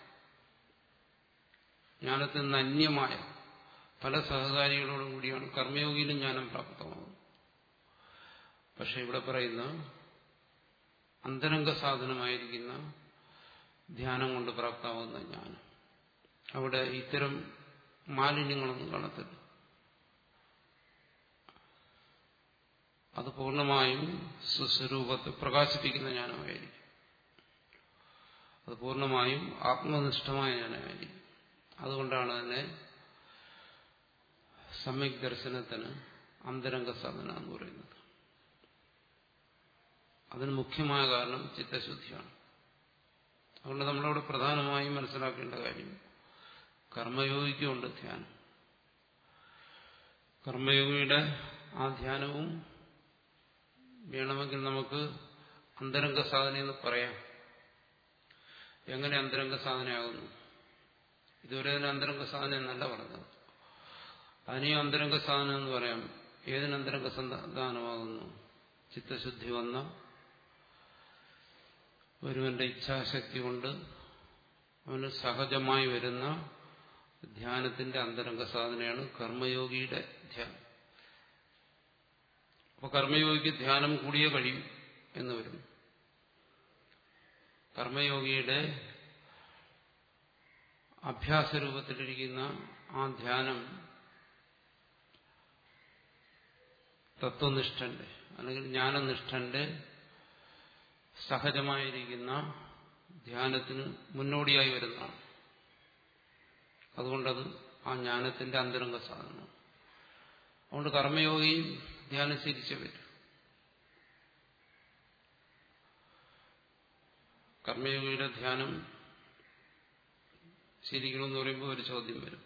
ജ്ഞാനത്തിൽ നിന്ന് അന്യമായ പല സഹകാരികളോടും കൂടിയാണ് കർമ്മയോഗിയിലും ജ്ഞാനം പ്രാപ്തമാകുന്നത് പക്ഷെ ഇവിടെ പറയുന്ന അന്തരംഗ സാധനമായിരിക്കുന്ന ധ്യാനം കൊണ്ട് പ്രാപ്തമാകുന്ന ജ്ഞാനം അവിടെ ഇത്തരം മാലിന്യങ്ങളൊന്നും കാണത്തില്ല അത് പൂർണ്ണമായും സ്വസ്വരൂപത്തെ പ്രകാശിപ്പിക്കുന്ന ജ്ഞാനമായിരിക്കും അത് പൂർണ്ണമായും ആത്മനിഷ്ഠമായ ജ്ഞാനമായിരിക്കും അതുകൊണ്ടാണ് അതിനെ സമ്യക് ദർശനത്തിന് അന്തരംഗ സാധന എന്ന് പറയുന്നത് അതിന് മുഖ്യമായ കാരണം ചിത്തശുദ്ധിയാണ് അതുകൊണ്ട് നമ്മളവിടെ പ്രധാനമായും മനസ്സിലാക്കേണ്ട കാര്യം കർമ്മയോഗിക്കുണ്ട് ധ്യാനം കർമ്മയോഗിയുടെ ആ ധ്യാനവും വേണമെങ്കിൽ നമുക്ക് അന്തരംഗ സാധന എന്ന് പറയാം എങ്ങനെ അന്തരംഗ സാധനയാകുന്നു ഇതുവരെ അതിന് അന്തരംഗ സാധന എന്നല്ല പറഞ്ഞത് അതിനെയും അന്തരംഗ സാധനം എന്ന് പറയാം ഏതിന് അന്തരംഗ സന്താനമാകുന്നു ചിത്തശുദ്ധി വന്ന ഒരുവന്റെ ഇച്ഛാശക്തി കൊണ്ട് അവന് സഹജമായി വരുന്ന ധ്യാനത്തിന്റെ അന്തരംഗ സാധനയാണ് കർമ്മയോഗിയുടെ ധ്യാനം അപ്പൊ കർമ്മയോഗിക്ക് ധ്യാനം കൂടിയേ കഴിയും എന്ന് വരും കർമ്മയോഗിയുടെ അഭ്യാസരൂപത്തിലിരിക്കുന്ന ആ ധ്യാനം തത്വനിഷ്ഠന്റെ അല്ലെങ്കിൽ ജ്ഞാനനിഷ്ഠന്റെ സഹജമായിരിക്കുന്ന ധ്യാനത്തിന് മുന്നോടിയായി വരുന്നതാണ് അതുകൊണ്ടത് ആ ജ്ഞാനത്തിന്റെ അന്തരംഗ സാധനമാണ് അതുകൊണ്ട് കർമ്മയോഗിയും ധ്യാനം ശീലിച്ചേ പറ്റും കർമ്മയോഗിയുടെ ധ്യാനം ശീലിക്കണമെന്ന് പറയുമ്പോൾ ഒരു ചോദ്യം വരും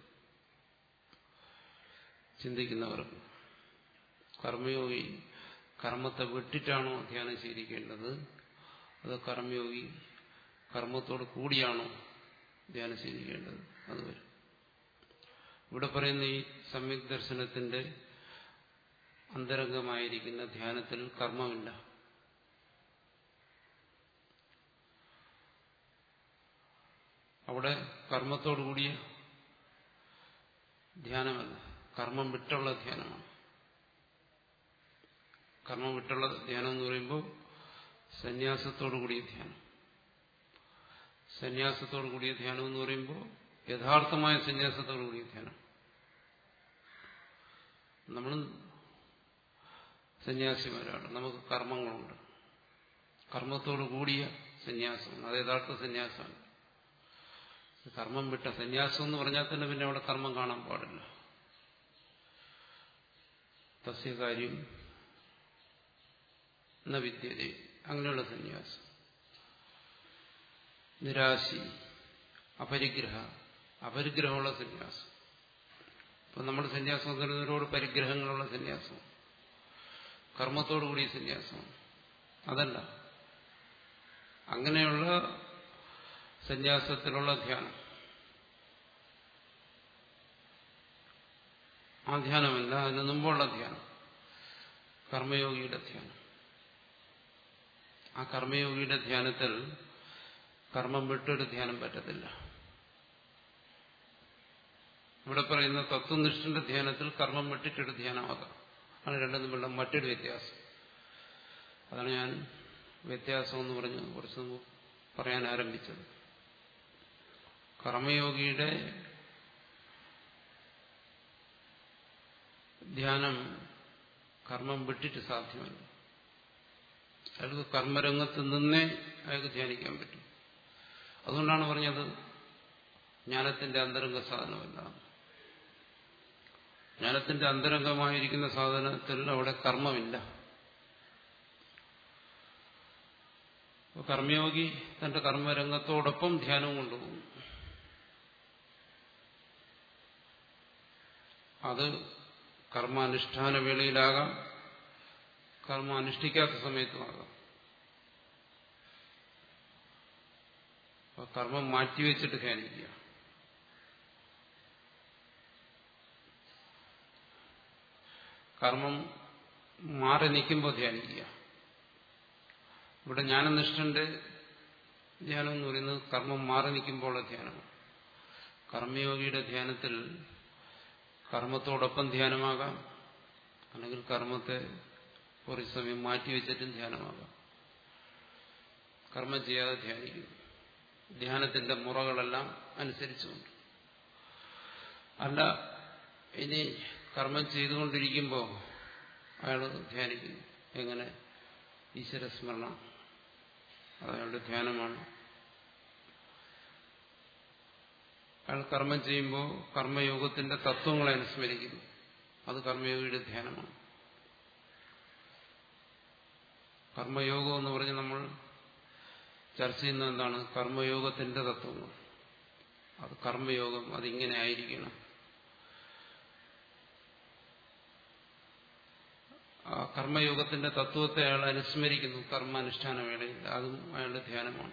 ചിന്തിക്കുന്നവർക്ക് കർമ്മയോഗി കർമ്മത്തെ വിട്ടിട്ടാണോ ധ്യാനം ശീലിക്കേണ്ടത് അത് കർമ്മയോഗി കർമ്മത്തോട് കൂടിയാണോ ധ്യാനം ശീലിക്കേണ്ടത് അത് വരും ഇവിടെ പറയുന്ന ഈ സമ്യക് ദർശനത്തിന്റെ അന്തരംഗമായിരിക്കുന്ന ധ്യാനത്തിൽ കർമ്മമില്ല അവിടെ കർമ്മത്തോടു കൂടിയ ധ്യാനമല്ല കർമ്മം വിട്ടുള്ള ധ്യാനമാണ് കർമ്മം വിട്ടുള്ള ധ്യാനം എന്ന് പറയുമ്പോൾ സന്യാസത്തോടു കൂടിയ ധ്യാനം സന്യാസത്തോടു കൂടിയ ധ്യാനം എന്ന് പറയുമ്പോൾ യഥാർത്ഥമായ സന്യാസത്തോടു കൂടിയ ധ്യാനം നമ്മൾ സന്യാസിമാരാണ് നമുക്ക് കർമ്മങ്ങളുണ്ട് കർമ്മത്തോടു കൂടിയ സന്യാസമാണ് അത് യഥാർത്ഥ സന്യാസമാണ് കർമ്മം വിട്ട സന്യാസം എന്ന് പറഞ്ഞാൽ തന്നെ പിന്നെ അവിടെ കർമ്മം കാണാൻ പാടില്ല തസ്യകാര്യം എന്ന വിദ്യത അങ്ങനെയുള്ള സന്യാസം നിരാശി അപരിഗ്രഹ അപരിഗ്രഹമുള്ള സന്യാസം ഇപ്പൊ നമ്മുടെ സന്യാസം എന്ന് പറയുന്നത് ഒരുപാട് പരിഗ്രഹങ്ങളുള്ള സന്യാസം കർമ്മത്തോടുകൂടിയ സന്യാസമാണ് അതല്ല അങ്ങനെയുള്ള സന്യാസത്തിലുള്ള ധ്യാനം ആ ധ്യാനമല്ല അതിന് മുമ്പുള്ള ധ്യാനം കർമ്മയോഗിയുടെ ധ്യാനം ആ കർമ്മയോഗിയുടെ ധ്യാനത്തിൽ കർമ്മം വിട്ടൊരു ധ്യാനം പറ്റത്തില്ല ഇവിടെ പറയുന്ന തത്വനിഷ്ഠന്റെ ധ്യാനത്തിൽ കർമ്മം വിട്ടിട്ടൊരു ധ്യാനമാകാം ആണ് രണ്ടും തമ്മിലുള്ള മറ്റൊരു വ്യത്യാസം അതാണ് ഞാൻ വ്യത്യാസം എന്ന് പറഞ്ഞ് കുറച്ച് മുമ്പ് പറയാൻ ആരംഭിച്ചത് കർമ്മയോഗിയുടെ ധ്യാനം കർമ്മം വിട്ടിട്ട് സാധ്യമല്ല അയാൾക്ക് കർമ്മരംഗത്ത് നിന്നേ അയാൾക്ക് ധ്യാനിക്കാൻ പറ്റും അതുകൊണ്ടാണ് പറഞ്ഞത് ജ്ഞാനത്തിന്റെ അന്തരംഗ സാധനമല്ല ജ്ഞാനത്തിന്റെ അന്തരംഗമായിരിക്കുന്ന സാധനത്തിൽ അവിടെ കർമ്മമില്ല കർമ്മയോഗി തന്റെ കർമ്മരംഗത്തോടൊപ്പം ധ്യാനവും കൊണ്ടുപോകും അത് കർമാനുഷ്ഠാന വേളയിലാകാം കർമ്മ അനുഷ്ഠിക്കാത്ത സമയത്തുമാകാം കർമ്മം മാറ്റിവെച്ചിട്ട് ധ്യാനിക്കുക കർമ്മം മാറി നിൽക്കുമ്പോൾ ധ്യാനിക്കുക ഇവിടെ ജ്ഞാനനിഷ്ഠന്റെ ധ്യാനം എന്ന് പറയുന്നത് കർമ്മം മാറി നിൽക്കുമ്പോഴുള്ള ധ്യാനമാണ് കർമ്മയോഗിയുടെ ധ്യാനത്തിൽ കർമ്മത്തോടൊപ്പം ധ്യാനമാകാം അല്ലെങ്കിൽ കർമ്മത്തെ കുറച്ച് സമയം മാറ്റിവെച്ചിട്ടും ധ്യാനമാകാം കർമ്മം ചെയ്യാതെ ധ്യാനിക്കുന്നു ധ്യാനത്തിന്റെ മുറകളെല്ലാം അനുസരിച്ചുകൊണ്ട് അല്ല ഇനി കർമ്മം ചെയ്തുകൊണ്ടിരിക്കുമ്പോൾ അയാൾ ധ്യാനിക്കുന്നു എങ്ങനെ ഈശ്വരസ്മരണ അതയാളുടെ ധ്യാനമാണ് അയാൾ കർമ്മം ചെയ്യുമ്പോൾ കർമ്മയോഗത്തിന്റെ തത്വങ്ങളെ അനുസ്മരിക്കുന്നു അത് കർമ്മയോഗിയുടെ ധ്യാനമാണ് കർമ്മയോഗം എന്ന് പറഞ്ഞ് നമ്മൾ ചർച്ച ചെയ്യുന്നത് എന്താണ് കർമ്മയോഗത്തിന്റെ തത്വങ്ങൾ അത് കർമ്മയോഗം അതിങ്ങനെ ആയിരിക്കണം ആ കർമ്മയോഗത്തിന്റെ തത്വത്തെ അയാൾ അനുസ്മരിക്കുന്നു കർമാനുഷ്ഠാന വേളയിൽ അതും അയാളുടെ ധ്യാനമാണ്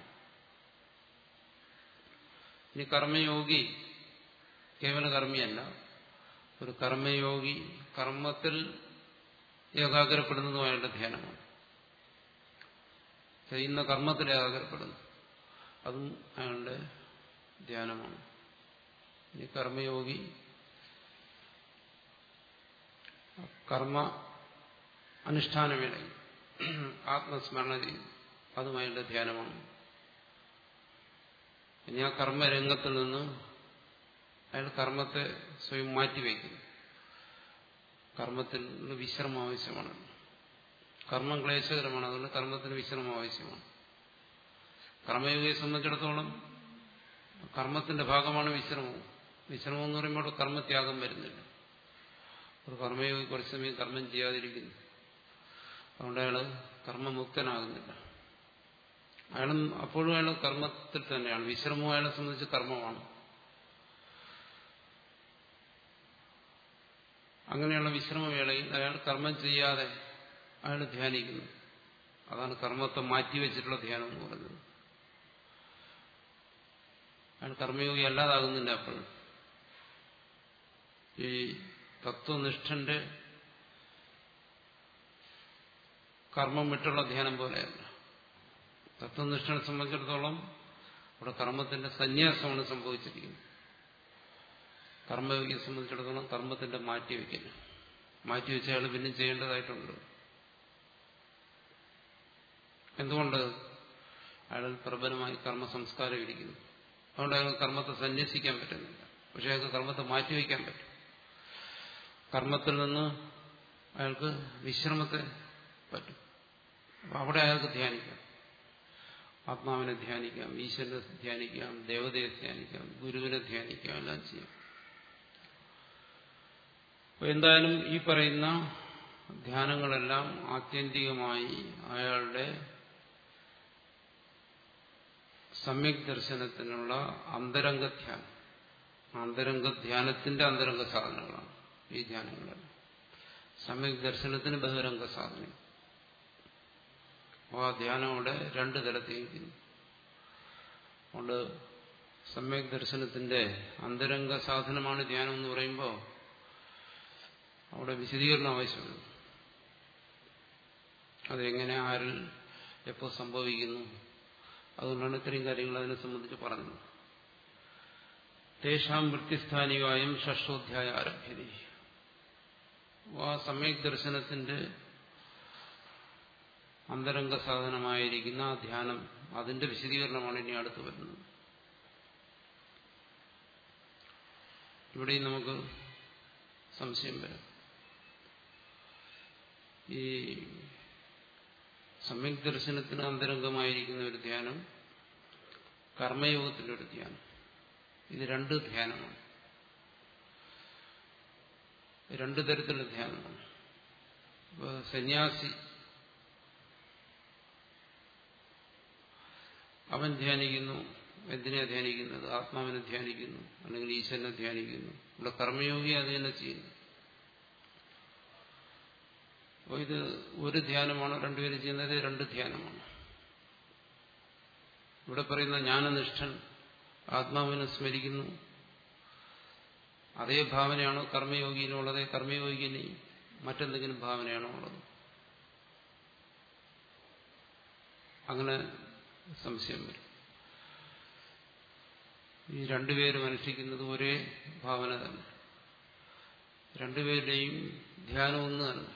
ഇനി കർമ്മയോഗി കേവല കർമ്മിയല്ല ഒരു കർമ്മയോഗി കർമ്മത്തിൽ ഏകാഗ്രപ്പെടുന്നതും അയാളുടെ ധ്യാനമാണ് ചെയ്യുന്ന കർമ്മത്തിൽ ഏകാഗ്രപ്പെടുന്നു അതും അയാളുടെ ധ്യാനമാണ് ഇനി കർമ്മയോഗി കർമ്മ അനുഷ്ഠാന വേളയിൽ ആത്മസ്മരണ ചെയ്യും അതും അയാളുടെ ധ്യാനമാണ് ഇനി ആ കർമ്മരംഗത്തിൽ നിന്ന് അയാൾ കർമ്മത്തെ സ്വയം മാറ്റിവെക്കുന്നു കർമ്മത്തിൽ വിശ്രമം ആവശ്യമാണ് കർമ്മം ക്ലേശകരമാണ് അതുകൊണ്ട് കർമ്മത്തിന് വിശ്രമം ആവശ്യമാണ് കർമ്മയോഗിയെ സംബന്ധിച്ചിടത്തോളം കർമ്മത്തിന്റെ ഭാഗമാണ് വിശ്രമവും വിശ്രമം എന്ന് പറയുമ്പോൾ കർമ്മത്യാഗം വരുന്നില്ല ഒരു കർമ്മയോഗി കുറച്ച് സമയം കർമ്മം ചെയ്യാതിരിക്കുന്നു അതുകൊണ്ട് അയാൾ കർമ്മമുക്തനാകുന്നില്ല അയാളും അപ്പോഴും അയാൾ കർമ്മത്തിൽ തന്നെയാണ് വിശ്രമവും അയാളെ സംബന്ധിച്ച് കർമ്മമാണ് അങ്ങനെയുള്ള വിശ്രമവേളയിൽ അയാൾ കർമ്മം ചെയ്യാതെ അയാൾ ധ്യാനിക്കുന്നു അതാണ് കർമ്മത്തെ മാറ്റിവെച്ചിട്ടുള്ള ധ്യാനം എന്ന് പറയുന്നത് അയാൾ കർമ്മയോഗി അല്ലാതാകുന്നില്ല അപ്പോൾ ഈ തത്വനിഷ്ഠന്റെ കർമ്മം വിട്ടുള്ള ധ്യാനം പോലെയല്ല തത്വനിഷ്ഠനെ സംബന്ധിച്ചിടത്തോളം അവിടെ കർമ്മത്തിന്റെ സന്യാസമാണ് സംഭവിച്ചിരിക്കുന്നത് കർമ്മയോഗിയെ സംബന്ധിച്ചിടത്തോളം കർമ്മത്തിന്റെ മാറ്റിവെക്കല് മാറ്റിവെച്ച അയാൾ പിന്നെ ചെയ്യേണ്ടതായിട്ടുണ്ട് എന്തുകൊണ്ട് അയാൾ പ്രബലമായി കർമ്മ സംസ്കാരം ഇരിക്കുന്നു അതുകൊണ്ട് അയാൾക്ക് കർമ്മത്തെ സന്യസിക്കാൻ പറ്റുന്നില്ല പക്ഷെ അയാൾക്ക് കർമ്മത്തെ മാറ്റിവെക്കാൻ പറ്റും കർമ്മത്തിൽ നിന്ന് അയാൾക്ക് വിശ്രമത്തെ പറ്റും അപ്പൊ അവിടെ അയാൾക്ക് ധ്യാനിക്കാം ആത്മാവിനെ ധ്യാനിക്കാം ഈശ്വരനെ ധ്യാനിക്കാം ദേവതയെ ധ്യാനിക്കാം ഗുരുവിനെ ധ്യാനിക്കാം എല്ലാം ചെയ്യാം അപ്പൊ എന്തായാലും ഈ പറയുന്ന ധ്യാനങ്ങളെല്ലാം ആത്യന്തികമായി അയാളുടെ സമ്യക് ദർശനത്തിനുള്ള അന്തരംഗ ധ്യാനം അന്തരംഗ ധ്യാനത്തിന്റെ അന്തരംഗ സാധനങ്ങളാണ് ഈ ധ്യാനങ്ങളെല്ലാം സമ്യക് ദർശനത്തിന് ബഹിരംഗ സാധനം അപ്പോൾ ആ ധ്യാനം അവിടെ രണ്ട് തലത്തിരിക്കുന്നു അതുകൊണ്ട് സമ്യക് ദർശനത്തിന്റെ അന്തരംഗ സാധനമാണ് ധ്യാനം എന്ന് പറയുമ്പോൾ അവിടെ വിശദീകരണം ആവശ്യമുണ്ട് അതെങ്ങനെ ആരിൽ എപ്പോൾ സംഭവിക്കുന്നു അതുകൊണ്ടാണ് ഇത്രയും കാര്യങ്ങൾ അതിനെ സംബന്ധിച്ച് പറഞ്ഞത് തേഷാം വൃത്തിസ്ഥാനികായും ഷഷ്ടോധ്യായ ആരഭ്യത ആ സമ്യക് ദർശനത്തിന്റെ അന്തരംഗ സാധനമായിരിക്കുന്ന ആ ധ്യാനം അതിന്റെ വിശദീകരണമാണ് ഇനി അടുത്ത് വരുന്നത് ഇവിടെയും നമുക്ക് സംശയം വരാം ഈ സമ്യക് ദർശനത്തിന് അന്തരംഗമായിരിക്കുന്ന ഒരു ധ്യാനം കർമ്മയോഗത്തിൻ്റെ ഒരു ധ്യാനം ഇത് രണ്ട് ധ്യാനമാണ് രണ്ട് തരത്തിലുള്ള ധ്യാനമാണ് ഇപ്പോൾ സന്യാസി അവൻ ധ്യാനിക്കുന്നു എന്തിനെ ധ്യാനിക്കുന്നത് ആത്മാവിനെ ധ്യാനിക്കുന്നു അല്ലെങ്കിൽ ഈശ്വരനെ ധ്യാനിക്കുന്നു ഇവിടെ കർമ്മയോഗി അത് തന്നെ ചെയ്യുന്നു അപ്പോൾ ഇത് ഒരു ധ്യാനമാണ് രണ്ടുപേരും ചെയ്യുന്നത് രണ്ട് ധ്യാനമാണ് ഇവിടെ പറയുന്ന ജ്ഞാനനിഷ്ഠൻ ആത്മാവിനെ സ്മരിക്കുന്നു അതേ ഭാവനയാണോ കർമ്മയോഗിനുള്ളത് കർമ്മയോഗിന് മറ്റെന്തെങ്കിലും ഭാവനയാണോ ഉള്ളത് അങ്ങനെ സംശയം വരും ഈ രണ്ടുപേരും അനുഷ്ഠിക്കുന്നത് ഒരേ ഭാവന തന്നെ രണ്ടുപേരുടെയും ധ്യാനം ഒന്ന് തന്നെ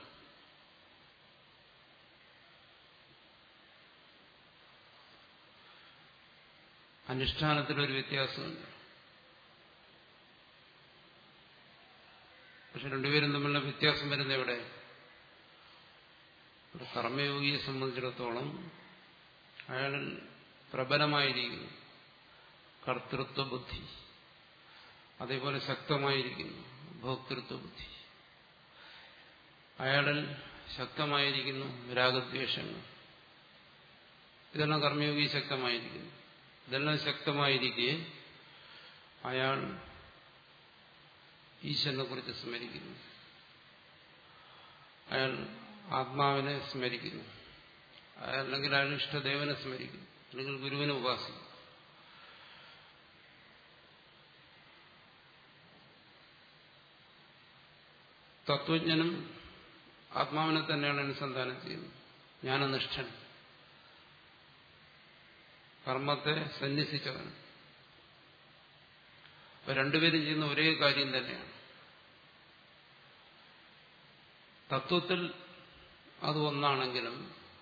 അനുഷ്ഠാനത്തിലൊരു വ്യത്യാസമുണ്ട് പക്ഷെ രണ്ടുപേരും തമ്മിലുള്ള വ്യത്യാസം വരുന്നത് എവിടെ ഒരു കർമ്മയോഗിയെ സംബന്ധിച്ചിടത്തോളം അയാളിൽ പ്രബലമായിരിക്കുന്നു കർത്തൃത്വ ബുദ്ധി അതേപോലെ ശക്തമായിരിക്കുന്നു ഭോക്തൃത്വ ബുദ്ധി അയാളിൽ ശക്തമായിരിക്കുന്നു രാഗദ്വേഷങ്ങൾ ഇതെല്ലാം കർമ്മയോഗി ശക്തമായിരിക്കുന്നു ഇതെല്ലാം ശക്തമായിരിക്കെ അയാൾ ഈശ്വരനെ കുറിച്ച് സ്മരിക്കുന്നു അയാൾ ആത്മാവിനെ സ്മരിക്കുന്നു അല്ലെങ്കിൽ അയാൾ ഇഷ്ടദേവനെ സ്മരിക്കുന്നു അല്ലെങ്കിൽ ഗുരുവിനെ ഉപാസിക്കുന്നു തത്വജ്ഞനും ആത്മാവിനെ തന്നെയാണ് അനുസന്ധാനം ചെയ്യുന്നത് ജ്ഞാനനിഷ്ഠൻ കർമ്മത്തെ സന്യസിച്ചവൻ അപ്പൊ രണ്ടുപേരും ചെയ്യുന്ന ഒരേ കാര്യം തന്നെയാണ് തത്വത്തിൽ അത് ഒന്നാണെങ്കിലും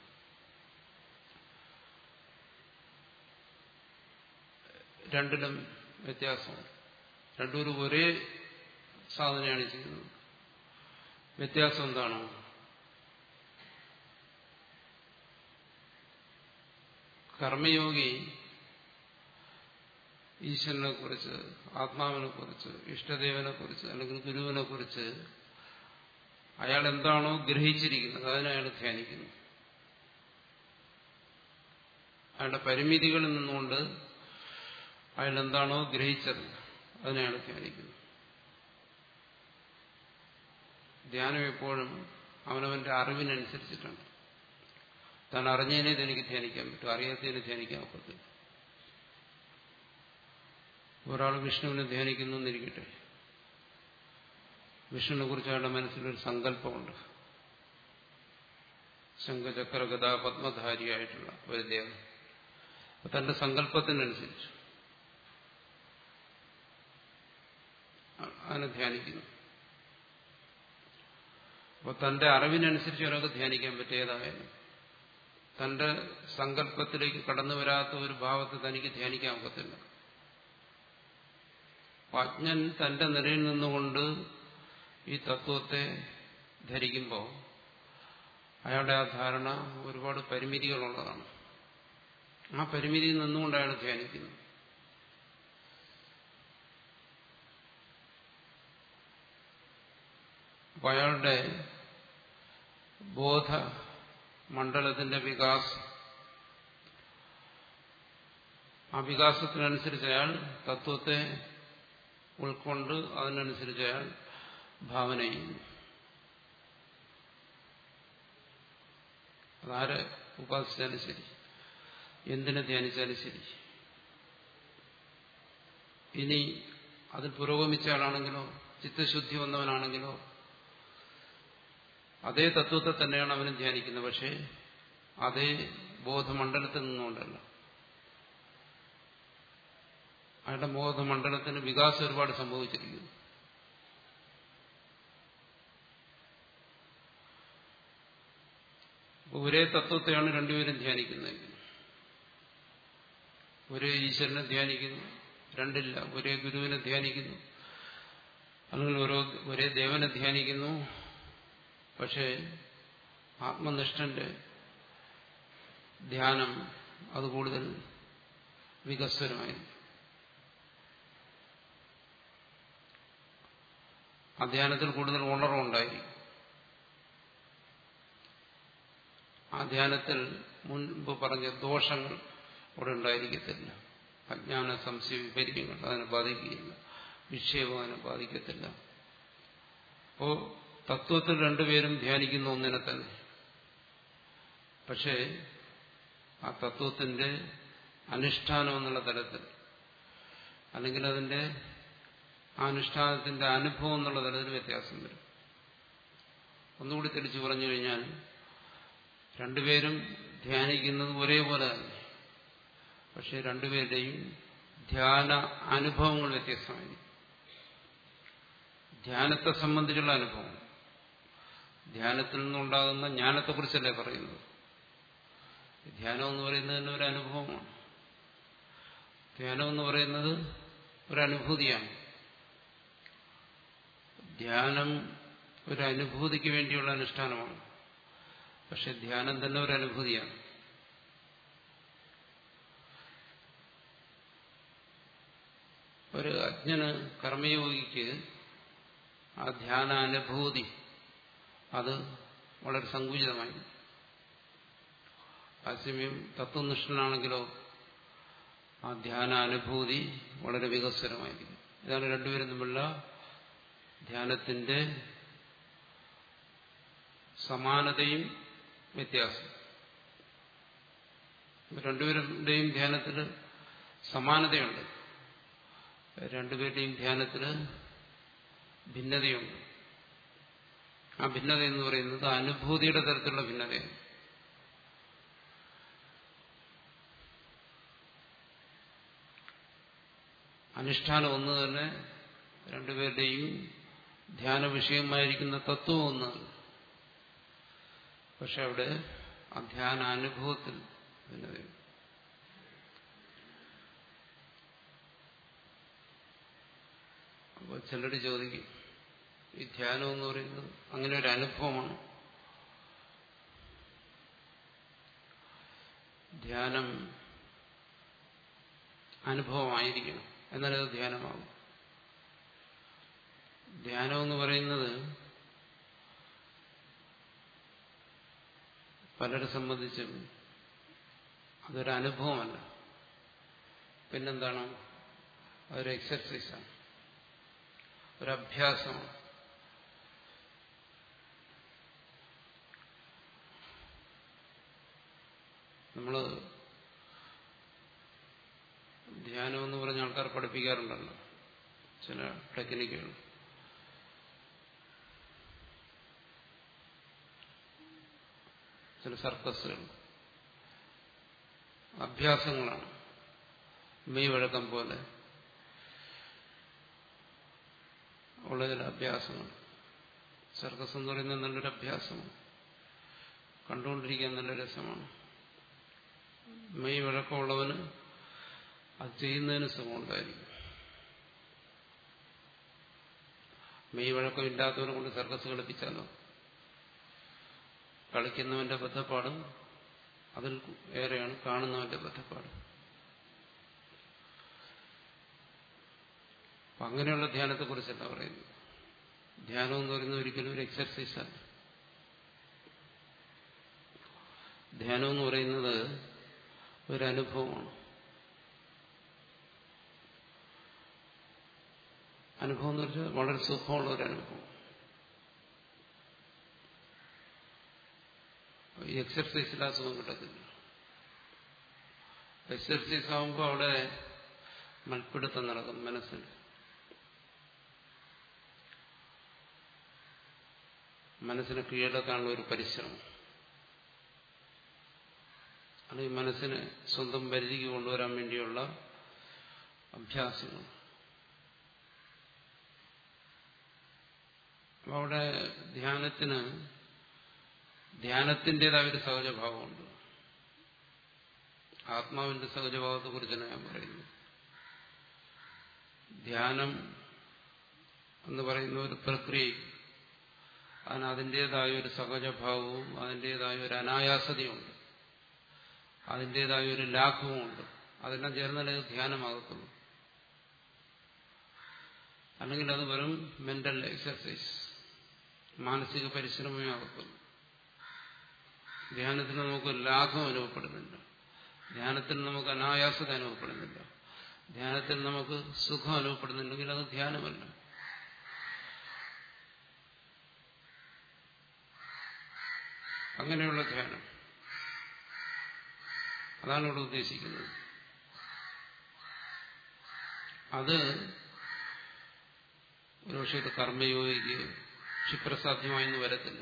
രണ്ടിലും വ്യത്യാസമുണ്ട് രണ്ടുപേരും ഒരേ സാധനയാണ് ചെയ്യുന്നത് വ്യത്യാസം എന്താണ് കർമ്മയോഗി ഈശ്വരനെ കുറിച്ച് ആത്മാവിനെ കുറിച്ച് ഇഷ്ടദേവനെ കുറിച്ച് അല്ലെങ്കിൽ ഗുരുവിനെ കുറിച്ച് അയാൾ എന്താണോ ഗ്രഹിച്ചിരിക്കുന്നത് അതിനെ അയാൾ ധ്യാനിക്കുന്നു അയാളുടെ പരിമിതികളിൽ നിന്നുകൊണ്ട് അയാൾ എന്താണോ ഗ്രഹിച്ചത് അതിനെ അയാൾ ധ്യാനിക്കുന്നു ധ്യാനം എപ്പോഴും അവനവന്റെ അറിവിനനുസരിച്ചിട്ടാണ് താൻ അറിഞ്ഞതിനെ എനിക്ക് ധ്യാനിക്കാൻ പറ്റും അറിയാത്തതിനെ ധ്യാനിക്കാൻ ഒക്കത്തില്ല ഒരാൾ വിഷ്ണുവിനെ ധ്യാനിക്കുന്നു എന്നിരിക്കട്ടെ വിഷ്ണുവിനെ കുറിച്ച് അയാളുടെ മനസ്സിലൊരു സങ്കല്പമുണ്ട് ശംഖചക്ര ഗതാ പത്മധാരിയായിട്ടുള്ള ഒരു ദേവൻ തന്റെ സങ്കല്പത്തിനനുസരിച്ച് അതിനെ ധ്യാനിക്കുന്നു അപ്പോൾ തന്റെ അറിവിനനുസരിച്ച് ഒരാൾക്ക് ധ്യാനിക്കാൻ പറ്റിയതായാലും തന്റെ സങ്കല്പത്തിലേക്ക് കടന്നു വരാത്ത ഒരു ഭാവത്തെ തനിക്ക് ധ്യാനിക്കാൻ ഒക്കത്തില്ല അജ്ഞൻ തന്റെ നിലയിൽ നിന്നുകൊണ്ട് ഈ തത്വത്തെ ധരിക്കുമ്പോൾ അയാളുടെ ആ ധാരണ ഒരുപാട് പരിമിതികളുള്ളതാണ് ആ പരിമിതിയിൽ നിന്നുകൊണ്ട് അയാൾ ധ്യാനിക്കുന്നു അപ്പോൾ അയാളുടെ ബോധ മണ്ഡലത്തിന്റെ വികാസം ആ വികാസത്തിനനുസരിച്ച് അയാൾ തത്വത്തെ ഉൾക്കൊണ്ട് അതിനനുസരിച്ച് അയാൾ ഭാവന ചെയ്യുന്നു അതാരെ ഉപാസിച്ചാലും ശരി എന്തിനെ ധ്യാനിച്ചാലും ശരി ഇനി അതിൽ പുരോഗമിച്ച ആളാണെങ്കിലോ ചിത്തശുദ്ധി വന്നവനാണെങ്കിലോ അതേ തത്വത്തെ തന്നെയാണ് അവനും ധ്യാനിക്കുന്നത് പക്ഷേ അതേ ബോധമണ്ഡലത്തിൽ നിന്നുകൊണ്ടല്ല അയാളുടെ ബോധമണ്ഡലത്തിന് വികാസം ഒരുപാട് സംഭവിച്ചിരിക്കുന്നു ഒരേ തത്വത്തെയാണ് രണ്ടുപേരും ധ്യാനിക്കുന്നതെങ്കിൽ ഒരേ ഈശ്വരനെ ധ്യാനിക്കുന്നു രണ്ടില്ല ഒരേ ഗുരുവിനെ ധ്യാനിക്കുന്നു അല്ലെങ്കിൽ ഓരോ ഒരേ ദേവനെ ധ്യാനിക്കുന്നു പക്ഷേ ആത്മനിഷ്ഠന്റെ ധ്യാനം അത് കൂടുതൽ വികസ്വരമായിരിക്കും ആ ധ്യാനത്തിൽ കൂടുതൽ ഉണർവുണ്ടായിരിക്കും ആ ധ്യാനത്തിൽ മുൻപ് പറഞ്ഞ ദോഷങ്ങൾ അവിടെ ഉണ്ടായിരിക്കത്തില്ല അജ്ഞാന സംശയ വിപര്യങ്ങൾ അതിനെ ബാധിക്കുകയില്ല വിക്ഷേപം അതിനെ ബാധിക്കത്തില്ല അപ്പോ തത്വത്തിൽ രണ്ടുപേരും ധ്യാനിക്കുന്ന ഒന്നിനെ തന്നെ പക്ഷേ ആ തത്വത്തിന്റെ അനുഷ്ഠാനം എന്നുള്ള തലത്തിൽ അല്ലെങ്കിൽ അതിന്റെ ആ അനുഷ്ഠാനത്തിന്റെ അനുഭവം എന്നുള്ള തലത്തിൽ വ്യത്യാസം വരും ഒന്നുകൂടി തിരിച്ചു പറഞ്ഞു കഴിഞ്ഞാൽ രണ്ടുപേരും ധ്യാനിക്കുന്നത് ഒരേപോലെ തന്നെ പക്ഷെ രണ്ടുപേരുടെയും ധ്യാന അനുഭവങ്ങൾ വ്യത്യസ്തമായിരിക്കും ധ്യാനത്തെ സംബന്ധിച്ചുള്ള അനുഭവം ധ്യാനത്തിൽ നിന്നുണ്ടാകുന്ന ജ്ഞാനത്തെക്കുറിച്ചല്ലേ പറയുന്നത് ധ്യാനം എന്ന് പറയുന്നത് തന്നെ ഒരു അനുഭവമാണ് ധ്യാനം എന്ന് പറയുന്നത് ഒരു അനുഭൂതിയാണ് ധ്യാനം ഒരു അനുഭൂതിക്ക് വേണ്ടിയുള്ള അനുഷ്ഠാനമാണ് പക്ഷെ ധ്യാനം തന്നെ ഒരു അനുഭൂതിയാണ് ഒരു അജ്ഞന് കർമ്മയോഗിക്ക് ആ ധ്യാന അനുഭൂതി അത് വളരെ സങ്കുചിതമായി അതേസമയം തത്വനിഷ്ഠനാണെങ്കിലോ ആ ധ്യാന അനുഭൂതി വളരെ വികസ്വരമായിരിക്കും ഇതാണ് രണ്ടുപേരും തമ്മിലുള്ള ധ്യാനത്തിന്റെ സമാനതയും വ്യത്യാസം രണ്ടുപേരുടെയും ധ്യാനത്തിൽ സമാനതയുണ്ട് രണ്ടുപേരുടെയും ധ്യാനത്തിൽ ഭിന്നതയുണ്ട് ആ ഭിന്നത എന്ന് പറയുന്നത് അനുഭൂതിയുടെ തരത്തിലുള്ള ഭിന്നതയാണ് അനുഷ്ഠാനം ഒന്ന് തന്നെ രണ്ടുപേരുടെയും ധ്യാന വിഷയമായിരിക്കുന്ന തത്വം ഒന്നാണ് പക്ഷെ അവിടെ ആ ധ്യാന അനുഭവത്തിൽ ഭിന്നതയുണ്ട് അപ്പോൾ ചിലർ ചോദിക്കും ഈ ധ്യാനം എന്ന് പറയുന്നത് അങ്ങനെ ഒരു അനുഭവമാണ് ധ്യാനം അനുഭവമായിരിക്കണം എന്നാലത് ധ്യാനമാകും ധ്യാനം എന്ന് പറയുന്നത് പലരെ സംബന്ധിച്ചും അതൊരു അനുഭവമല്ല പിന്നെന്താണ് അതൊരു എക്സർസൈസാണ് ഒരു അഭ്യാസമാണ് നമ്മള് ധ്യാനം എന്ന് പറഞ്ഞ ആൾക്കാർ പഠിപ്പിക്കാറുണ്ടല്ലോ ചില ടെക്നിക്കുകൾ ചില സർക്കസുകൾ അഭ്യാസങ്ങളാണ് മെയ് വഴക്കം പോലെ ഉള്ള ചില അഭ്യാസങ്ങൾ സർക്കസ് എന്ന് പറയുന്നത് നല്ലൊരു അഭ്യാസമാണ് കണ്ടുകൊണ്ടിരിക്കാൻ നല്ല രസമാണ് മെയ് വഴക്കമുള്ളവന് അത് ചെയ്യുന്നതിന് സുഖമുണ്ടായിരിക്കും മെയ് വഴക്കം ഇല്ലാത്തവനെ കൊണ്ട് സർക്കസ് കളിപ്പിച്ചാലോ കളിക്കുന്നവന്റെ ബദ്ധപ്പാടും അതിൽ ഏറെയാണ് കാണുന്നവന്റെ ബദ്ധപ്പാട് അപ്പൊ അങ്ങനെയുള്ള ധ്യാനത്തെക്കുറിച്ചല്ല പറയുന്നത് ധ്യാനം എന്ന് പറയുന്നത് ഒരിക്കലും ഒരു എക്സർസൈസല്ല ധ്യാനം എന്ന് പറയുന്നത് ഒരു അനുഭവമാണ് അനുഭവം എന്ന് വെച്ചാൽ വളരെ സുഖമുള്ള ഒരു അനുഭവം ഈ എക്സർസൈസിൽ ആ സുഖം കിട്ടത്തില്ല എക്സർസൈസ് ആകുമ്പോൾ അവിടെ മൽപ്പിടുത്തം നടക്കും മനസ്സിൽ മനസ്സിനെ കീഴടക്കാനുള്ള ഒരു പരിശ്രമം അല്ലെങ്കിൽ മനസ്സിനെ സ്വന്തം പരിധിക്ക് കൊണ്ടുവരാൻ വേണ്ടിയുള്ള അഭ്യാസങ്ങൾ അപ്പൊ അവിടെ ധ്യാനത്തിന് ധ്യാനത്തിൻ്റെതായ ഒരു സഹജഭാവമുണ്ട് ആത്മാവിന്റെ സഹജഭാവത്തെ കുറിച്ചാണ് ഞാൻ പറയുന്നത് ധ്യാനം എന്ന് പറയുന്ന ഒരു പ്രക്രിയയും അതിന് അതിൻ്റെതായ ഒരു സഹജഭാവവും അതിൻ്റെതായ ഒരു അനായാസതയുണ്ട് അതിൻ്റെതായ ഒരു ലാഘവുമുണ്ട് അതെല്ലാം ചേർന്നാലേ അത് ധ്യാനമാകത്തുള്ളൂ അല്ലെങ്കിൽ അത് വെറും മെന്റൽ എക്സർസൈസ് മാനസിക പരിശ്രമമേ ആകത്തുള്ളൂ ധ്യാനത്തിന് നമുക്ക് ലാഘം അനുഭവപ്പെടുന്നില്ല ധ്യാനത്തിൽ നമുക്ക് അനായാസത അനുഭവപ്പെടുന്നില്ല ധ്യാനത്തിൽ നമുക്ക് സുഖം അനുഭവപ്പെടുന്നുണ്ടെങ്കിൽ അത് ധ്യാനമല്ല അങ്ങനെയുള്ള ധ്യാനം അതാണ് ഇവിടെ ഉദ്ദേശിക്കുന്നത് അത് ഒരുപക്ഷെ ഇത് കർമ്മയോഗിക്ക് ക്ഷിപ്രസാധ്യമായെന്ന് വരത്തില്ല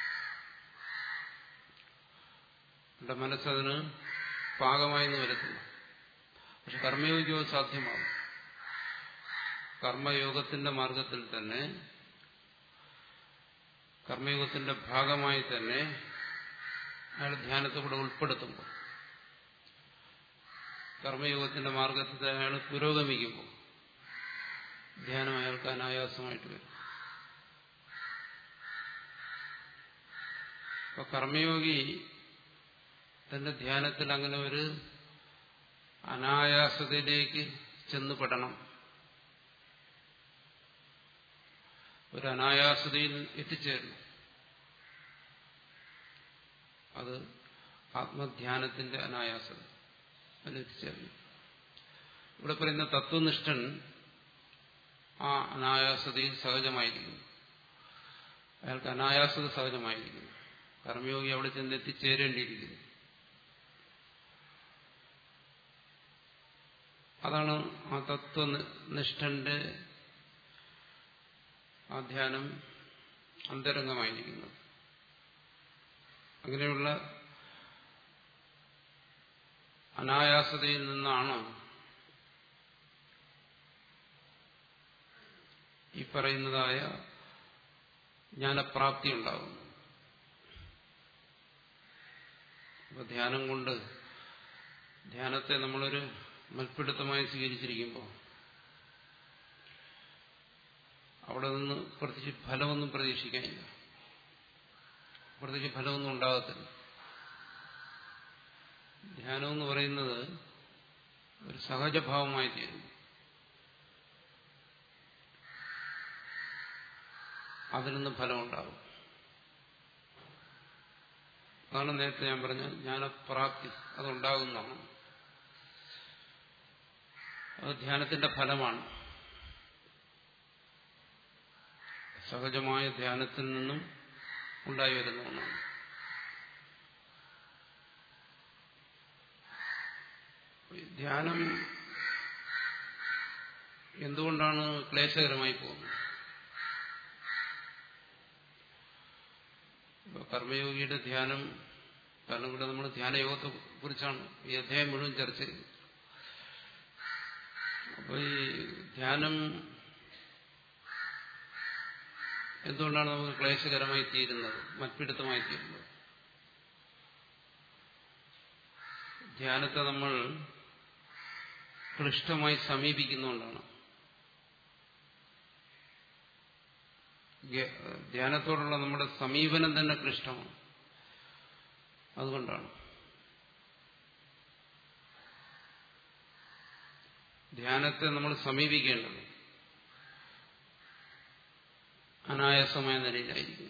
എന്റെ മനസ്സതിന് പാകമായെന്ന് വരത്തില്ല പക്ഷെ കർമ്മയോഗിക്കോ സാധ്യമാകും കർമ്മയോഗത്തിന്റെ മാർഗത്തിൽ തന്നെ കർമ്മയോഗത്തിന്റെ ഭാഗമായി തന്നെ അയാൾ ധ്യാനത്തെ കൂടെ ഉൾപ്പെടുത്തുമ്പോൾ കർമ്മയോഗത്തിന്റെ മാർഗത്തിൽ അയാൾ പുരോഗമിക്കുമ്പോൾ ധ്യാനം അയാൾക്ക് അനായാസമായിട്ട് വരും അപ്പൊ കർമ്മയോഗി തന്റെ ധ്യാനത്തിൽ അങ്ങനെ ഒരു അനായാസതയിലേക്ക് ചെന്ന് പെടണം ഒരു അനായാസതയിൽ എത്തിച്ചേരണം അത് ആത്മധ്യാനത്തിന്റെ അനായാസത അതിലെത്തിച്ചേരണം ഇവിടെ പറയുന്ന തത്വനിഷ്ഠൻ ആ അനായാസതയിൽ സഹജമായിരിക്കുന്നു അയാൾക്ക് അനായാസത സഹജമായിരിക്കുന്നു കർമ്മയോഗി അവിടെ ചെന്ന് എത്തിച്ചേരേണ്ടിയിരിക്കുന്നു അതാണ് ആ തത്വനിഷ്ഠന്റെ ആ ധ്യാനം അന്തരംഗമായിരിക്കുന്നത് അങ്ങനെയുള്ള അനായാസതയിൽ നിന്നാണ് ഈ പറയുന്നതായ ജ്ഞാനപ്രാപ്തി ഉണ്ടാകുന്നത് അപ്പൊ ധ്യാനം കൊണ്ട് ധ്യാനത്തെ നമ്മളൊരു മൽപ്പിടുത്തമായി സ്വീകരിച്ചിരിക്കുമ്പോൾ അവിടെ നിന്ന് പ്രത്യേകിച്ച് ഫലമൊന്നും പ്രതീക്ഷിക്കാനില്ല പ്രത്യേകിച്ച് ഫലമൊന്നും ഉണ്ടാകത്തില്ല ധ്യാനം എന്ന് പറയുന്നത് ഒരു സഹജഭാവമായി തീരുന്നു അതിൽ നിന്ന് ഫലമുണ്ടാകും അതാണ് നേരത്തെ ഞാൻ പറഞ്ഞ ജ്ഞാനപ്രാപ്തി അതുണ്ടാകുന്നതാണ് അത് ധ്യാനത്തിന്റെ ഫലമാണ് സഹജമായ ധ്യാനത്തിൽ നിന്നും ഉണ്ടായി വരുന്ന ഒന്നാണ് ധ്യാനം എന്തുകൊണ്ടാണ് ക്ലേശകരമായി പോകുന്നത് കർമ്മയോഗിയുടെ ധ്യാനം കാരണം ഇവിടെ നമ്മൾ ധ്യാനയോഗത്തെ കുറിച്ചാണ് ഈ അധ്യായം മുഴുവൻ ചർച്ച ചെയ്തത് അപ്പൊ ഈ ധ്യാനം എന്തുകൊണ്ടാണ് നമുക്ക് ക്ലേശകരമായി തീരുന്നത് മൽപ്പിടുത്തമായി തീരുന്നത് ധ്യാനത്തെ നമ്മൾ ക്ലിഷ്ടമായി സമീപിക്കുന്നുകൊണ്ടാണ് ധ്യാനത്തോടുള്ള നമ്മുടെ സമീപനം തന്നെ ക്ലിഷ്ടമാണ് അതുകൊണ്ടാണ് ധ്യാനത്തെ നമ്മൾ സമീപിക്കേണ്ടത് അനായാസമായ നിലയിലായിരിക്കും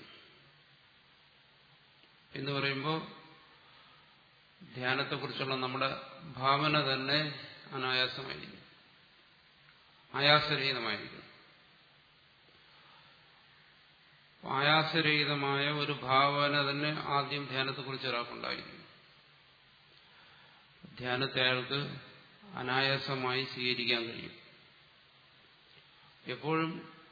എന്ന് പറയുമ്പോൾ ധ്യാനത്തെക്കുറിച്ചുള്ള നമ്മുടെ ഭാവന തന്നെ അനായാസമായിരിക്കും ആയാസരഹിതമായിരിക്കും ആയാസരഹിതമായ ഒരു ഭാവന തന്നെ ആദ്യം ധ്യാനത്തെക്കുറിച്ച് ഒരാൾക്കുണ്ടായിരിക്കും ധ്യാനത്തെ അയാൾക്ക് അനായാസമായി സ്വീകരിക്കാൻ കഴിയും എപ്പോഴും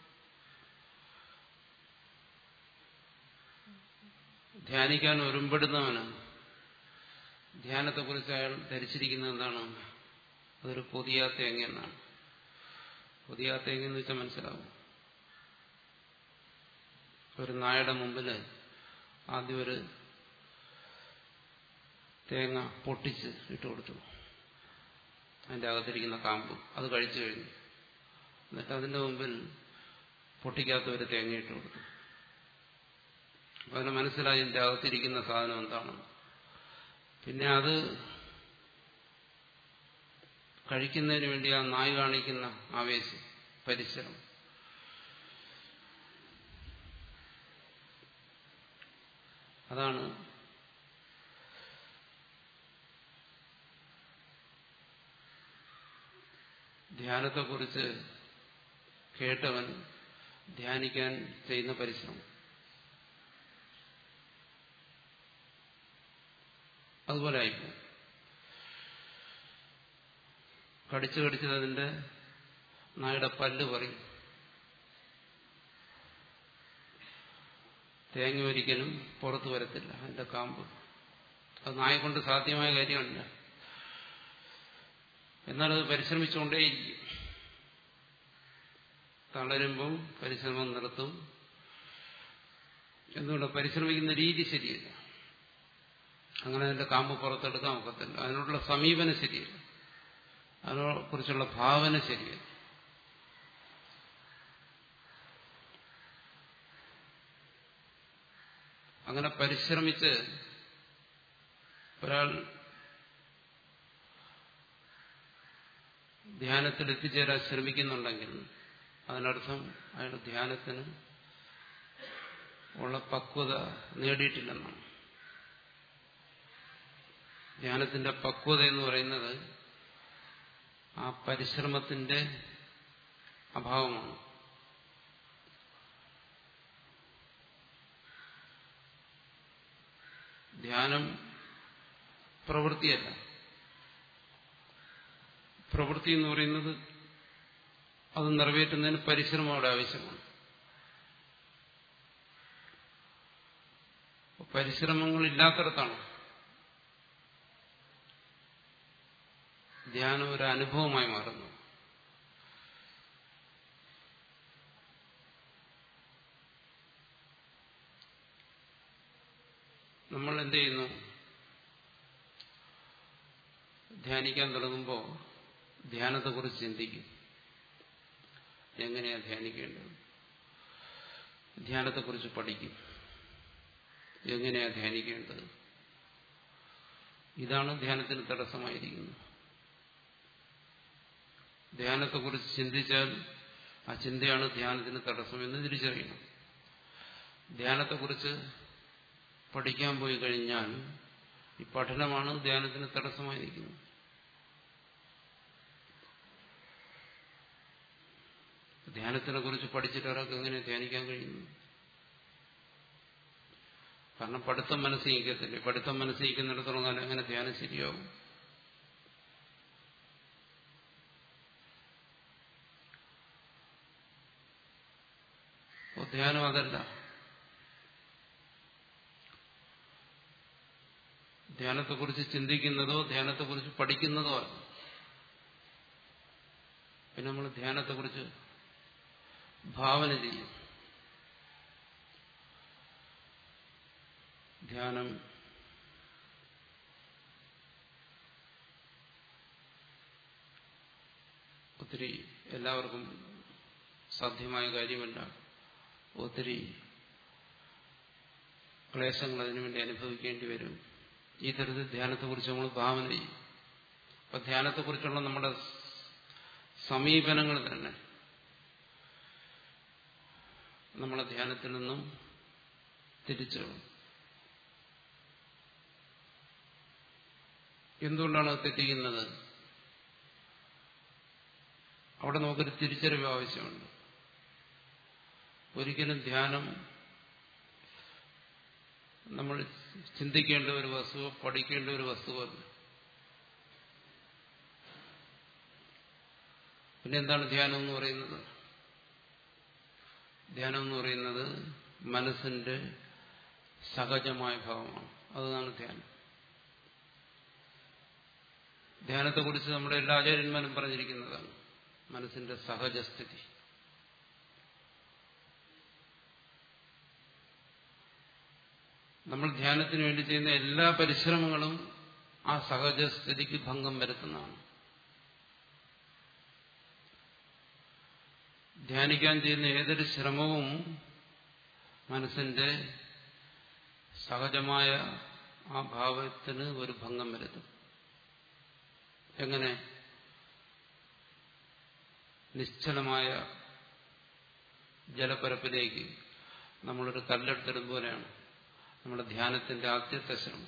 ധ്യാനിക്കാൻ ഒരുമ്പെടുന്നവന് ധ്യാനത്തെക്കുറിച്ച് അയാൾ ധരിച്ചിരിക്കുന്നത് എന്താണ് അതൊരു പുതിയ തേങ്ങ എന്നാണ് പുതിയ തേങ്ങ എന്ന് വെച്ചാൽ മനസ്സിലാവും ഒരു നായയുടെ മുമ്പിൽ ആദ്യം ഒരു തേങ്ങ പൊട്ടിച്ച് ഇട്ട് കൊടുത്തു അതിൻ്റെ അകത്തിരിക്കുന്ന കാമ്പ് അത് കഴിച്ചു കഴിഞ്ഞു എന്നിട്ട് അതിൻ്റെ മുമ്പിൽ പൊട്ടിക്കാത്ത ഒരു തേങ്ങ ഇട്ട് കൊടുത്തു അതിന് മനസ്സിലായി ഇതിൻ്റെ അകത്തിരിക്കുന്ന സാധനം എന്താണ് പിന്നെ അത് കഴിക്കുന്നതിന് വേണ്ടി ആ നായ് കാണിക്കുന്ന ആവേശം പരിശ്രമം അതാണ് ധ്യാനത്തെക്കുറിച്ച് കേട്ടവൻ ധ്യാനിക്കാൻ ചെയ്യുന്ന പരിശ്രമം അതുപോലെ ആയിപ്പോകും കടിച്ചു കടിച്ചത് അതിന്റെ നായുടെ പല്ല് പറയും തേങ്ങ ഒരിക്കലും പുറത്തു വരത്തില്ല അതിന്റെ കാമ്പ് അത് നായ കൊണ്ട് സാധ്യമായ കാര്യമല്ല എന്നാൽ അത് പരിശ്രമിച്ചുകൊണ്ടേയിരിക്കും തളരുമ്പം പരിശ്രമം നിർത്തും എന്തുകൊണ്ട് പരിശ്രമിക്കുന്ന രീതി ശരിയല്ല അങ്ങനെ അതിന്റെ കാമ്പ് പുറത്തെടുക്കാൻ ഒക്കത്തില്ല അതിനോടുള്ള സമീപനം ശരിയല്ല അതിനെക്കുറിച്ചുള്ള ഭാവന ശരിയല്ല അങ്ങനെ പരിശ്രമിച്ച് ഒരാൾ ധ്യാനത്തിൽ എത്തിച്ചേരാൻ ശ്രമിക്കുന്നുണ്ടെങ്കിൽ അതിനർത്ഥം അയാൾ ധ്യാനത്തിന് ഉള്ള പക്വത നേടിയിട്ടില്ലെന്നാണ് ധ്യാനത്തിന്റെ പക്വത എന്ന് പറയുന്നത് ആ പരിശ്രമത്തിന്റെ അഭാവമാണ് ധ്യാനം പ്രവൃത്തിയല്ല പ്രവൃത്തി എന്ന് പറയുന്നത് അത് നിറവേറ്റുന്നതിന് പരിശ്രമം അവിടെ ആവശ്യമാണ് പരിശ്രമങ്ങൾ ഇല്ലാത്തടത്താണ് ധ്യാനം ഒരു അനുഭവമായി മാറുന്നു നമ്മൾ എന്ത് ചെയ്യുന്നു ധ്യാനിക്കാൻ തുടങ്ങുമ്പോൾ ധ്യാനത്തെക്കുറിച്ച് ചിന്തിക്കും എങ്ങനെയാ ധ്യാനിക്കേണ്ടത് ധ്യാനത്തെക്കുറിച്ച് പഠിക്കും എങ്ങനെയാ ധ്യാനിക്കേണ്ടത് ഇതാണ് ധ്യാനത്തിന് തടസ്സമായിരിക്കുന്നത് ധ്യാനത്തെക്കുറിച്ച് ചിന്തിച്ചാൽ ആ ചിന്തയാണ് ധ്യാനത്തിന് തടസ്സമെന്ന് തിരിച്ചറിയണം ധ്യാനത്തെക്കുറിച്ച് പഠിക്കാൻ പോയി കഴിഞ്ഞാൽ ഈ പഠനമാണ് ധ്യാനത്തിന് തടസ്സമായിരിക്കുന്നത് ധ്യാനത്തിനെ കുറിച്ച് പഠിച്ചിട്ട് ഒരാൾക്ക് എങ്ങനെ ധ്യാനിക്കാൻ കഴിയുന്നു കാരണം പഠിത്തം മനസ്സിരിക്കത്തില്ലേ പഠിത്തം മനസ്സിരിക്കുന്നിടത്തോളം കാലം എങ്ങനെ ധ്യാനം ശരിയാവും ധ്യാനം അതല്ല ധ്യാനത്തെക്കുറിച്ച് ചിന്തിക്കുന്നതോ ധ്യാനത്തെക്കുറിച്ച് പഠിക്കുന്നതോ അല്ല പിന്നെ നമ്മൾ ധ്യാനത്തെക്കുറിച്ച് ഭാവന ചെയ്യും ധ്യാനം ഒത്തിരി എല്ലാവർക്കും സാധ്യമായ കാര്യമല്ല ഒത്തിരി ക്ലേശങ്ങൾ അതിനുവേണ്ടി അനുഭവിക്കേണ്ടി വരും ഈ തരത്തിൽ ധ്യാനത്തെക്കുറിച്ച് നമ്മൾ ഭാവന ചെയ്യും അപ്പൊ ധ്യാനത്തെക്കുറിച്ചുള്ള നമ്മുടെ സമീപനങ്ങൾ തന്നെ നമ്മളെ ധ്യാനത്തിൽ നിന്നും തിരിച്ചു എന്തുകൊണ്ടാണ് അത് തെറ്റിക്കുന്നത് അവിടെ നമുക്കൊരു തിരിച്ചറിവ് ആവശ്യമുണ്ട് ഒരിക്കലും ധ്യാനം നമ്മൾ ചിന്തിക്കേണ്ട ഒരു വസ്തുവോ പഠിക്കേണ്ട ഒരു വസ്തുവോ അല്ല പിന്നെ എന്താണ് ധ്യാനം എന്ന് പറയുന്നത് ധ്യാനം എന്ന് പറയുന്നത് മനസ്സിന്റെ സഹജമായ ഭാവമാണ് അതാണ് ധ്യാനം ധ്യാനത്തെക്കുറിച്ച് നമ്മുടെ എല്ലാ ആചാര്യന്മാരും പറഞ്ഞിരിക്കുന്നതാണ് മനസ്സിന്റെ സഹജസ്ഥിതി നമ്മൾ ധ്യാനത്തിന് വേണ്ടി ചെയ്യുന്ന എല്ലാ പരിശ്രമങ്ങളും ആ സഹജസ്ഥിതിക്ക് ഭംഗം വരുത്തുന്നതാണ് ധ്യാനിക്കാൻ ചെയ്യുന്ന ഏതൊരു ശ്രമവും മനസ്സിന്റെ സഹജമായ ആ ഭാവത്തിന് ഒരു ഭംഗം വരുത്തും എങ്ങനെ നിശ്ചലമായ ജലപ്പരപ്പിലേക്ക് നമ്മളൊരു കല്ലെടുത്തിടും പോലെയാണ് നമ്മുടെ ധ്യാനത്തിന്റെ ആദ്യത്തെ ശ്രമം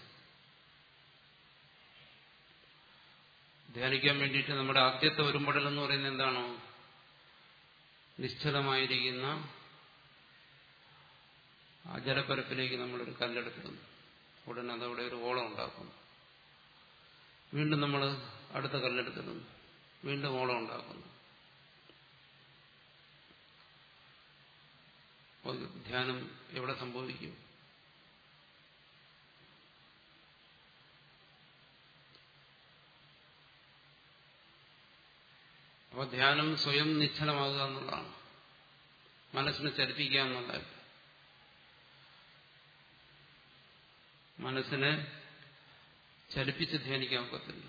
ധ്യാനിക്കാൻ വേണ്ടിയിട്ട് നമ്മുടെ ആദ്യത്തെ ഒരുമ്പടൽ എന്ന് പറയുന്നത് എന്താണോ നിശ്ചലമായിരിക്കുന്ന ആ ജലപ്പരപ്പിലേക്ക് നമ്മളൊരു കല്ലെടുത്തിടുന്നു ഉടനെ അതവിടെ ഒരു ഓളം ഉണ്ടാക്കുന്നു വീണ്ടും നമ്മൾ അടുത്ത കല്ലെടുത്തിടുന്നു വീണ്ടും ഓളം ഉണ്ടാക്കുന്നു ധ്യാനം എവിടെ സംഭവിക്കും അപ്പോൾ ധ്യാനം സ്വയം നിശ്ചലമാകുക എന്നുള്ളതാണ് മനസ്സിനെ ചലിപ്പിക്കുക എന്നുള്ളതല്ല മനസ്സിനെ ചലിപ്പിച്ച് ധ്യാനിക്കാൻ ഒക്കത്തില്ല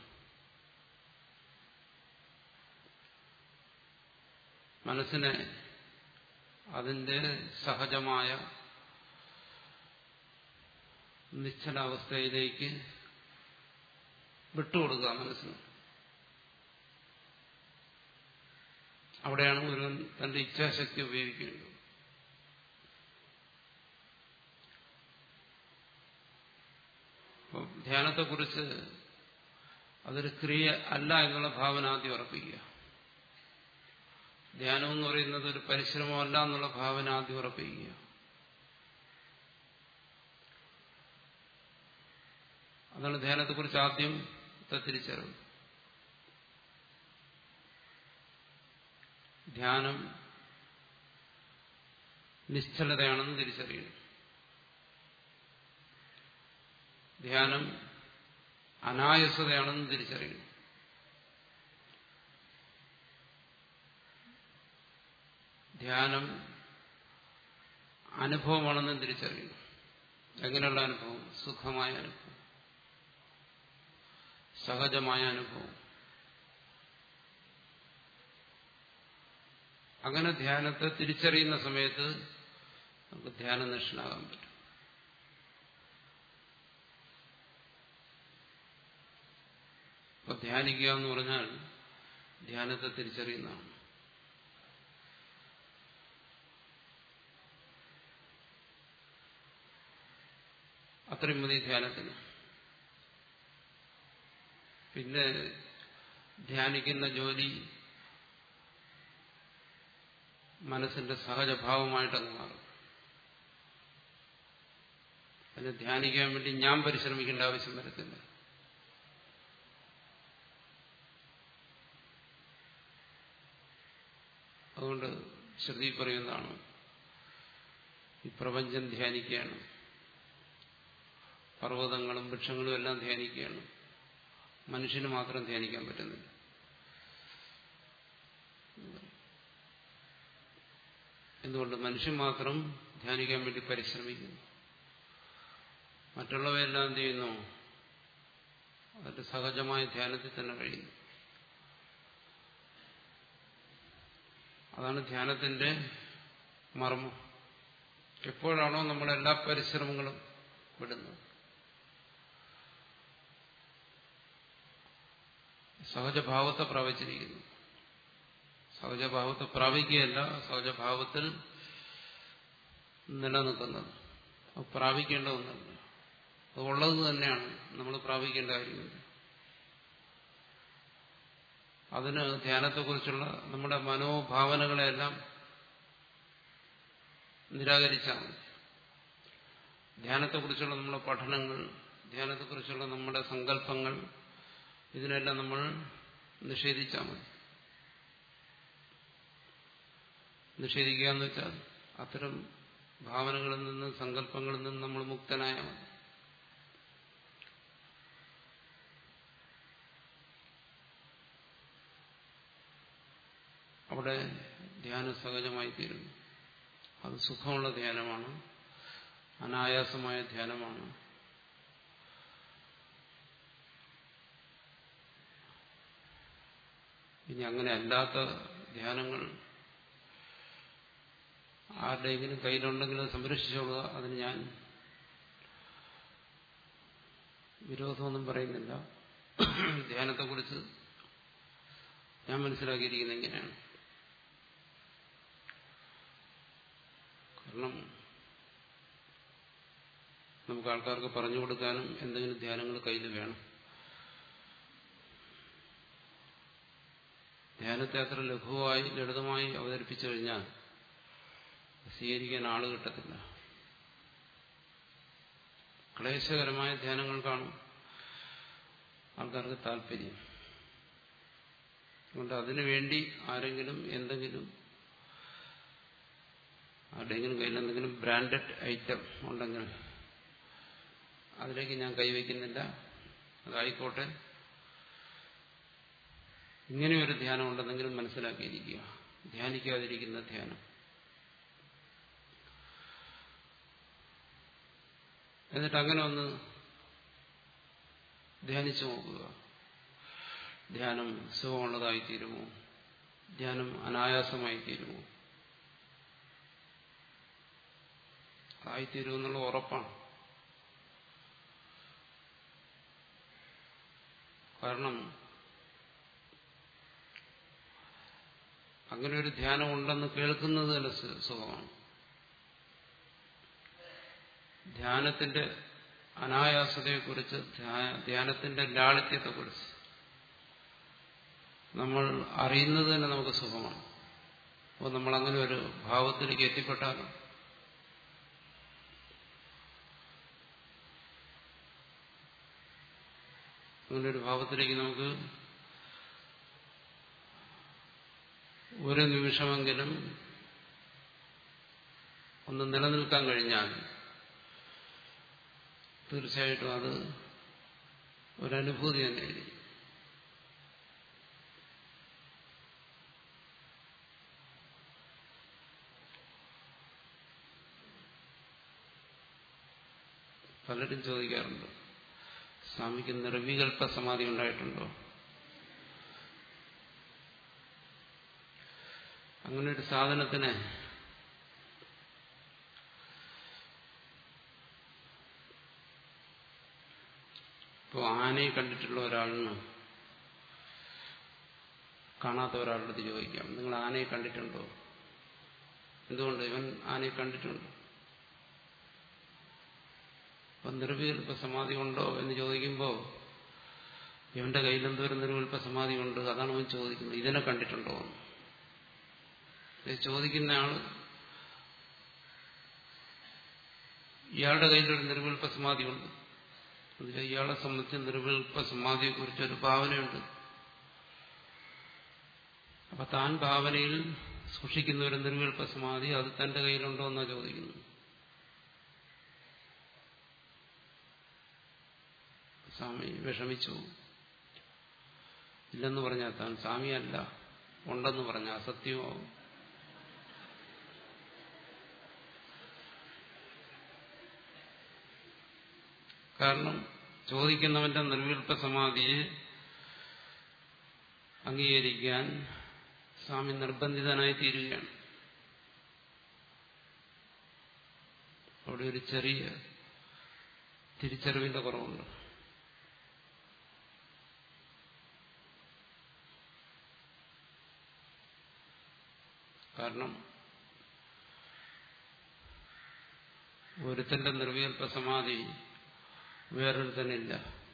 മനസ്സിനെ അതിന്റെ സഹജമായ നിശ്ചലാവസ്ഥയിലേക്ക് വിട്ടുകൊടുക്കുക മനസ്സിന് അവിടെയാണ് ഒരു തന്റെ ഇച്ഛാശക്തി ഉപയോഗിക്കേണ്ടത് ധ്യാനത്തെക്കുറിച്ച് അതൊരു ക്രിയ അല്ല എന്നുള്ള ഭാവന ആദ്യം ഉറപ്പിക്കുക ധ്യാനം എന്ന് പറയുന്നത് ഒരു പരിശ്രമമല്ല എന്നുള്ള ഭാവന ആദ്യം ഉറപ്പിക്കുക അതാണ് ധ്യാനത്തെക്കുറിച്ച് ആദ്യം തിരിച്ചറിവ് ധ്യാനം നിശ്ചലതയാണെന്ന് തിരിച്ചറിയണം ധ്യാനം അനായസതയാണെന്ന് തിരിച്ചറിയണം ധ്യാനം അനുഭവമാണെന്നും തിരിച്ചറിയണം എങ്ങനെയുള്ള അനുഭവം സുഖമായ അനുഭവം സഹജമായ അനുഭവം അങ്ങനെ ധ്യാനത്തെ തിരിച്ചറിയുന്ന സമയത്ത് നമുക്ക് ധ്യാനനിഷ്ഠനാകാൻ പറ്റും അപ്പൊ ധ്യാനിക്കുക എന്ന് പറഞ്ഞാൽ ധ്യാനത്തെ തിരിച്ചറിയുന്നതാണ് അത്രയും മതി ധ്യാനത്തിന് പിന്നെ ധ്യാനിക്കുന്ന ജോലി മനസ്സിന്റെ സഹജഭാവമായിട്ടങ്ങ് മാറും അതിനെ ധ്യാനിക്കാൻ വേണ്ടി ഞാൻ പരിശ്രമിക്കേണ്ട ആവശ്യം വരത്തില്ല അതുകൊണ്ട് ശ്രുതി പറയുന്നതാണ് ഈ പ്രപഞ്ചം ധ്യാനിക്കുകയാണ് പർവ്വതങ്ങളും വൃക്ഷങ്ങളും എല്ലാം ധ്യാനിക്കുകയാണ് മനുഷ്യന് മാത്രം ധ്യാനിക്കാൻ പറ്റുന്നില്ല എന്തുകൊണ്ട് മനുഷ്യൻ മാത്രം ധ്യാനിക്കാൻ വേണ്ടി പരിശ്രമിക്കുന്നു മറ്റുള്ളവയെല്ലാം എന്ത് ചെയ്യുന്നു അതിന്റെ സഹജമായ ധ്യാനത്തിൽ തന്നെ കഴിയുന്നു അതാണ് ധ്യാനത്തിന്റെ മർമ്മം എപ്പോഴാണോ നമ്മളെല്ലാ പരിശ്രമങ്ങളും വിടുന്നത് സഹജഭാവത്തെ പ്രാപിച്ചിരിക്കുന്നു സഹജഭാവത്തെ പ്രാപിക്കുകയല്ല സഹജഭാവത്തിൽ നിലനിൽക്കുന്നത് അത് പ്രാപിക്കേണ്ട ഒന്നല്ല അത് ഉള്ളത് തന്നെയാണ് നമ്മൾ പ്രാപിക്കേണ്ട കാര്യമില്ല അതിന് ധ്യാനത്തെക്കുറിച്ചുള്ള നമ്മുടെ മനോഭാവനകളെല്ലാം നിരാകരിച്ചാൽ മതി ധ്യാനത്തെക്കുറിച്ചുള്ള നമ്മുടെ പഠനങ്ങൾ ധ്യാനത്തെക്കുറിച്ചുള്ള നമ്മുടെ സങ്കല്പങ്ങൾ ഇതിനെല്ലാം നമ്മൾ നിഷേധിച്ചാൽ മതി നിഷേധിക്കുക എന്ന് വെച്ചാൽ അത്തരം ഭാവനകളിൽ നിന്നും സങ്കല്പങ്ങളിൽ നിന്നും നമ്മൾ മുക്തനായാൽ മതി അവിടെ ധ്യാനം സഹജമായി തീരുന്നു അത് സുഖമുള്ള ധ്യാനമാണ് അനായാസമായ ധ്യാനമാണ് ഇനി അങ്ങനെ അല്ലാത്ത ധ്യാനങ്ങൾ ആരുടെയെങ്കിലും കയ്യിലുണ്ടെങ്കിൽ അത് സംരക്ഷിച്ചോളുക അതിന് ഞാൻ വിരോധമൊന്നും പറയുന്നില്ല ധ്യാനത്തെക്കുറിച്ച് ഞാൻ മനസ്സിലാക്കിയിരിക്കുന്നത് ഇങ്ങനെയാണ് കാരണം നമുക്ക് ആൾക്കാർക്ക് പറഞ്ഞു കൊടുക്കാനും എന്തെങ്കിലും ധ്യാനങ്ങൾ കയ്യിൽ വേണം ധ്യാനത്തെ അത്ര ലഘുവായി ലളിതമായി അവതരിപ്പിച്ചു കഴിഞ്ഞാൽ സ്വീകരിക്കാൻ ആള് കിട്ടത്തില്ല ക്ലേശകരമായ ധ്യാനങ്ങൾ കാണും ആൾക്കാർക്ക് താല്പര്യം അതുകൊണ്ട് അതിനു വേണ്ടി ആരെങ്കിലും എന്തെങ്കിലും ആരുടെയെങ്കിലും കയ്യിൽ എന്തെങ്കിലും ബ്രാൻഡഡ് ഐറ്റം ഉണ്ടെങ്കിൽ അതിലേക്ക് ഞാൻ കൈവയ്ക്കുന്നില്ല അതായിക്കോട്ടെ ഇങ്ങനെയൊരു ധ്യാനം ഉണ്ടെന്നെങ്കിലും മനസ്സിലാക്കിയിരിക്കുക ധ്യാനിക്കാതിരിക്കുന്ന ധ്യാനം എന്നിട്ട് അങ്ങനെ ഒന്ന് ധ്യാനിച്ചു നോക്കുക ധ്യാനം സുഖമുള്ളതായി തീരുമോ ധ്യാനം അനായാസമായി തീരുമോ ആയിത്തീരുമെന്നുള്ള ഉറപ്പാണ് കാരണം അങ്ങനെ ഒരു ധ്യാനം ഉണ്ടെന്ന് കേൾക്കുന്നത് തന്നെ സുഖമാണ് ധ്യാനത്തിന്റെ അനായാസതയെക്കുറിച്ച് ധ്യാനത്തിന്റെ ലാളിത്യത്തെക്കുറിച്ച് നമ്മൾ അറിയുന്നത് തന്നെ നമുക്ക് സുഖമാണ് അപ്പോൾ നമ്മൾ അങ്ങനെ ഒരു ഭാവത്തിലേക്ക് എത്തിപ്പെട്ടാലും അങ്ങനെ ഒരു ഭാവത്തിലേക്ക് നമുക്ക് ഒരു നിമിഷമെങ്കിലും ഒന്ന് നിലനിൽക്കാൻ കഴിഞ്ഞാൽ തീർച്ചയായിട്ടും അത് ഒരനുഭൂതി തന്നെയായിരിക്കും പലരും ചോദിക്കാറുണ്ട് സ്വാമിക്ക് നിർവികൽപ്പ സമാധി ഉണ്ടായിട്ടുണ്ടോ അങ്ങനെ ഒരു സാധനത്തിന് ഇപ്പോൾ ആനയെ കണ്ടിട്ടുള്ള ഒരാളിന് കാണാത്ത ഒരാളുടെ അടുത്ത് ചോദിക്കാം നിങ്ങൾ ആനയെ കണ്ടിട്ടുണ്ടോ എന്തുകൊണ്ട് ഇവൻ ആനയെ കണ്ടിട്ടുണ്ട് അപ്പം നിർവികൽപ്പ സമാധി ഉണ്ടോ എന്ന് ചോദിക്കുമ്പോൾ ഇവന്റെ കയ്യിൽ എന്തോരം നിർവികൽപ്പ സമാധി ഉണ്ട് അതാണ് അവൻ ചോദിക്കുന്നത് ഇതിനെ കണ്ടിട്ടുണ്ടോ ഇത് ചോദിക്കുന്ന ആള് ഇയാളുടെ കയ്യിലൊരു നിർവികൽപ്പ സമാധി ഉണ്ട് എന്നുവെച്ചാൽ ഇയാളെ സംബന്ധിച്ച് നിർവികൽപ്പ സമാധിയെ കുറിച്ചൊരു ഭാവനയുണ്ട് അപ്പൊ താൻ ഭാവനയിൽ സൂക്ഷിക്കുന്ന ഒരു നിർവികൽപ്പ സമാധി അത് തന്റെ കയ്യിലുണ്ടോ എന്നാ ചോദിക്കുന്നു സ്വാമി വിഷമിച്ചു ഇല്ലെന്ന് പറഞ്ഞാൽ താൻ സ്വാമിയല്ല ഉണ്ടെന്ന് പറഞ്ഞ അസത്യമാവും കാരണം ചോദിക്കുന്നവന്റെ നിർവിൽപ്പ സമാധിയെ അംഗീകരിക്കാൻ സ്വാമി നിർബന്ധിതനായി തീരുകയാണ് അവിടെ ഒരു ചെറിയ തിരിച്ചറിവിന്റെ കുറവുണ്ട് കാരണം ഒരുത്തന്റെ നിർവികൽപ്പ സമാധി വേറൊരുത്തനില്ല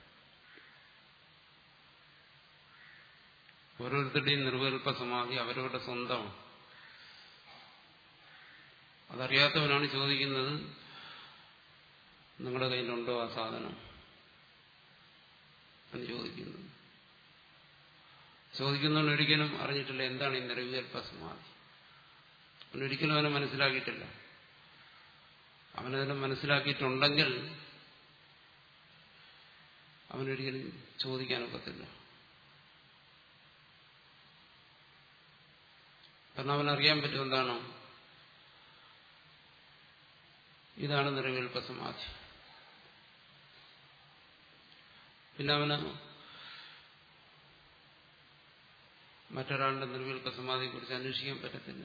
ഓരോരുത്തരുടെയും നിർവികൽപ്പ സമാധി അവരവരുടെ സ്വന്തമാണ് അതറിയാത്തവനാണ് ചോദിക്കുന്നത് നിങ്ങളുടെ കയ്യിലുണ്ടോ ആ സാധനം എന്ന് ചോദിക്കുന്നു ചോദിക്കുന്നവൻ ഒരിക്കലും അറിഞ്ഞിട്ടില്ല എന്താണ് ഈ നിറവികൽപ്പ സമാധി അവനൊരിക്കലും അവനെ മനസ്സിലാക്കിയിട്ടില്ല അവനതിനെ മനസ്സിലാക്കിയിട്ടുണ്ടെങ്കിൽ അവനൊരിക്കലും ചോദിക്കാനൊക്കത്തില്ല കാരണം അവനറിയാൻ പറ്റും എന്താണ് ഇതാണ് നിറവിൽപ്പ സമാധി പിന്നെ അവന് മറ്റൊരാളുടെ നിർവിൽപ്പ സമാധിയെ കുറിച്ച് അന്വേഷിക്കാൻ പറ്റത്തില്ല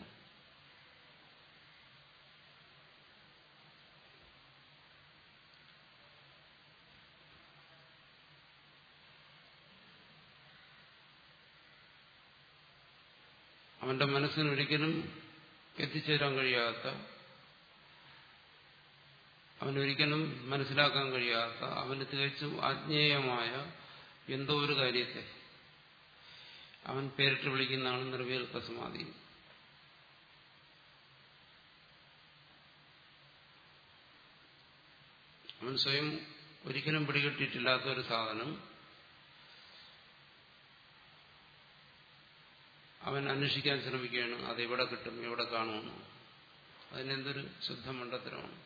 അവന്റെ മനസ്സിന് ഒരിക്കലും എത്തിച്ചേരാൻ കഴിയാത്ത അവനൊരിക്കലും മനസ്സിലാക്കാൻ കഴിയാത്ത അവന് തികച്ചും ആജ്ഞേയമായ എന്തോ ഒരു കാര്യത്തെ അവൻ പേരിട്ട് വിളിക്കുന്നതാണ് നിർവേൽപ്പ സമാധി അവൻ സ്വയം ഒരിക്കലും പിടികിട്ടിയിട്ടില്ലാത്ത ഒരു സാധനം അവൻ അന്വേഷിക്കാൻ ശ്രമിക്കുകയാണ് അത് എവിടെ കിട്ടും എവിടെ കാണുമെന്ന് അതിനെന്തൊരു ശുദ്ധ മണ്ടത്തരമാണ്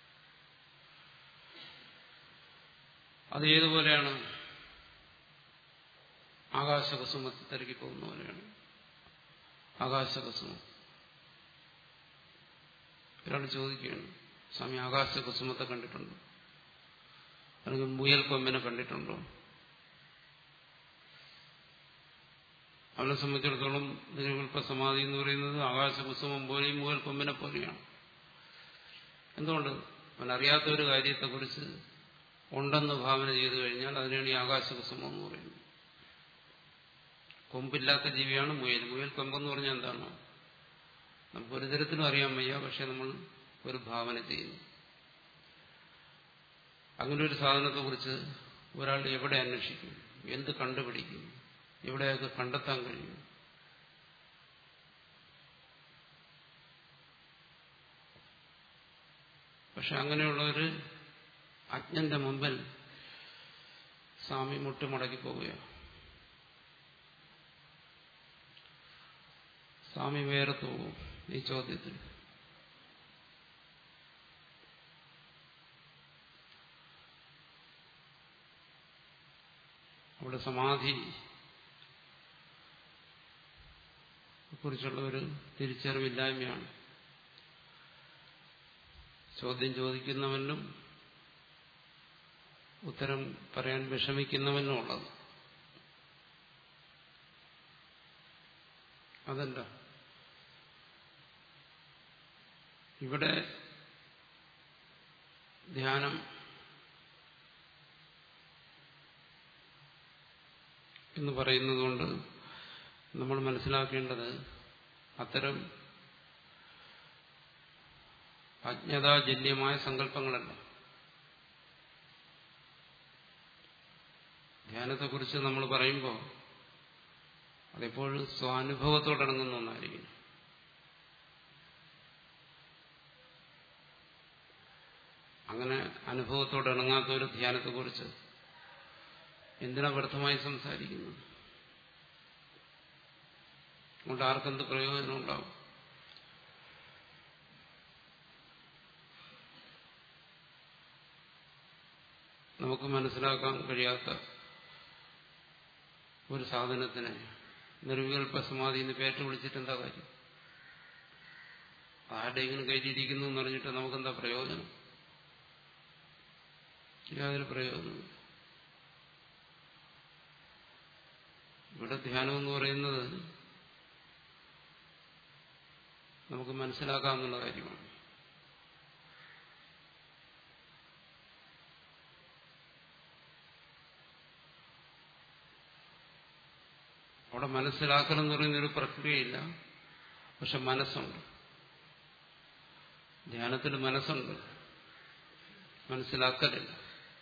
അത് ഏതുപോലെയാണ് ആകാശകുസുമത്തിൽ തിരക്കി പോകുന്ന പോലെയാണ് ആകാശകുസുമം ഒരാൾ ചോദിക്കുകയാണ് സ്വാമി ആകാശകുസുമത്തെ കണ്ടിട്ടുണ്ടോ അല്ലെങ്കിൽ മുയൽ കൊമ്പിനെ കണ്ടിട്ടുണ്ടോ അവനെ സംബന്ധിച്ചിടത്തോളം നിലവിൽപ്പ സമാധി എന്ന് പറയുന്നത് ആകാശകുസുമം പോലെയും മുയൽ കൊമ്പിനെ പോലെയാണ് എന്തുകൊണ്ട് അവൻ അറിയാത്ത ഒരു കാര്യത്തെക്കുറിച്ച് ഉണ്ടെന്ന് ഭാവന ചെയ്തു കഴിഞ്ഞാൽ അതിനാണ് ഈ ആകാശകുസുമം എന്ന് പറയുന്നത് കൊമ്പില്ലാത്ത ജീവിയാണ് മുയൽ മുയൽ കൊമ്പെന്ന് പറഞ്ഞാൽ എന്താണ് നമുക്ക് ഒരു തരത്തിലും അറിയാൻ വയ്യ പക്ഷെ നമ്മൾ ഒരു ഭാവന ചെയ്യുന്നു അങ്ങനെ ഒരു സാധനത്തെക്കുറിച്ച് ഒരാൾ എവിടെ അന്വേഷിക്കും എന്ത് കണ്ടുപിടിക്കും എവിടെയൊക്കെ കണ്ടെത്താൻ കഴിയും പക്ഷെ അങ്ങനെയുള്ള ഒരു അജ്ഞന്റെ മുമ്പിൽ സ്വാമി മുട്ടുമടക്കി പോവുകയാണ് സ്വാമി വേറെ പോകും ഈ ചോദ്യത്തിൽ അവിടെ സമാധി കുറിച്ചുള്ള ഒരു തിരിച്ചറിവില്ലായ്മയാണ് ചോദ്യം ചോദിക്കുന്നവനും ഉത്തരം പറയാൻ വിഷമിക്കുന്നവനും ഉള്ളത് അതല്ല ഇവിടെ ധ്യാനം എന്ന് പറയുന്നതുകൊണ്ട് നമ്മൾ മനസ്സിലാക്കേണ്ടത് അത്തരം അജ്ഞതാജന്യമായ സങ്കല്പങ്ങളല്ല ധ്യാനത്തെക്കുറിച്ച് നമ്മൾ പറയുമ്പോൾ അതെപ്പോഴും സ്വാനുഭവത്തോടണങ്ങുന്ന ഒന്നായിരിക്കും അങ്ങനെ അനുഭവത്തോടണങ്ങാത്ത ഒരു ധ്യാനത്തെക്കുറിച്ച് എന്തിനാ വ്യർത്ഥമായി സംസാരിക്കുന്നു അതുകൊണ്ട് ആർക്കെന്ത് പ്രയോജനം ഉണ്ടാവും നമുക്ക് മനസ്സിലാക്കാൻ കഴിയാത്ത ഒരു സാധനത്തിനെ നിർവികൽപ്പ സമാധി എന്ന് പേറ്റ് വിളിച്ചിട്ട് എന്താ കാര്യം ആരുടെയെങ്കിലും കയ്യിലിരിക്കുന്നു എന്ന് പറഞ്ഞിട്ട് നമുക്കെന്താ പ്രയോജനം യാതൊരു പ്രയോജനമില്ല ഇവിടെ ധ്യാനം എന്ന് പറയുന്നത് നമുക്ക് മനസ്സിലാക്കാവുന്ന കാര്യമാണ് അവിടെ മനസ്സിലാക്കൽ എന്ന് പറയുന്ന ഒരു പ്രക്രിയയില്ല പക്ഷെ മനസ്സുണ്ട് ധ്യാനത്തിൽ മനസ്സുണ്ട് മനസ്സിലാക്കലില്ല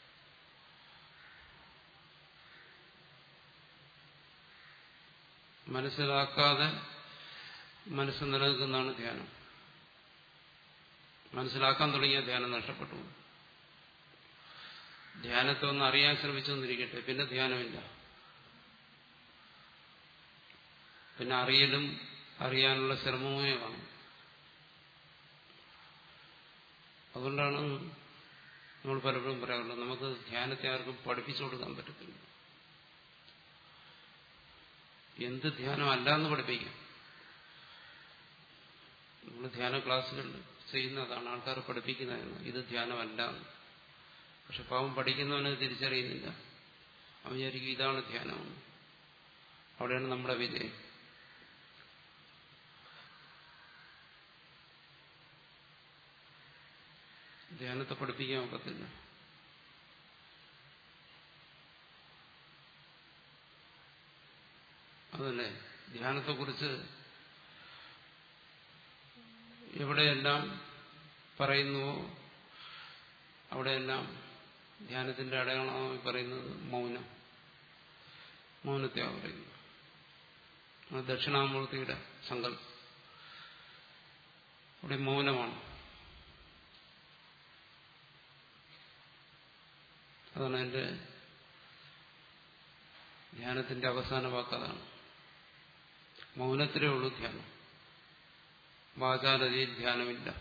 മനസ്സിലാക്കാതെ മനസ്സ് നിലനിൽക്കുന്നതാണ് ധ്യാനം മനസ്സിലാക്കാൻ തുടങ്ങിയ ധ്യാനം നഷ്ടപ്പെട്ടു ധ്യാനത്തെ ഒന്ന് അറിയാൻ ശ്രമിച്ചൊന്നിരിക്കട്ടെ പിന്നെ ധ്യാനമില്ല പിന്നെ അറിയലും അറിയാനുള്ള ശ്രമവുമേ കാണും അതുകൊണ്ടാണ് നമ്മൾ പലപ്പോഴും പറയാറുള്ളത് നമുക്ക് ധ്യാനത്തെ ആർക്കും പഠിപ്പിച്ചു കൊടുക്കാൻ പറ്റത്തില്ല എന്ത് ധ്യാനം അല്ല എന്ന് പഠിപ്പിക്കാം നമ്മൾ ധ്യാന ക്ലാസ്സുകളിൽ ചെയ്യുന്നതാണ് ആൾക്കാർ പഠിപ്പിക്കുന്നതെന്ന് ഇത് ധ്യാനമല്ല എന്ന് പക്ഷെ പാവം പഠിക്കുന്നവന് തിരിച്ചറിയുന്നില്ല അവൻ വിചാരിക്കും ഇതാണ് ധ്യാനമെന്ന് അവിടെയാണ് നമ്മുടെ വിജയം ധ്യാനത്തെ പഠിപ്പിക്കാൻ ഒക്കത്തില്ല അതല്ലേ ധ്യാനത്തെക്കുറിച്ച് എവിടെയെല്ലാം പറയുന്നുവോ അവിടെയെല്ലാം ധ്യാനത്തിന്റെ അടയാളമായി പറയുന്നത് മൗനം മൗനത്തെയാണ് പറയുന്നത് അത് ദക്ഷിണാമൂർത്തിയുടെ സങ്കല്പം അവിടെ മൗനമാണ് അതാണ് എൻ്റെ ധ്യാനത്തിന്റെ അവസാന വാക്കതാണ് മൗനത്തിലേ ഉള്ളൂ ധ്യാനം വാചാലതയിൽ ധ്യാനമില്ല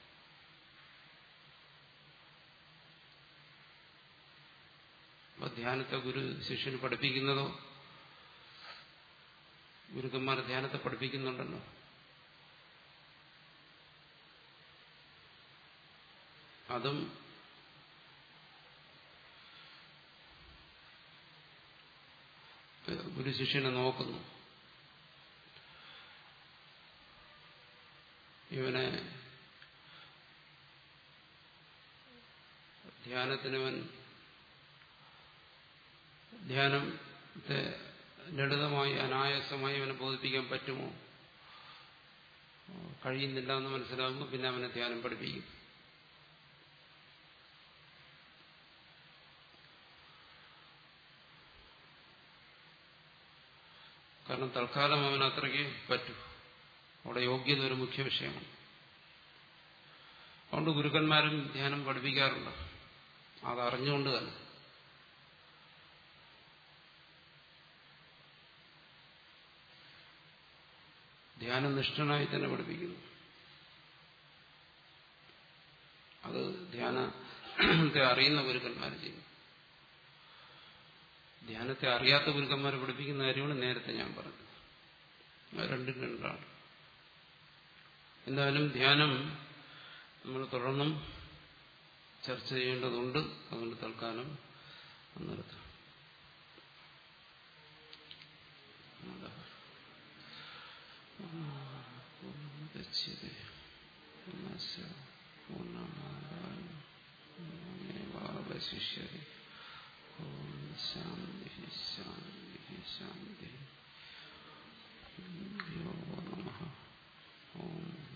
അപ്പൊ ധ്യാനത്തെ ഗുരു ശിഷ്യന് പഠിപ്പിക്കുന്നതോ ഗുരുക്കന്മാർ ധ്യാനത്തെ പഠിപ്പിക്കുന്നുണ്ടല്ലോ അതും ഗുരു ശിഷ്യനെ നോക്കുന്നു ഇവനെ ധ്യാനത്തിനവൻ ധ്യാനത്തെ ലളിതമായി അനായാസമായി അവനെ ബോധിപ്പിക്കാൻ പറ്റുമോ കഴിയുന്നില്ല എന്ന് മനസ്സിലാകുമ്പോൾ പിന്നെ അവനെ ധ്യാനം പഠിപ്പിക്കും കാരണം തൽക്കാലം അവൻ അത്രയ്ക്ക് പറ്റൂ അവിടെ യോഗ്യത ഒരു മുഖ്യ വിഷയമാണ് അതുകൊണ്ട് ഗുരുക്കന്മാരും ധ്യാനം പഠിപ്പിക്കാറുണ്ട് അതറിഞ്ഞുകൊണ്ട് തന്നെ ധ്യാനനിഷ്ഠനായി തന്നെ പഠിപ്പിക്കുന്നു അത് ധ്യാനത്തെ അറിയുന്ന ഗുരുക്കന്മാർ ചെയ്യും ധ്യാനത്തെ അറിയാത്ത ഗുരുക്കന്മാരെ പഠിപ്പിക്കുന്ന കാര്യമാണ് നേരത്തെ ഞാൻ പറഞ്ഞത് രണ്ടും രണ്ടാണ് എന്തായാലും ധ്യാനം നമ്മൾ തുടർന്നും ചർച്ച ചെയ്യേണ്ടതുണ്ട് അതുകൊണ്ട് തൽക്കാലം നിർത്താം പൂർണ്ണമാവശിഷ്യതി ഓം ശാന്തി ശാന്തി ശാന്തി യോ നമ ഓം